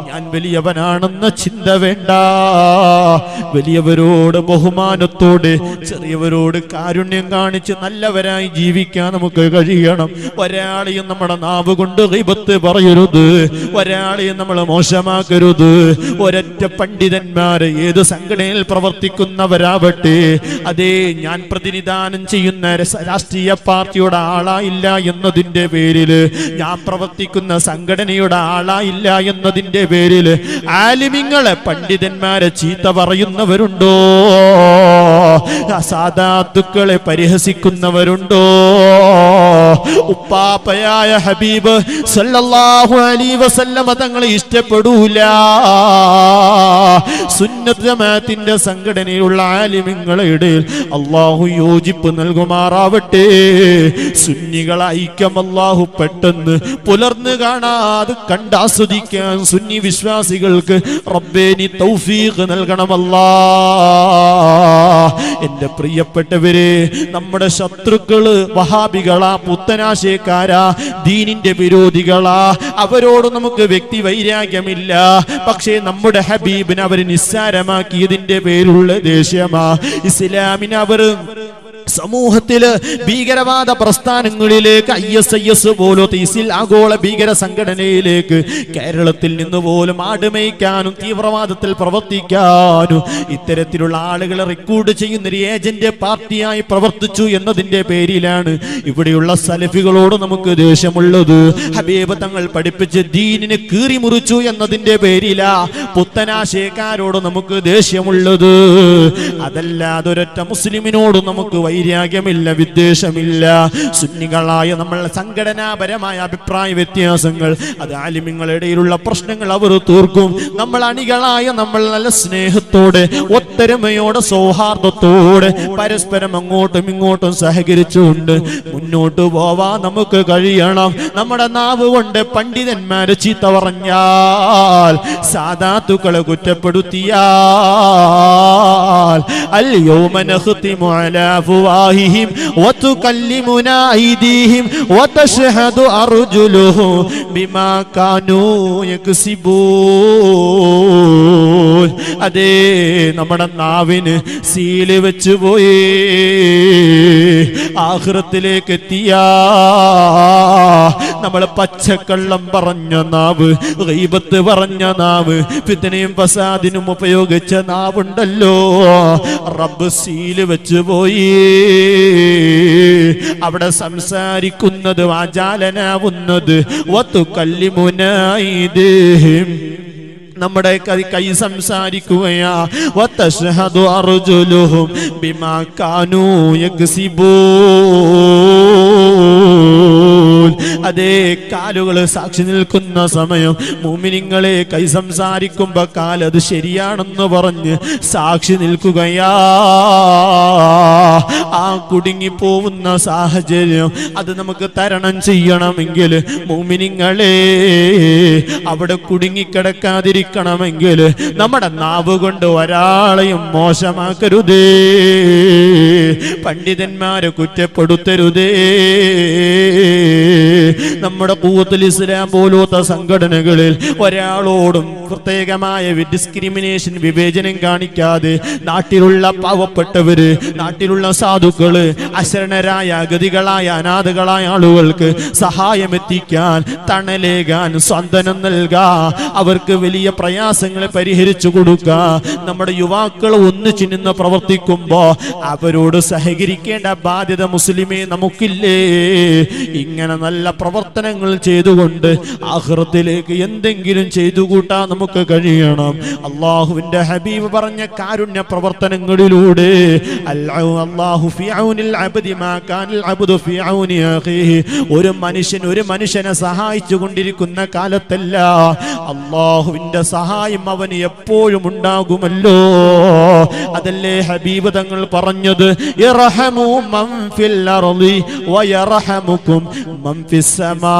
ഞാൻ വലിയവനാണെന്ന ചിന്ത വേണ്ട വലിയവരോട് ബഹുമാനത്തോട് ചെറിയവരോട് കാരുണ്യം കാണിച്ച് നല്ലവരായി ജീവിക്കാൻ നമുക്ക് കഴിയണം ഒരാളെയും നമ്മുടെ നാവ് കൊണ്ട് ഗിബത്ത് പറയരുത് ഒരാളെയും നമ്മൾ മോശമാക്കരുത് ഒരൊറ്റ പണ്ഡിതന്മാര് ഏത് സംഘടനയിൽ പ്രവർത്തിക്കുന്നവരാവട്ടെ അതേ ഞാൻ പ്രതിനിധാനം ചെയ്യുന്ന രസ- രാഷ്ട്രീയ പാർട്ടിയുടെ ആളായില്ല എന്നതിന്റെ പേരില് ഞാൻ പ്രവർത്തിക്കുന്ന സംഘടനയുടെ ആളായില്ല എന്നതിന്റെ പേരില് ആലിമിങ്ങളെ പണ്ഡിതന്മാരെ ചീത്ത പറയുന്നവരുണ്ടോ സാധാത്തുക്കളെ പരിഹസിക്കുന്നവരുണ്ടോ ഉപ്പാപ്പയായ ഹബീബ് സല്ലല്ലാഹു അലൈഹി വസല്ലമ തങ്ങളെ ഇഷ്ടപ്പെടൂല സുന്നത്ത് ജമാഅത്തിന്റെ സംഘടനയിലുള്ള ആലിമിങ്ങളെ ഇടയിൽ അള്ളാഹു യോജിപ്പ് നൽകുമാറാവട്ടെ സുന്നികളെ ഐക്യം അള്ളാഹു പെട്ടെന്ന് പുലർന്നു കാണാതെ കണ്ടാസ്വദിക്കാൻ സുന്നി വിശ്വാസികൾക്ക് റബ്ബേ നീ തൗഫീഖ് നൽകണമല്ലാ എന്റെ പ്രിയപ്പെട്ടവരെ നമ്മുടെ ശത്രുക്കള് വഹാബികളാ പുത്തനാശയക്കാരാ ദീനിന്റെ വിരോധികളാ അവരോട് നമുക്ക് വ്യക്തി വൈരാഗ്യമില്ല പക്ഷേ നമ്മുടെ ഹബീബിനെ അവർ നിസ്സാരമാക്കിയതിന്റെ പേരുള്ള ദേഷ്യമാ ഇസ്ലാമിനെ അവർ സമൂഹത്തില് ഭീകരവാദ പ്രസ്ഥാനങ്ങളിലേക്ക് ഐ എസ് ഐ എസ് പോലത്തെ ഇസിൽ ആഗോള ഭീകര സംഘടനയിലേക്ക് കേരളത്തിൽ നിന്ന് പോലും ആടുമയിക്കാനും തീവ്രവാദത്തിൽ പ്രവർത്തിക്കാനും ഇത്തരത്തിലുള്ള ആളുകളെ റിക്രൂട്ട് ചെയ്യുന്ന ഒരു ഏജന്റ് പാർട്ടിയായി പ്രവർത്തിച്ചു എന്നതിന്റെ പേരിലാണ് ഇവിടെയുള്ള സലഫികളോട് നമുക്ക് ദേഷ്യമുള്ളത് ഹബീബ് തങ്ങൾ പഠിപ്പിച്ച് ദീനിന് കീറി മുറിച്ചു എന്നതിന്റെ പേരിലാ പുത്തനാശയക്കാരോട് നമുക്ക് ദേഷ്യമുള്ളത് അതല്ലാതെ ഒരൊറ്റ മുസ്ലിമിനോട് നമുക്ക് വൈരാഗ്യമില്ല വിദ്വേഷമില്ല സുന്നികളായ നമ്മളെ സംഘടനാപരമായ അഭിപ്രായ വ്യത്യാസങ്ങൾ അത് ആലിമ്യങ്ങളുടെ ഇടയിലുള്ള പ്രശ്നങ്ങൾ അവർ തീർക്കും നമ്മൾ അണികളായ നമ്മൾ നല്ല സ്നേഹത്തോടെ ഒത്തൊരുമയോടെ സൗഹാർദ്ദത്തോടെ പരസ്പരം അങ്ങോട്ടും ഇങ്ങോട്ടും സഹകരിച്ചുകൊണ്ട് മുന്നോട്ട് പോവാൻ നമുക്ക് കഴിയണം നമ്മുടെ നാവ് കൊണ്ട് പണ്ഡിതന്മാരെ ചീത്ത പറഞ്ഞാൽ സാധാത്തുക്കളെ കുറ്റപ്പെടുത്തിയാൽ اليوم نختم على أفواههم وتكلمنا أيديهم وتشهد أرجلهم بما كانوا يكسبون അതേ നമ്മുടെ നാവിന് സീല് വെച്ച് പോയി ആഹൃത്തിലേക്ക് എത്തിയ നമ്മൾ പച്ചക്കള്ളം പറഞ്ഞ നാവ് ഗൈബത്ത് പറഞ്ഞ നാവ് ഫിത്തനയും ഫസാദിനും ഉപയോഗിച്ച നാവുണ്ടല്ലോ റബ്ബ് സീല് വെച്ച് പോയി അവിടെ സംസാരിക്കുന്നത് വാചാലനാവുന്നത് വത്തു കല്ലിമുനായിത് നമ്മുടെ കൈ കൈ സംസാരിക്കുകയാ വത്തശ്ഹദു അർജുലുഹും ബിമാ കാനൂ യക്സിബൂൻ അതേ കാലുകൾ സാക്ഷി നിൽക്കുന്ന സമയം മുമിനിങ്ങളെ കൈ സംസാരിക്കുമ്പോ കാലത് ശരിയാണെന്ന് പറഞ്ഞ് സാക്ഷി നിൽക്കുകയാ ആ കുടുങ്ങി പോകുന്ന സാഹചര്യം അത് നമുക്ക് തരണം ചെയ്യണമെങ്കിൽ മുമിനിങ്ങളെ അവിടെ കുടുങ്ങിക്കിടക്കാതിരിക്കണമെങ്കിൽ നമ്മുടെ നാവ് കൊണ്ട് ഒരാളെയും മോശമാക്കരുതേ പണ്ഡിതന്മാരെ കുറ്റപ്പെടുത്തരുതേ നമ്മുടെ കൂത്തൽ ഇസ്ലാം പോലത്തെ സംഘടനകളിൽ ഒരാളോടും പ്രത്യേകമായ ഡിസ്ക്രിമിനേഷൻ വിവേചനം കാണിക്കാതെ നാട്ടിലുള്ള പാവപ്പെട്ടവര് നാട്ടിലുള്ള സാധുക്കള് അശരണരായ അഗതികളായ അനാഥകളായ ആളുകൾക്ക് സഹായം എത്തിക്കാൻ തണലേകാൻ സ്വന്തനം നൽകാ അവർക്ക് വലിയ പ്രയാസങ്ങളെ പരിഹരിച്ചു കൊടുക്കുക നമ്മുടെ യുവാക്കൾ ഒന്നിച്ചു നിന്ന് പ്രവർത്തിക്കുമ്പോ അവരോട് സഹകരിക്കേണ്ട ബാധ്യത മുസ്ലിമേ നമുക്കില്ലേ ഇങ്ങനെ നല്ല പ്രവർത്തനങ്ങൾ ചെയ്തുകൊണ്ട് ആഹൃത്തിലേക്ക് എന്തെങ്കിലും ചെയ്തു കൂട്ടാൻ നമുക്ക് കഴിയണം അള്ളാഹുവിന്റെ ഹബീബ് പറഞ്ഞ കാരുണ്യ പ്രവർത്തനങ്ങളിലൂടെ അല്ലാഹു അല്ലാഹു ഫി ഔനിൽ അബ്ദി മാ കാനൽ അബ്ദു ഫി ഔനി അഖീഹി ഒരു മനുഷ്യൻ ഒരു മനുഷ്യനെ സഹായിച്ചു കൊണ്ടിരിക്കുന്ന കാലത്തല്ല അള്ളാഹുവിന്റെ സഹായം അവന് എപ്പോഴും ഉണ്ടാകുമല്ലോ അതല്ലേ ഹബീബ് തങ്ങൾ പറഞ്ഞത് ഇർഹമു മൻ ഫിൽ അർളി വയർഹമുക്കും മൻ ഫിസ് സമ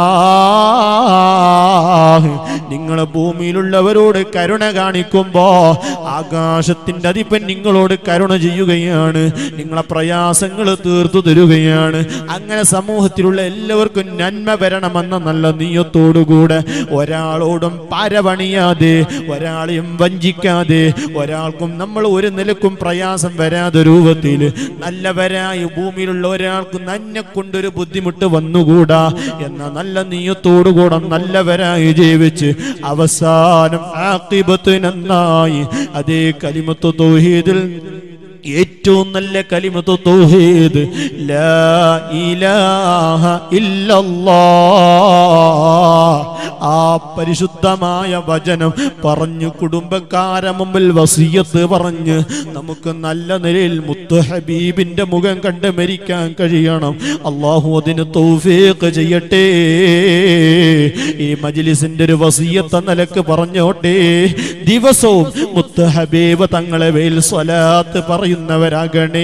നിങ്ങൾ ഭൂമിയിലുള്ളവരോട് കരുണ കാണിക്കുമ്പോ ആകാശത്തിന്റെ അധിപൻ നിങ്ങളോട് കരുണ ചെയ്യുകയാണ് നിങ്ങളെ പ്രയാസങ്ങൾ തീർത്തു തരുകയാണ് അങ്ങനെ സമൂഹത്തിലുള്ള എല്ലാവർക്കും നന്മ വരണമെന്ന നല്ല നീയത്തോടുകൂടെ ഒരാളോടും പരപണിയാതെ ഒരാളെയും വഞ്ചിക്കാതെ ഒരാൾക്കും നമ്മൾ ഒരു നിലക്കും പ്രയാസം വരാതെ രൂപത്തിൽ നല്ലവരായി ഭൂമിയിലുള്ള ഒരാൾക്ക് നന്നെ കൊണ്ടൊരു ബുദ്ധിമുട്ട് വന്നുകൂടാ എന്ന നല്ല നീയത്തോടുകൂടെ നല്ലവരായി ജീവിച്ച് അവസാനം ആക്കിബത്ത് നന്നായി അതേ കലിമത്ത് തൗഹീദിൽ ഏറ്റവും നല്ല കലിമത്ത് തൗഹീദ് ലാ ഇലാഹ ഇല്ലല്ലാഹ് ആ പരിശുദ്ധമായ വചനം പറഞ്ഞു കുടുംബക്കാരെ മുമ്പിൽ വസിയത്ത് പറഞ്ഞ് നമുക്ക് നല്ല നിലയിൽ മുത്തു ഹബീബിന്റെ മുഖം കണ്ട് മരിക്കാൻ കഴിയണം അള്ളാഹു അതിന് തൗഫീഖ് ചെയ്യട്ടെ ഈ മജ്ലിസിന്റെ ഒരു വസിയത്ത് നിലക്ക് പറഞ്ഞോട്ടെ ദിവസവും മുത്ത് ഹബീബ് തങ്ങളെ വേൽ സ്വലാത്ത് പറയുന്നവരാകണേ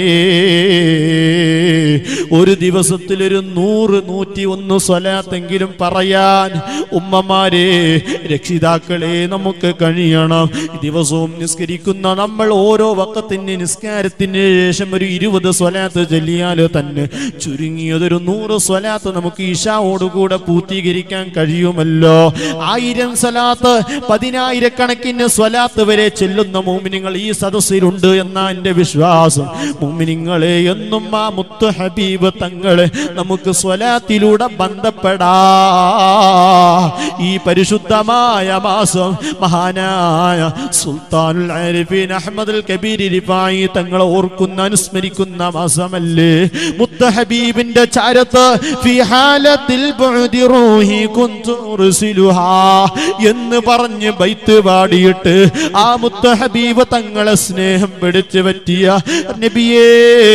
ഒരു ദിവസത്തിൽ ഒരു നൂറ് നൂറ്റി ഒന്ന് സ്വലാത്തെങ്കിലും പറയാൻ ഉമ്മമാരെ രക്ഷിതാക്കളെ നമുക്ക് കഴിയണം ദിവസവും നിസ്കരിക്കുന്ന നമ്മൾ ഓരോ വക്കത്തിന് നിസ്കാരത്തിന് ശേഷം ഒരു ഇരുപത് സ്വലാത്ത് ചൊല്ലിയാൽ തന്നെ ചുരുങ്ങിയതൊരു നൂറ് സ്വലാത്ത് നമുക്ക് ഇഷാവോടുകൂടെ പൂർത്തീകരിക്കാൻ കഴിയുമല്ലോ ആയിരം സ്വലാത്ത് പതിനായിരക്കണക്കിന് സ്വലാത്ത് വരെ ചെല്ലുന്ന മോമിനിങ്ങൾ ഈ സദസ്സിലുണ്ട് എന്ന എന്റെ വിശ്വാസം മോമിനിങ്ങളെ എന്നും ആ മുത്തു ഹബീബ് തങ്ങളെ നമുക്ക് സ്വലാത്തിലൂടെ ബന്ധപ്പെടാ ഈ പരിശുദ്ധമായ മാസം മഹാനായ സുൽത്താനുൽ ആരിഫീൻ അഹമ്മദുൽ കബീർ റിഫായി തങ്ങളെ ഓർക്കുന്ന അനുസ്മരിക്കുന്ന മാസമല്ലേ മുത്ത ഹബീബിന്റെ ചാരത്ത് ഫി ഹാലത്തിൽ ബുഅദി റൂഹി കുന്തു ഉർസിലുഹാ എന്ന് പറഞ്ഞ് ബൈത്ത് പാടിയിട്ട് ആ മുത്ത ഹബീബ് തങ്ങളെ സ്നേഹം പിടിച്ചു പറ്റിയ നബിയേ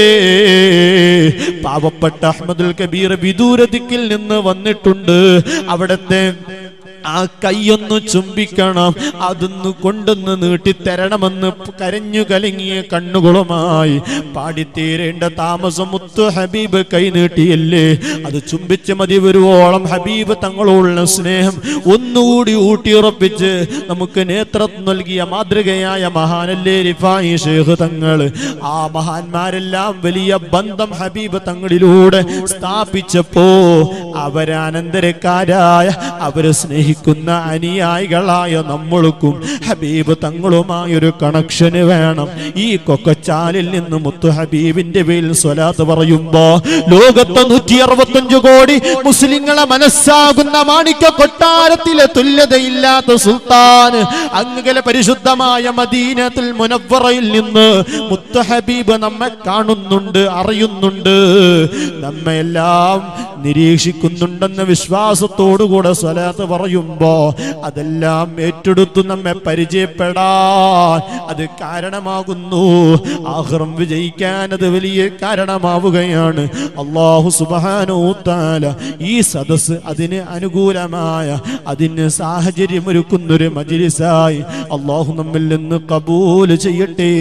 പാവപ്പെട്ട അഹമ്മദുൽ കബീർ വിദൂരദിക്കിൽ നിന്ന് വന്നിട്ടുണ്ട് അവിടത്തെ ആ കൈയൊന്ന് ചുംബിക്കണം അതൊന്ന് കൊണ്ടൊന്ന് നീട്ടിത്തരണമെന്ന് കരഞ്ഞു കലങ്ങിയ കണ്ണുകളുമായി പാടിത്തീരേണ്ട താമസം മുത്തു ഹബീബ് കൈ നീട്ടിയല്ലേ അത് ചുംബിച്ച് മതി വരുവോളം ഹബീബ് തങ്ങളോടുള്ള സ്നേഹം ഒന്നുകൂടി ഊട്ടിയുറപ്പിച്ച് നമുക്ക് നേതൃത്വം നൽകിയ മാതൃകയായ മഹാനല്ലേ റിഫായി ഷേഖ് തങ്ങൾ ആ മഹാന്മാരെല്ലാം വലിയ ബന്ധം ഹബീബ് തങ്ങളിലൂടെ സ്ഥാപിച്ചപ്പോ അവരാനന്തരക്കാരായ അവര് സ്നേഹിക്കുന്ന അനുയായികളായ നമ്മൾക്കും ഹബീബ് തങ്ങളുമായി ഒരു കണക്ഷന് വേണം ഈ കൊക്കച്ചാലിൽ നിന്ന് മുത്തു ഹബീബിന്റെ പേരിൽ സ്വലാത്ത് പറയുമ്പോ ലോകത്തെ നൂറ്റി അറുപത്തഞ്ചു കോടി മുസ്ലിങ്ങളെ മനസ്സാകുന്ന മാണിക്യ കൊട്ടാരത്തിലെ തുല്യതയില്ലാത്ത സുൽത്താൻ അങ്ങനെ പരിശുദ്ധമായ മദീനത്തിൽ മുനവറയിൽ നിന്ന് മുത്ത ഹബീബ് നമ്മെ കാണുന്നുണ്ട് അറിയുന്നുണ്ട് നമ്മെ എല്ലാം നിരീക്ഷിക്കുന്നുണ്ടെന്ന വിശ്വാസത്തോടുകൂടെ സ്വലാത്ത് പറയുമ്പോ അതെല്ലാം ഏറ്റെടുത്തു നമ്മെ പരിചയപ്പെടാൻ അത് കാരണമാകുന്നു ആഹ്റം വിജയിക്കാൻ അത് വലിയ കാരണമാവുകയാണ് അള്ളാഹു സുബാനോത്താല ഈ സദസ് അതിന് അനുകൂലമായ അതിന് സാഹചര്യമൊരുക്കുന്നൊരു മജിലിസായി അള്ളാഹു നമ്മിൽ നിന്ന് കബൂല് ചെയ്യട്ടെ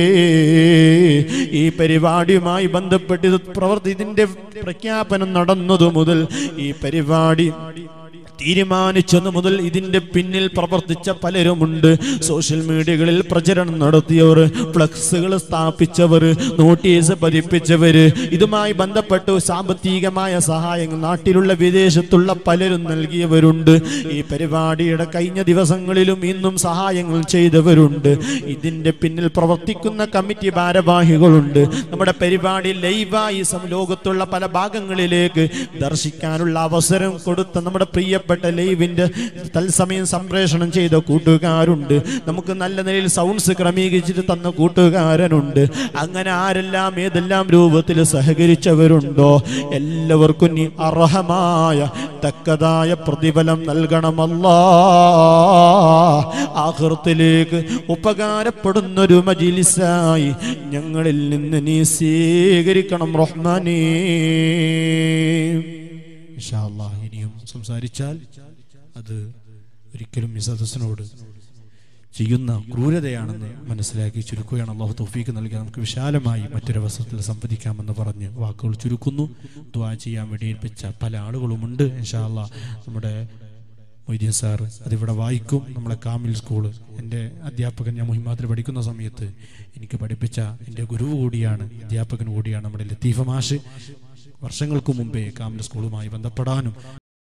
ഈ പരിപാടിയുമായി ബന്ധപ്പെട്ട് ഇത് പ്രവർത്തി ഇതിന്റെ പ്രഖ്യാപനം നടന്നതു മുതൽ ഈ പരിപാടി തീരുമാനിച്ചത് മുതൽ ഇതിന്റെ പിന്നിൽ പ്രവർത്തിച്ച പലരുമുണ്ട് സോഷ്യൽ മീഡിയകളിൽ പ്രചരണം നടത്തിയവർ ഫ്ലക്സുകൾ സ്ഥാപിച്ചവർ നോട്ടീസ് പതിപ്പിച്ചവർ ഇതുമായി ബന്ധപ്പെട്ട് സാമ്പത്തികമായ സഹായങ്ങൾ നാട്ടിലുള്ള വിദേശത്തുള്ള പലരും നൽകിയവരുണ്ട് ഈ പരിപാടിയുടെ കഴിഞ്ഞ ദിവസങ്ങളിലും ഇന്നും സഹായങ്ങൾ ചെയ്തവരുണ്ട് ഇതിന്റെ പിന്നിൽ പ്രവർത്തിക്കുന്ന കമ്മിറ്റി ഭാരവാഹികളുണ്ട് നമ്മുടെ പരിപാടി ലൈവായി സം- ലോകത്തുള്ള പല ഭാഗങ്ങളിലേക്ക് ദർശിക്കാനുള്ള അവസരം കൊടുത്ത നമ്മുടെ പ്രിയപ്പെട്ട ലൈവിന്റെ തത്സമയം സംപ്രേഷണം ചെയ്ത കൂട്ടുകാരുണ്ട് നമുക്ക് നല്ല നിലയിൽ സൗണ്ട്സ് ക്രമീകരിച്ചിട്ട് തന്ന കൂട്ടുകാരനുണ്ട് അങ്ങനെ ആരെല്ലാം ഏതെല്ലാം രൂപത്തിൽ സഹകരിച്ചവരുണ്ടോ എല്ലാവർക്കും നീ അർഹമായ തക്കതായ പ്രതിഫലം നൽകണമല്ലാ ആഹൃത്തിലേക്ക് ഉപകാരപ്പെടുന്നൊരു മജിലിസായി ഞങ്ങളിൽ നിന്ന് നീ സ്വീകരിക്കണം റഹ്മാനേ
ഇൻഷാ അല്ലാഹ് ഇനിയും സംസാരിച്ചാൽ അത് ഒരിക്കലും ഈ സദസ്സിനോട് ചെയ്യുന്ന ക്രൂരതയാണെന്ന് മനസ്സിലാക്കി ചുരുക്കുകയാണ് അള്ളാഹു തൗഫീക്ക് നൽകി നമുക്ക് വിശാലമായി മറ്റൊരവസരത്തിൽ സംവദിക്കാമെന്ന് പറഞ്ഞ് വാക്കുകൾ ചുരുക്കുന്നു ദ്വാ ചെയ്യാൻ വേണ്ടി ഏൽപ്പിച്ച പല ആളുകളുമുണ്ട് ഇൻഷാ അള്ളാഹ് നമ്മുടെ മൊയ്തീൻ സാർ അതിവിടെ വായിക്കും നമ്മളെ കാമിൽ സ്കൂള് എൻ്റെ അധ്യാപകൻ ഞാൻ മുഹിമാത്തിൽ പഠിക്കുന്ന സമയത്ത് എനിക്ക് പഠിപ്പിച്ച എൻ്റെ ഗുരുവ് കൂടിയാണ് അധ്യാപകൻ കൂടിയാണ് നമ്മുടെ ലത്തീഫ മാഷ് വർഷങ്ങൾക്ക് മുമ്പേ കാമിൽ സ്കൂളുമായി ബന്ധപ്പെടാനും